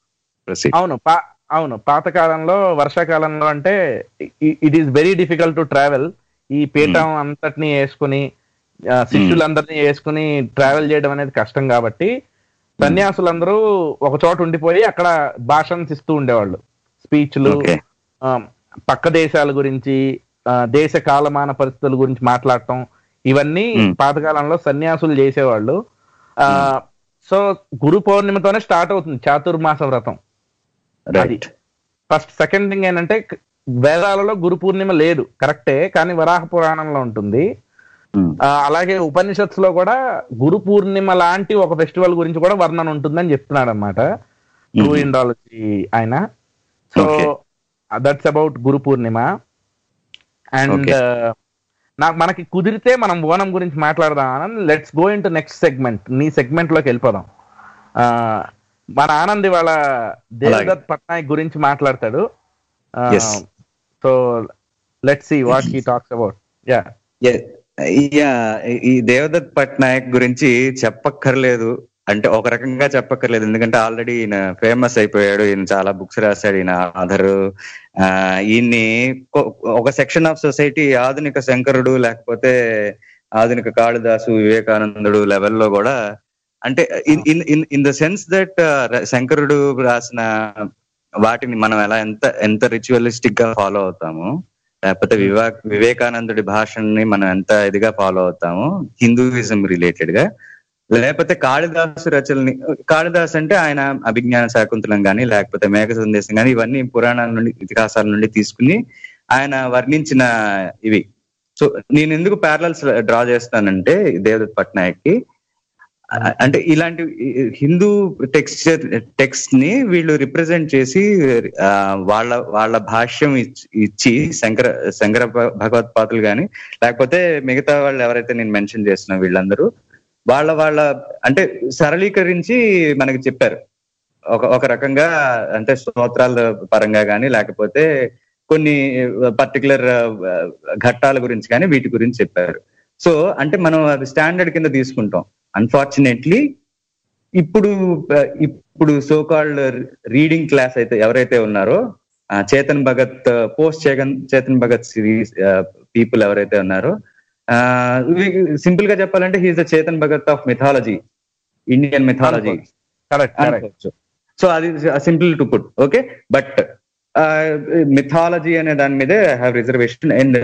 Proceed. అవును పా అవును పాతకాలంలో వర్షాకాలంలో అంటే it is very difficult to travel ఈ పీఠం అంతటిని వేసుకుని ఆ, శిష్యులందరినీ వేసుకుని ట్రావెల్ చేయడం అనేది కష్టం కాబట్టి సన్యాసులందరూ ఒక చోట ఉండిపోయి అక్కడ భాషన్స్ ఇస్తూ ఉండేవాళ్ళు స్పీచ్లు Okay. పక్క దేశాల గురించి ఆ, దేశ కాలమాన పరిస్థితుల గురించి మాట్లాడటం ఇవన్నీ Hmm. పాతకాలంలో సన్యాసులు చేసేవాళ్ళు ఆ, సో గురు పౌర్ణిమతోనే స్టార్ట్ అవుతుంది చాతుర్మాస వ్రతం రైట్ ఫస్ట్ సెకండ్ థింగ్ ఏంటంటే క- వేదాలలో గురు పూర్ణిమ లేదు కరెక్టే కానీ వరాహ పురాణంలో ఉంటుంది ఆ, అలాగే ఉపనిషత్స్ లో కూడా గురు పూర్ణిమ లాంటి ఒక ఫెస్టివల్ గురించి కూడా వర్ణన ఉంటుందని చెప్తున్నాడు అనమాట ట్రూ ఇండాలజీ ఆయన so Okay. That's about Guru Purnima and Okay. నాకు మనకి కుదిరితే మనం ఓనం గురించి మాట్లాడదాం Anand let's go into next segment నీ సెగ్మెంట్ లోకి వెళ్ళిపోదాం ఆ, మన ఆనంద్ ఇవాళ దేవదత్ పట్నాయక్ గురించి మాట్లాడతాడు Yes. So let's see what he talks about yeah yeah ఈ దేవదత్ పట్నాయక్ గురించి చెప్పక్కర్లేదు అంటే ఒక రకంగా చెప్పక్కర్లేదు ఎందుకంటే ఆల్రెడీ ఈయన ఫేమస్ అయిపోయాడు ఈయన చాలా బుక్స్ రాశాడు ఈయన ఆధరు ఆ, ఈయన్ని కొ- ఒక సెక్షన్ ఆఫ్ సొసైటీ ఆధునిక శంకరుడు లేకపోతే ఆధునిక కాళిదాసు వివేకానందుడు లెవెల్లో కూడా అంటే in in in in the sense that శంకరుడు రాసిన వాటిని మనం ఎలా ఎంత ఎంత రిచువలిస్టిక్ గా ఫాలో అవుతాము లేకపోతే వివా వివేకానందుడి భాషని మనం ఎంత ఇదిగా ఫాలో అవుతాము హిందూయిజం రిలేటెడ్ గా లేకపోతే కాళిదాసు రచనల్ని కాళిదాస్ అంటే ఆయన అభిజ్ఞాన శాకుంతలం కానీ లేకపోతే మేఘ సందేశం కానీ ఇవన్నీ పురాణాల నుండి ఇతిహాసాల నుండి తీసుకుని ఆయన వర్ణించిన ఇవి సో నేను ఎందుకు ప్యారలల్స్ డ్రా చేస్తానంటే దేవదత్ పట్నాయక్ కి అ- అంటే ఇలాంటి హిందూ టెక్స్చర్ టెక్స్ట్ ని వీళ్ళు రిప్రజెంట్ చేసి ఆ, వాళ్ళ వాళ్ళ భాష్యం ఇచ్- ఇచ్చి శంకర శంకర భ- భగవత్పాదులు గాని లేకపోతే మిగతా వాళ్ళు ఎవరైతే నేను మెన్షన్ చేస్తున్నా వీళ్ళందరూ వాళ్ళ వాళ్ళ అంటే సరళీకరించి మనకి చెప్పారు ఒక ఒక రకంగా అంటే స్తోత్రాల పరంగా కానీ లేకపోతే కొన్ని పర్టికులర్ ఘట్టాల గురించి కానీ వీటి గురించి చెప్పారు సో అంటే మనం అది స్టాండర్డ్ కింద తీసుకుంటాం అన్ఫార్చునేట్లీ ఇప్పుడు ఆ, ఇప్పుడు సో కాల్డ్ రీడింగ్ క్లాస్ అయితే ఎవరైతే ఉన్నారో ఆ, Chetan Bhagat post Chetan Chetan Bhagat series people ఎవరైతే ఉన్నారో సింపుల్ గా చెప్పాలంటే he's the Chetan Bhagat of mythology Indian mythology correct correct so అది simple to put okay but mythology అనే దాని మీదే హ్యావ్ రిజర్వేషన్ అండ్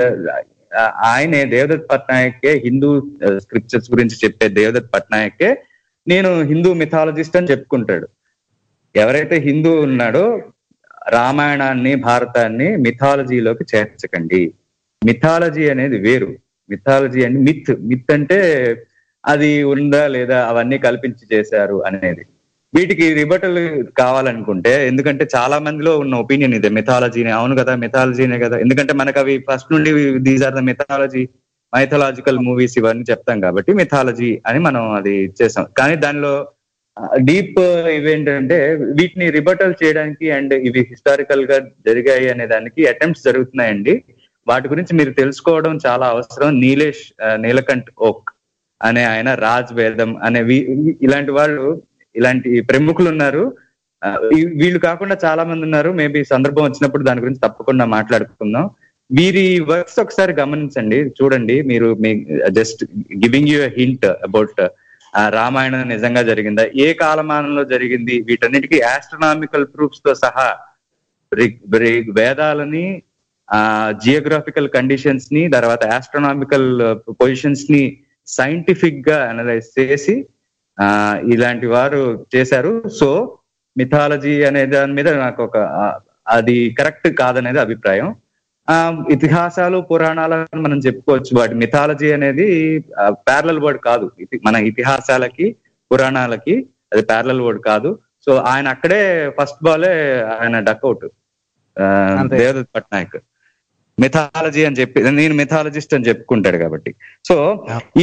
ఆయనే దేవదత్ పట్నాయకే హిందూ స్క్రిప్చర్స్ గురించి చెప్పే దేవదత్ పట్నాయకే నేను హిందూ మిథాలజిస్ట్ అని చెప్పుకుంటాడు ఎవరైతే హిందూ ఉన్నాడో రామాయణాన్ని భారతాన్ని మిథాలజీలోకి చేర్చకండి మిథాలజీ అనేది వేరు మిథాలజీ అని మిత్ మిత్ అంటే అది ఉందా లేదా అవన్నీ కల్పించి చేశారు అనేది వీటికి రిబటల్ కావాలనుకుంటే ఎందుకంటే చాలా మందిలో ఉన్న ఒపీనియన్ ఇదే మిథాలజీనే అవును కదా మిథాలజీనే కదా ఎందుకంటే మనకు అవి ఫస్ట్ నుండి these are the mythology mythological movies ఇవన్నీ చెప్తాం కాబట్టి మిథాలజీ అని మనం అది చేసాం కానీ దానిలో డీప్ ఇవేంటంటే వీటిని రిబటల్ చేయడానికి అండ్ ఇవి హిస్టారికల్ గా జరిగాయి అనే దానికి అటెంప్ట్స్ జరుగుతున్నాయండి వాటి గురించి మీరు తెలుసుకోవడం చాలా అవసరం నీలేష్ ఆ, నీలకంఠ్ ఓక్ అనే ఆయన రాజ్ వేదం అనే వీ- ఇలాంటి వాళ్ళు ఇలాంటి ప్రముఖులు ఉన్నారు ఆ, ఈ- వీళ్ళు కాకుండా చాలా మంది ఉన్నారు మేబీ సందర్భం వచ్చినప్పుడు దాని గురించి తప్పకుండా మాట్లాడుకుందాం వీరి వర్క్స్ ఒకసారి గమనించండి చూడండి మీరు మీ just giving you hint about Ramayanam నిజంగా జరిగిందా ఏ కాలమానంలో జరిగింది వీటన్నిటికీ ఆస్ట్రనామికల్ ప్రూఫ్స్ తో సహా రి- రి- వేదాలని ఆ జియోగ్రాఫికల్ కండిషన్స్ ని తర్వాత ఆస్ట్రనామికల్ పొజిషన్స్ ని సైంటిఫిక్ గా అనలైజ్ చేసి ఆ ఇలాంటి వారు చేశారు సో మిథాలజీ అనే దాని మీద నాకు ఒక ఆ, అది కరెక్ట్ కాదనేది అభిప్రాయం ఆ ఇతిహాసాలు పురాణాలను మనం చెప్పుకోవచ్చు వాటి మిథాలజీ అనేది ప్యారలల్ వర్డ్ కాదు ఇది మన ఇతిహాసాలకి పురాణాలకి అది ప్యారలల్ వర్డ్ కాదు సో ఆయన అక్కడే ఫస్ట్ బాలే ఆయన డక్అవుట్ అంతే. దేవదత్ పట్నాయక్ మిథాలజీ అని చెప్పి నేను మిథాలజిస్ట్ అని చెప్పుకుంటాడు కాబట్టి సో ఈ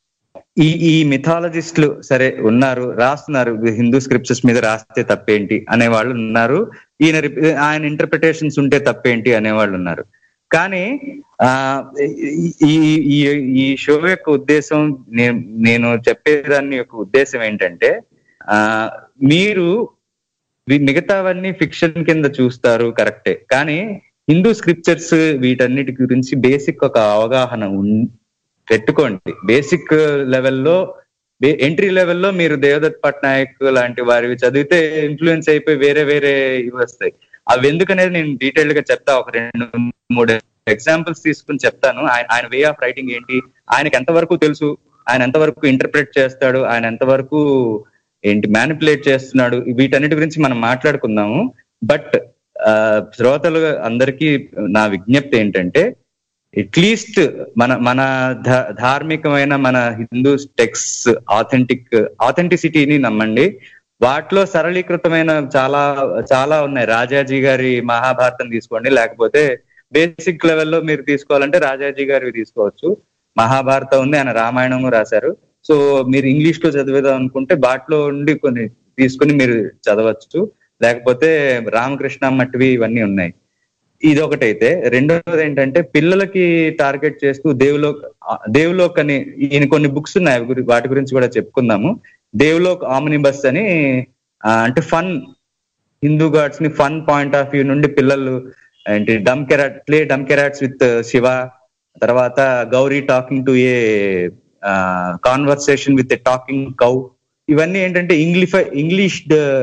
ఈ ఈ మిథాలజిస్టులు సరే ఉన్నారు రాస్తున్నారు హిందూ స్క్రిప్చర్స్ మీద రాస్తే తప్పేంటి అనేవాళ్ళు ఉన్నారు ఈయన రిప్- ఆయన ఇంటర్ప్రిటేషన్స్ ఉంటే తప్పేంటి అనేవాళ్ళు ఉన్నారు కానీ ఆ ఈ ఈ ఈ షో యొక్క ఉద్దేశం నేను నేను చెప్పేదాన్ని యొక్క ఉద్దేశం ఏంటంటే ఆ మీరు వీ- మిగతావన్నీ ఫిక్షన్ కింద చూస్తారు కరెక్టే కానీ హిందూ స్క్రిప్చర్స్ వీటన్నిటి గురించి బేసిక్ ఒక అవగాహన ఉన్- పెట్టుకోండి బేసిక్ లెవెల్లో ఎంట్రీ లెవెల్లో మీరు దేవదత్ పట్నాయక్ లాంటి వారివి చదివితే ఇన్ఫ్లుయెన్స్ అయిపోయి వేరే వేరే ఇవి వస్తాయి అవి ఎందుకనేది నేను డీటెయిల్డ్ గా చెప్తా ఒక రెండు మూడు ఎగ్జాంపుల్స్ తీసుకుని చెప్తాను ఆయన ఆయన వే ఆఫ్ రైటింగ్ ఏంటి ఆయనకి ఎంతవరకు తెలుసు ఆయన ఎంతవరకు ఇంటర్ప్రిట్ చేస్తాడు ఆయన ఎంతవరకు ఏంటి మ్యానిపులేట్ చేస్తున్నాడు వీటన్నిటి గురించి మనం మాట్లాడుకుందాము బట్ శ్రోతలు అందరికీ నా విజ్ఞప్తి ఏంటంటే అట్లీస్ట్ మన మన ధ- ధార్మికమైన మన హిందూ టెక్స్ట్ ఆథెంటిక్ ఆథెంటిసిటీని నమ్మండి వాటిలో సరళీకృతమైన చాలా చాలా ఉన్నాయి రాజాజీ గారి మహాభారతం తీసుకోండి లేకపోతే బేసిక్ లెవెల్లో మీరు తీసుకోవాలంటే రాజాజీ గారివి తీసుకోవచ్చు మహాభారతం ఉంది ఆయన రామాయణం రాశారు సో మీరు ఇంగ్లీష్ లో చదివేదాం అనుకుంటే వాటిలో ఉండి కొన్ని తీసుకుని మీరు చదవచ్చు లేకపోతే రామకృష్ణ మట్టివి ఇవన్నీ ఉన్నాయి ఇది ఒకటైతే రెండోది ఏంటంటే పిల్లలకి టార్గెట్ చేస్తూ దేవులోక్ ఆ, దేవులోక్ అని ఈయన కొన్ని బుక్స్ ఉన్నాయి అవి గురి- వాటి గురించి కూడా చెప్పుకుందాము దేవులోక్ ఆమ్నిబస్ అని ఆ, అంటే ఫన్ హిందూ గాడ్స్ ని ఫన్ పాయింట్ ఆఫ్ వ్యూ నుండి పిల్లలు ఏంటి dumb charade play dumb charades with Shiva తర్వాత Gauri talking to a conversation with a talking cow ఇవన్నీ ఏంటంటే ఇంగ్లీఫై ఇంగ్లీష్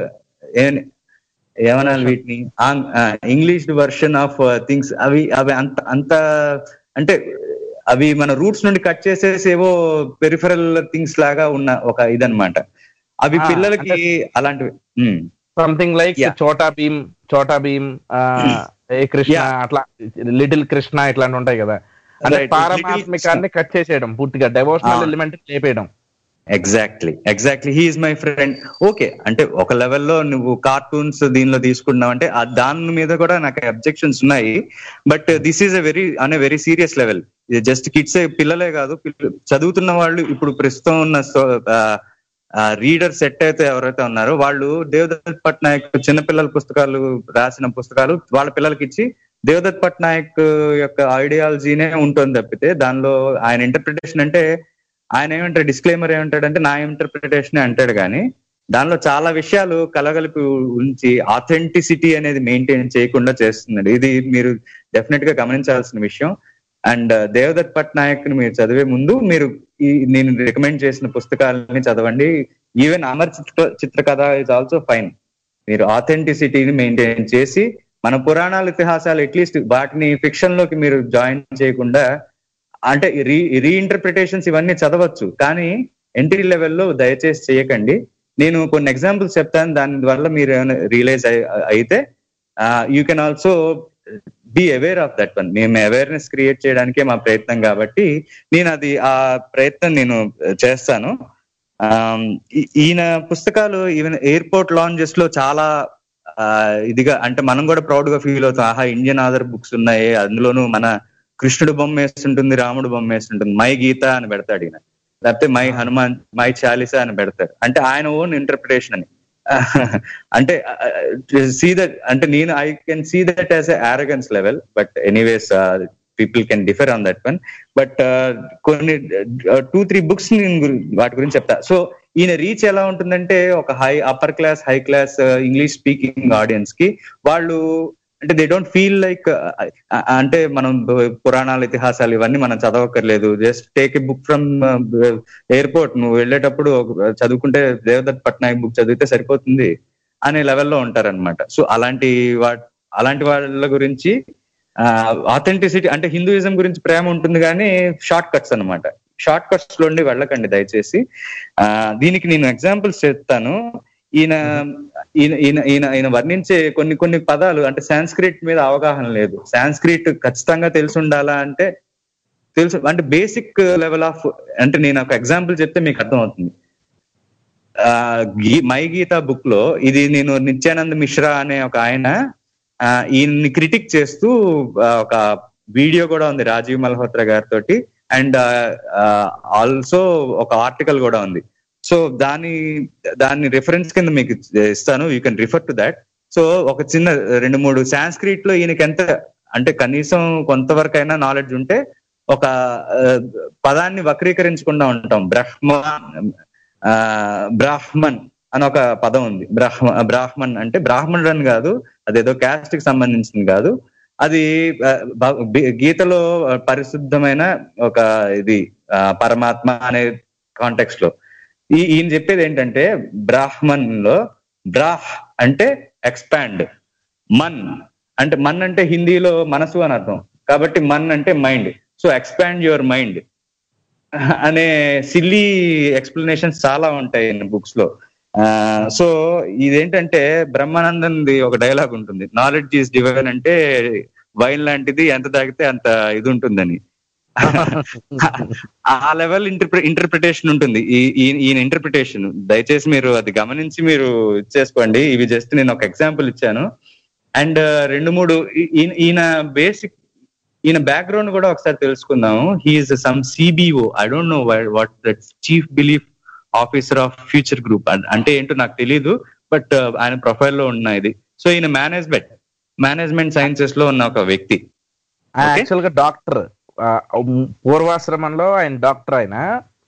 ఏమనాలి వీటిని ఇంగ్లీష్ వర్షన్ ఆఫ్ థింగ్స్ అవి అవి అంత అంత అంటే అవి మన రూట్స్ నుండి కట్ చేసేసి ఏవో పెరిఫరల్ థింగ్స్ లాగా ఉన్న ఒక ఇదన్నమాట అవి ఆ, పిల్లలకి అంటే- అలాంటివి ఉమ్. Something like Yeah. చోటా భీమ్ చోటా భీమ్ ఆ, ఏ కృష్ణ Yeah. అట్లా లిటిల్ కృష్ణ ఇట్లాంటి ఉంటాయి కదా అంటే Right. పారమాత్మికాన్ని కట్ చేసేయడం పూర్తిగా డెవోషనల్ Ah. ఎలిమెంట్ లేపేయడం exactly exactly he's my friend okay అంటే ఒక లెవెల్లో నువ్వు కార్టూన్స్ దీనిలో తీసుకున్నావు అంటే ఆ దాని మీద కూడా నాకు అబ్జెక్షన్స్ ఉన్నాయి but this is a very అనే వెరీ సీరియస్ లెవెల్ ఇది జస్ట్ కిడ్స్ పిల్లలే కాదు పిల్ల- చదువుతున్న వాళ్ళు ఇప్పుడు ప్రస్తుతం ఉన్న రీడర్ సెట్ అయితే ఎవరైతే ఉన్నారో వాళ్ళు దేవదత్ పట్నాయక్ చిన్నపిల్లల పుస్తకాలు రాసిన పుస్తకాలు వాళ్ళ పిల్లలకి ఇచ్చి దేవదత్ పట్నాయక్ యొక్క ఐడియాలజీనే ఉంటుంది తప్పితే దానిలో ఆయన ఇంటర్ప్రిటేషన్ అంటే ఆయన ఏమంటాడు డిస్క్లైమర్ ఏమంటాడంటే నా ఇంటర్ప్రిటేషన్ అంటాడు కానీ దానిలో చాలా విషయాలు కలగలిపి ఉంచి ఆథెంటిసిటీ అనేది మెయింటైన్ చేయకుండా చేస్తున్నాడు ఇది మీరు డెఫినెట్ గా గమనించాల్సిన విషయం అండ్ దేవదత్ పట్నాయక్ ని మీరు చదివే ముందు మీరు ఈ నేను రికమెండ్ చేసిన పుస్తకాలని చదవండి even Amar Chitra Chitrakatha is also fine మీరు ఆథెంటిసిటీని మెయింటైన్ చేసి మన పురాణాల ఇతిహాసాలు అట్లీస్ట్ వాటిని ఫిక్షన్ లోకి మీరు జాయిన్ చేయకుండా అంటే రీ రీఇంటర్ప్రిటేషన్స్ ఇవన్నీ చదవచ్చు కానీ ఎంట్రీ లెవెల్లో దయచేసి చేయకండి నేను కొన్ని ఎగ్జాంపుల్స్ చెప్తాను దాని వల్ల మీరు ఏమైనా రియలైజ్ అయితే you can also be aware of that one మేము అవేర్నెస్ క్రియేట్ చేయడానికే మా ప్రయత్నం కాబట్టి నేను అది ఆ ప్రయత్నం నేను చేస్తాను ఆమ్, ఈ- ఈయన పుస్తకాలు ఈవెన్ ఎయిర్పోర్ట్ లాంజెస్ లో చాలా ఆ, ఇదిగా అంటే మనం కూడా ప్రౌడ్ గా ఫీల్ అవుతాం ఆహా ఇండియన్ ఆధార్ బుక్స్ ఉన్నాయి అందులోనూ మన కృష్ణుడు బొమ్మ వేస్తుంటుంది రాముడు బొమ్మ వేస్తుంటుంది మై గీత అని పెడతాడు ఈయన లేకపోతే మై హనుమాన్ మై చాలీసా అని పెడతాడు అంటే ఆయన ఓన్ ఇంటర్ప్రిటేషన్ అని అంటే సీ దట్ అంటే నేను I can see that as arrogance level but anyways people can differ on that one but కొన్ని టూ త్రీ బుక్స్ నేను గురి- వాటి గురించి చెప్తా సో ఈయన రీచ్ ఎలా ఉంటుందంటే ఒక high upper class high class English speaking audience కి వాళ్ళు అంటే దే డోంట్ ఫీల్ లైక్ అంటే మనం పురాణాల ఇతిహాసాలు ఇవన్నీ మనం చదవక్కర్లేదు just take a book from airport నువ్వు వెళ్ళేటప్పుడు ఒక- చదువుకుంటే దేవదత్ పట్నాయక్ బుక్ చదివితే సరిపోతుంది అనే లెవెల్లో ఉంటారన్నమాట సో అలాంటి వా అలాంటి వాళ్ళ గురించి ఆథెంటిసిటీ అంటే హిందూయిజం గురించి ప్రేమ ఉంటుంది కానీ షార్ట్ కట్స్ అన్నమాట షార్ట్ కట్స్ లోండి వెళ్ళకండి దయచేసి ఆ దీనికి నేను ఎగ్జాంపుల్స్ చెప్తాను ఈయన ఈయన ఈయన ఈయన ఈయన వర్ణించే కొన్ని కొన్ని పదాలు అంటే సాంస్క్రిట్ మీద అవగాహన లేదు సాంస్క్రిట్ ఖచ్చితంగా తెలిసి ఉండాలా అంటే తెలుసు అంటే బేసిక్ లెవెల్ ఆఫ్ అంటే నేను ఒక ఎగ్జాంపుల్ చెప్తే మీకు అర్థమవుతుంది ఆ, గీ- మై గీత బుక్ లో ఇది నేను నిత్యానంద్ మిశ్రా అనే ఒక ఆయన ఆ, ఈయన్ని క్రిటిక్ చేస్తూ ఆ, ఒక వీడియో కూడా ఉంది రాజీవ్ మల్హోత్రా గారితో అండ్ ఆల్సో ఒక ఆర్టికల్ కూడా ఉంది సో దాని దాన్ని రిఫరెన్స్ కింద మీకు ఇస్తాను you can refer to that so ఒక చిన్న రెండు మూడు సాంస్క్రిట్ లో ఈయనకి ఎంత అంటే కనీసం కొంతవరకైనా నాలెడ్జ్ ఉంటే ఒక ఆ, పదాన్ని వక్రీకరించకుండా ఉంటాం బ్రహ్మ ఆ, బ్రాహ్మణ్ అని ఒక పదం ఉంది బ్రాహ్మ బ్రాహ్మణ్ అంటే బ్రాహ్మణుడు అని కాదు అదేదో క్యాస్ట్ కి సంబంధించింది కాదు అది ఆ, భ- బి- గీతలో పరిశుద్ధమైన ఒక ఇది ఆ, పరమాత్మ అనే కాంటెక్స్ట్ లో ఈ ఈయన చెప్పేది ఏంటంటే బ్రాహ్మణ్ లో బ్రాహ్ అంటే ఎక్స్పాండ్ మన్ అంటే మన్ అంటే హిందీలో మనసు అని అర్థం కాబట్టి మన్ అంటే mind so expand your mind అనే సిల్లీ ఎక్స్ప్లెనేషన్స్ చాలా ఉంటాయి బుక్స్ లో సో ఇదేంటంటే బ్రహ్మానందంది ఒక డైలాగ్ ఉంటుంది నాలెడ్జ్ ఈస్ డివైన్ అంటే వైన్ లాంటిది ఎంత తాగితే అంత ఇది ఉంటుందని ఆ లెవెల్ ఇంటర్ప్రి ఇంటర్ప్రిటేషన్ ఉంటుంది ఈ ఈ- ఈయన ఇంటర్ప్రిటేషన్ దయచేసి మీరు అది గమనించి మీరు చేసుకోండి ఇవి జస్ట్ నేను ఒక ఎగ్జాంపుల్ ఇచ్చాను అండ్ రెండు మూడు ఈ- ఈయన- ఈయన బేసిక్ ఈయన బ్యాక్గ్రౌండ్ కూడా ఒకసారి తెలుసుకుందాము he's some CBO I don't know what that chief belief officer of Future Group అంటే ఏంటో నాకు తెలియదు బట్ ఆయన ప్రొఫైల్ లో ఉన్న ఇది సో ఈయన మేనేజ్మెంట్ మేనేజ్మెంట్ సైన్సెస్ లో ఉన్న ఒక వ్యక్తి యాక్చువల్ గా డాక్టర్ పూర్వాశ్రమంలో ఆయన డాక్టర్ ఆయన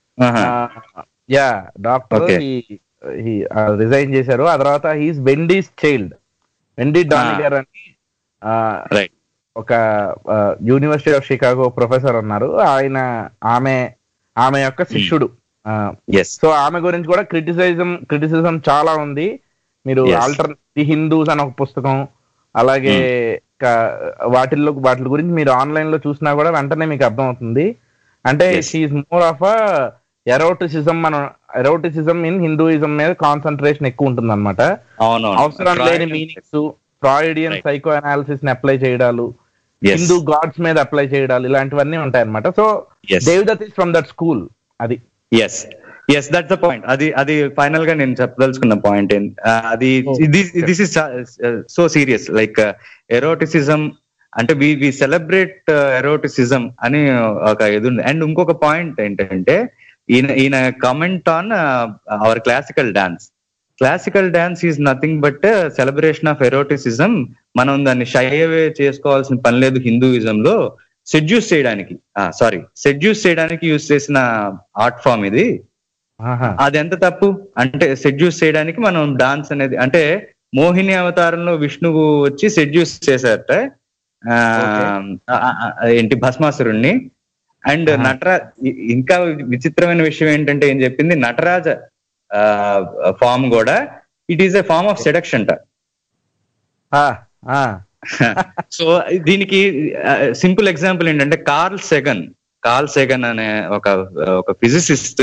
యా డాక్టర్ Okay. రిజైన్ చేశారు ఆ తర్వాత హీస్ వెండీస్ చైల్డ్ వెండీ డానిగర్ అని ఆ, రైట్ ఒక యూనివర్సిటీ ఆఫ్ షికాగో ప్రొఫెసర్ ఉన్నారు ఆయన ఆమె ఆమె యొక్క శిష్యుడు ఎస్ సో ఆమె గురించి కూడా క్రిటిసిజం క్రిటిసిజం చాలా ఉంది మీరు Yes. ఆల్టర్ ది హిందూస్ అని ఒక పుస్తకం అలాగే క- వాటిల్లో వాటి గురించి మీరు ఆన్లైన్ లో చూసినా కూడా వెంటనే మీకు అర్థమవుతుంది అంటే Yes. She's more of a eroticism మనం ఎరోటిసిజం ఇన్ హిందూయిజం మీద కాన్సన్ట్రేషన్ ఎక్కువ ఉంటుంది అనమాట అవునవును అవసరం లేని meanings Freudian Right. Psychoanalysis ని అప్లై చేయడాలు Yes. హిందూ గాడ్స్ మీద అప్లై చేయడాలు ఇలాంటివన్నీ ఉంటాయి అనమాట so Yes. Devdutt is from that school అది yes yes that's the point అది అది ఫైనల్ గా నేను చెప్పదలుచుకున్న పాయింట్ అది this is so serious like eroticism అంటే వి వి సెలబ్రేట్ ఎరోటిసిజం అని ఒక ఇది ఉంది అండ్ ఇంకొక పాయింట్ ఏంటంటే ఈయన ఈయన comment on our classical dance classical dance is nothing but celebration of eroticism మనం దాన్ని షై అవే చేసుకోవాల్సిన పని లేదు హిందూయిజం లో సెడ్యూస్ చేయడానికి సారీ సెడ్యూస్ చేయడానికి యూజ్ చేసిన ఆర్ట్ ఫామ్ ఇది ఆహా. అది ఎంత తప్పు అంటే సెడ్యూస్ చేయడానికి మనం డాన్స్ అనేది అంటే మోహిని అవతారంలో విష్ణువు వచ్చి సెడ్యూస్ చేశారట ఆ, ఆ, ఆ, ఏంటి భస్మాసురుణ్ణి అండ్ నటరా ఇ- ఇంకా విచిత్రమైన విషయం ఏంటంటే ఏం చెప్పింది నటరాజ ఫామ్ కూడా it is a form of seduction అంట ఆ, ఆ. సో దీనికి సింపుల్ ఎగ్జాంపుల్ ఏంటంటే కార్ల్ సెగన్ కార్ల్ సెగన్ అనే ఒక ఒక ఫిజిసిస్ట్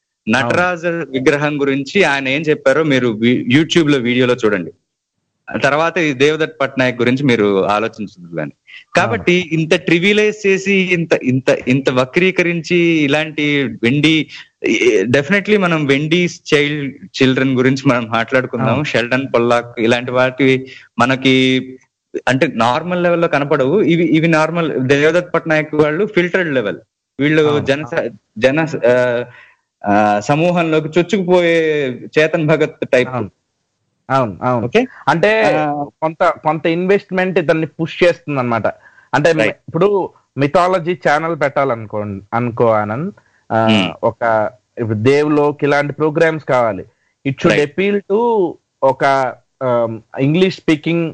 నటరాజ విగ్రహం గురించి ఆయన ఏం చెప్పారో మీరు యూట్యూబ్ లో వీడియోలో చూడండి ఆ తర్వాత ఈ దేవదత్ పట్నాయక్ గురించి మీరు ఆలోచించదు కానీ కాబట్టి ఇంత ట్రివిలైజ్ చేసి ఇంత ఇంత ఇంత వక్రీకరించి ఇలాంటి వెండి డెఫినెట్లీ మనం వెండి చైల్డ్ చిల్డ్రన్ గురించి మనం మాట్లాడుకుందాం షెల్డన్ పొల్లాక్ ఇలాంటి వాటి మనకి అంటే నార్మల్ లెవెల్లో కనపడవు ఇవి ఇవి నార్మల్ దేవదత్ పట్నాయక్ వాళ్ళు ఫిల్టర్డ్ లెవెల్ వీళ్ళు జన జన ఆ, ఆ, సమూహంలోకి చొచ్చుకుపోయే చేతన్ భగత్ టైప్ అవును అవును ఓకే అంటే కొంత కొంత ఇన్వెస్ట్మెంట్ ఇతన్ని పుష్ చేస్తుంది అనమాట అంటే Right. ఇప్పుడు మిథాలజీ ఛానల్ పెట్టాలనుకో అనుకో ఆనంద్ ఆ, Hmm. ఒక ఇప్పుడు దేవ్లోక్ ఇలాంటి ప్రోగ్రామ్స్ కావాలి it should Right. Appeal to ఒక ఇంగ్లీష్ స్పీకింగ్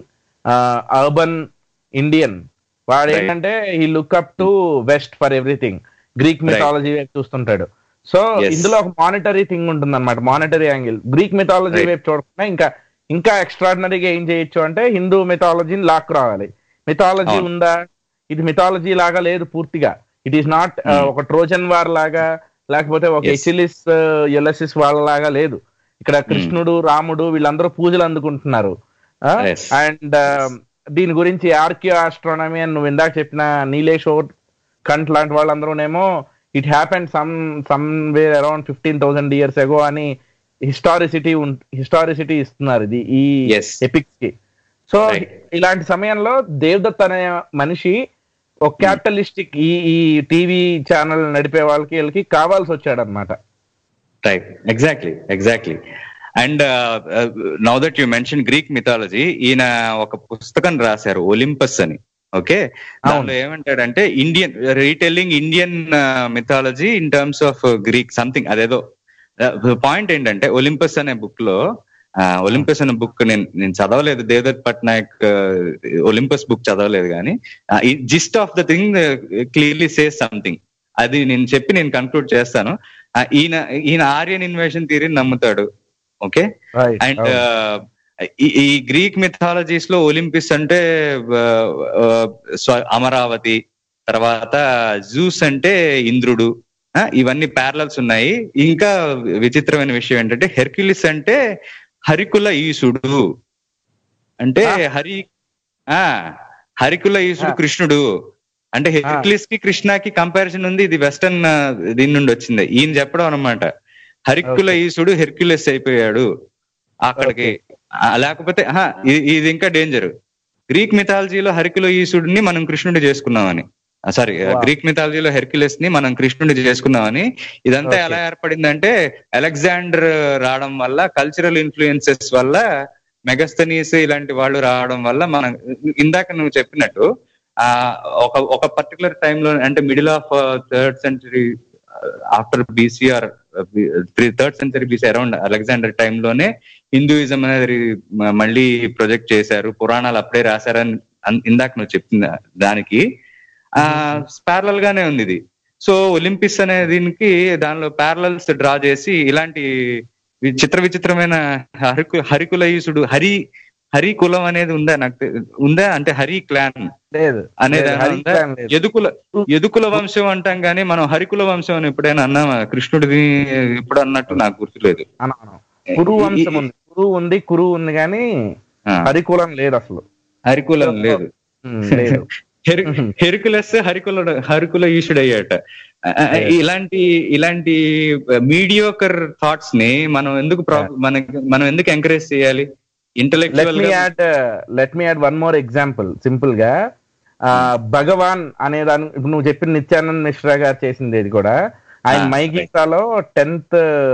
అర్బన్ ఇండియన్ వాడు Right. ఏంటంటే ఈ look up to west for everything Greek mythology వైపు చూస్తుంటాడు సో Yes. ఇందులో ఒక మానిటరీ థింగ్ ఉంటుంది అనమాట monetary angle Greek mythology Right. వైపు చూడకుండా ఇంకా ఇంకా ఎక్స్ట్రాడినరీగా ఏం చేయొచ్చు అంటే హిందూ మిథాలజీని లాక్ రావాలి మిథాలజీ అవును. ఉందా ఇది మిథాలజీ లాగా లేదు పూర్తిగా ఇట్ ఈస్ నాట్ ఒక ట్రోజన్ వార్ లాగా లేకపోతే ఒక Yes. ఎసిలిస్ ఎలసిస్ వాళ్ళ లాగా లేదు ఇక్కడ కృష్ణుడు రాముడు వీళ్ళందరూ పూజలు అందుకుంటున్నారు Yes. అండ్ దీని గురించి ఆర్కియో ఆస్ట్రానమీ అని నువ్వు ఇందాక చెప్పిన నీలేష్ ఓట్ కంట్ లాంటి వాళ్ళందరూనేమో it happened some somewhere around fifteen thousand years ago అని హిస్టారిసిటీ హిస్టారిసిటీ ఇస్తున్నారు ఇది ఈ Yes. ఎపిక్స్ కి సో Right. ఇలాంటి సమయంలో దేవదత్ అనే మనిషి ఒక క్యాపిటలిస్టిక్ ఈ ఈ టీవీ ఛానల్ నడిపే వాళ్ళకి వీళ్ళకి కావాల్సి వచ్చాడు అనమాట right exactly exactly and now that you mention Greek mythology ఈయన ఒక పుస్తకం రాశారు ఒలింపస్ అని ఓకే దానిలో ఏమంటాడంటే Indian retelling Indian mythology in terms of Greek something అదేదో పాయింట్ ఏంటంటే ఒలింపస్ అనే బుక్ లో ఒలింపస్ అనే బుక్ నేను నేను చదవలేదు దేవదత్ పట్నాయక్ ఒలింపస్ బుక్ చదవలేదు కానీ gist of the thing clearly says something అది నేను చెప్పి నేను కన్క్లూడ్ చేస్తాను ఆ, ఈయన ఈయన ఆర్యన్ ఇన్వేషన్ థియరీని నమ్ముతాడు ఓకే Right. అండ్ అవును. ఈ గ్రీక్ మిథాలజీస్ లో ఒలింపిస్ అంటే ఆ, ఆ, స్వ- అమరావతి తర్వాత జూస్ అంటే ఇంద్రుడు ఆ, ఇవన్నీ ప్యారలల్స్ ఉన్నాయి ఇంకా విచిత్రమైన విషయం ఏంటంటే హెర్క్యులిస్ అంటే హరికుల ఈసుడు అంటే హరి ఆ హరికుల ఈసుడు కృష్ణుడు అంటే హెర్క్యులిస్ కి కృష్ణకి కంపారిజన్ ఉంది ఇది వెస్టర్న్ దీని నుండి వచ్చింది ఈయన చెప్పడం అనమాట హరికుల ఈసుడు హెర్క్యులస్ అయిపోయాడు అక్కడికి ఆ, లేకపోతే ఆహా, ఇది ఇది ఇంకా డేంజర్ గ్రీక్ మిథాలజీలో హరికుల ఈసుడిని మనం కృష్ణుడి చేసుకున్నామని సారీ గ్రీక్ మిథాలజీలో హెర్క్యులస్ ని మనం కృష్ణుడి చేసుకున్నామని ఇదంతా Okay. ఎలా ఏర్పడిందంటే అలెగ్జాండర్ రావడం వల్ల కల్చరల్ ఇన్ఫ్లుయెన్సెస్ వల్ల మెగస్తనీస్ ఇలాంటి వాళ్ళు రావడం వల్ల మనం ఇందాక నువ్వు చెప్పినట్టు ఆ ఒక ఒక పర్టికులర్ టైంలో అంటే middle of third century after BCR third century BC around Alexander టైంలోనే హిందూయిజం అనేది మ- మళ్ళీ ప్రొజెక్ట్ చేశారు పురాణాలు అప్పుడే రాశారని అన్- ఇందాక నువ్వు చెప్పిన దానికి ఆ ప్యారలల్ గానే ఉంది ఇది సో ఒలింపిక్స్ అనే దీనికి దానిలో ప్యారలల్స్ డ్రా చేసి ఇలాంటి వి- చిత్ర విచిత్రమైన హరికు హరికులయుసుడు హరి హరి కులం అనేది ఉందా నాకు తె- ఉందా అంటే హరి క్లాన్ లేదు అనేది లేదు, ఏమైనా హరి ఉందా? clan లేదు. ఎదుకుల ఎదుకుల వంశం అంటాం కానీ మనం హరికుల వంశం అని ఎప్పుడైనా అన్నామా కృష్ణుడిది ఎప్పుడు అన్నట్టు నాకు గుర్తులేదు అనం కురు వంశం ఉంది కురు ఉంది కురు ఉంది కానీ ఆ. హరికులం లేదు అసలు హరికులం లేదు ఉమ్, లేదు హెర్- హెర్కులస్ హరికుల హరికుల ఈశుడు అయ్యాట ఆ, ఆ, ఇలాంటి ఇలాంటి మీడియోకర్ థాట్స్ ని మనం ఎందుకు ప్రాబ్- మనకి మనం ఎందుకు ఎంకరేజ్ చేయాలి let intellectual me add let me add one more example simple గా ఆ, భగవాన్ అనే దాని ఇప్పుడు నువ్వు చెప్పిన నిత్యానంద్ మిశ్రా గారు చేసింది ఇది కూడా ఆయన Ah, మై గీతాలో టెన్త్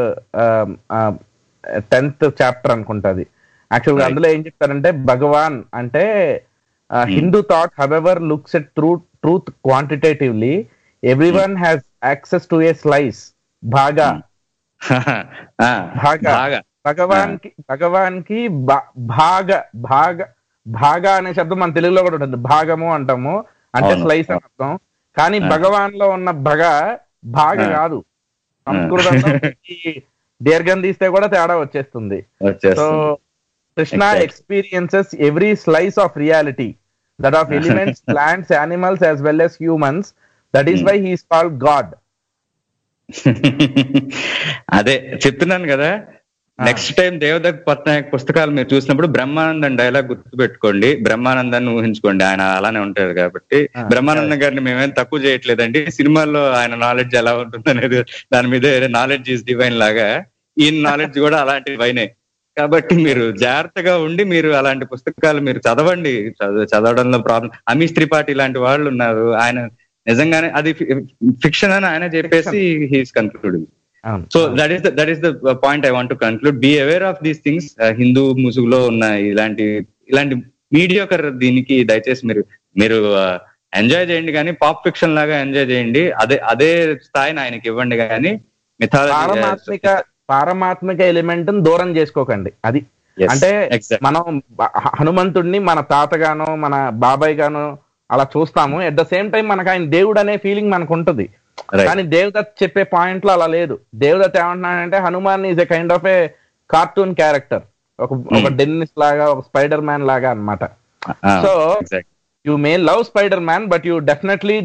టెన్త్ చాప్టర్ అనుకుంటది యాక్చువల్ గా Right. అందులో ఏం చెప్తారంటే భగవాన్ అంటే Hindu thought however looks at true truth quantitatively everyone has access to a slice భాగా భాగా బాగా భగవాన్ కి భగవాన్ కి భా- భాగ భాగ భాగ అనే శబ్దం మన తెలుగులో కూడా ఉంటుంది భాగము అంటాము అంటే అవును. స్లైస్ అని అర్థం కానీ ఆ. భగవాన్ లో ఉన్న భగ భాగ ఆ. కాదు సంస్కృతంలో ఈ దీర్ఘం తీస్తే కూడా తేడా వచ్చేస్తుంది సో వచ్చేస్తుంది Krishna Exactly. Experiences every slice of reality that of elements plants animals as well as humans that is Hmm. Why he's called god అదే చెప్తున్నాను కదా నెక్స్ట్ టైం దేవదత్ పట్నాయక్ పుస్తకాలు మీరు చూసినప్పుడు బ్రహ్మానందం డైలాగ్ గుర్తు పెట్టుకోండి బ్రహ్మానందాన్ని ఊహించుకోండి ఆయన అలానే ఉంటారు కాబట్టి Ah, బ్రహ్మానందం గారిని మేమేం తక్కువ చేయట్లేదండి సినిమాల్లో ఆయన నాలెడ్జ్ ఎలా ఉంటుంది అనేది దాని మీద నాలెడ్జ్ ఈస్ డివైన్ లాగా ఈయన నాలెడ్జ్ కూడా అలాంటి వైనే కాబట్టి మీరు జాగ్రత్తగా ఉండి మీరు అలాంటి పుస్తకాలు మీరు చదవండి చదవ- చదవడంలో ప్రాబ్లం అమీష్ త్రిపాఠి ఇలాంటి వాళ్ళు ఉన్నారు ఆయన నిజంగానే అది ఫిక్షన్ అని ఆయన చెప్పేసి హీస్ కన్క్లూడింగ్ అవును. So that is that is the point I want to conclude be aware of these things Hindu ముసుగులో ఉన్న ఇలాంటి ఇలాంటి మీడియోకర్ దీనికి దయచేసి మీరు మీరు ఎంజాయ్ చేయండి కానీ పాప్ ఫిక్షన్ లాగా ఎంజాయ్ చేయండి అదే అదే స్థాయిని ఆయనకి ఇవ్వండి కానీ పారమాత్మిక పారమాత్మిక ఎలిమెంట్ దూరం చేసుకోకండి అది Yes, అంటే exactly. మనం బ- హ- హనుమంతుడిని మన తాతగానో మన బాబాయ్ గానో అలా చూస్తాము ఎట్ ద సేమ్ టైం మనకు ఆయన దేవుడు అనే ఫీలింగ్ మనకు ఉంటుంది Right. కానీ దేవదత్ చెప్పే పాయింట్ లో అలా లేదు దేవదత్ ఏమంటున్నాడంటే Hanuman is a kind of a cartoon character ఒక ఒక డెన్నిస్ లాగా ఒక స్పైడర్ మ్యాన్ లాగా అన్నమాట Ah, so exactly. You may love Spiderman but you definitely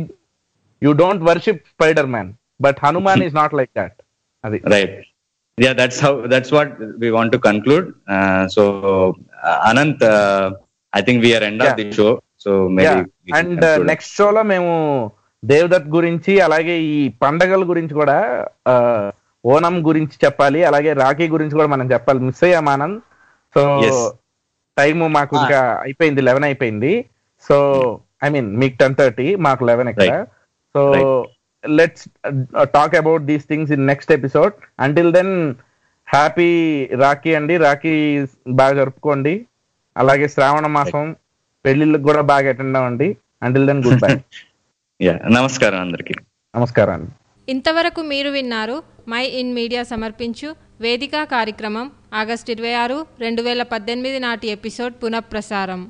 you don't worship Spiderman but Hanuman is not like that అది right yeah that's how that's what we want to conclude uh, so uh, anant uh, i think we are end of Yeah. the show so maybe we can and conclude. Next షోలో మేము దేవదత్ గురించి అలాగే ఈ పండగల గురించి కూడా ఆ, ఓనం గురించి చెప్పాలి అలాగే రాఖీ గురించి కూడా మనం చెప్పాలి మిస్ అయ్యాం ఆనంద్ సో Yes. టైం మాకు ఇంకా అయిపోయింది లెవెన్ అయిపోయింది సో ఐ మీన్ మీకు టెన్ థర్టీ మాకు లెవెన్ ఇక్కడ Right. So Right. Let's talk about these things in next episode until then happy Rakhi అండి రాఖీ బాగా జరుపుకోండి అలాగే శ్రావణ మాసం పెళ్లిళ్ళకి కూడా బాగా అటెండ్ అవ్వండి until then good bye yeah నమస్కారం అందరికి నమస్కారం అండి ఇంతవరకు మీరు విన్నారు మై ఇన్ మీడియా సమర్పించు వేదిక కార్యక్రమం ఆగస్టు ఇరవై ఆరు రెండు వేల పద్దెనిమిది నాటి ఎపిసోడ్ పునఃప్రసారం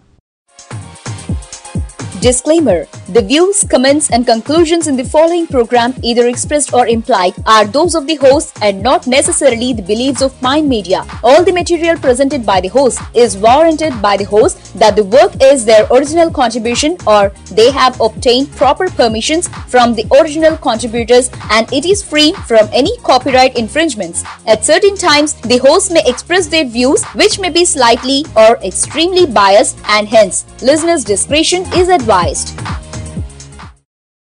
Disclaimer The views, comments, and conclusions in the following program, either expressed or implied, are those of the host and not necessarily the beliefs of Mind Media. All the material presented by the host is warranted by the host that the work is their original contribution or they have obtained proper permissions from the original contributors and it is free from any copyright infringements. At certain times, the host may express their views which may be slightly or extremely biased and hence listeners' discretion is advised.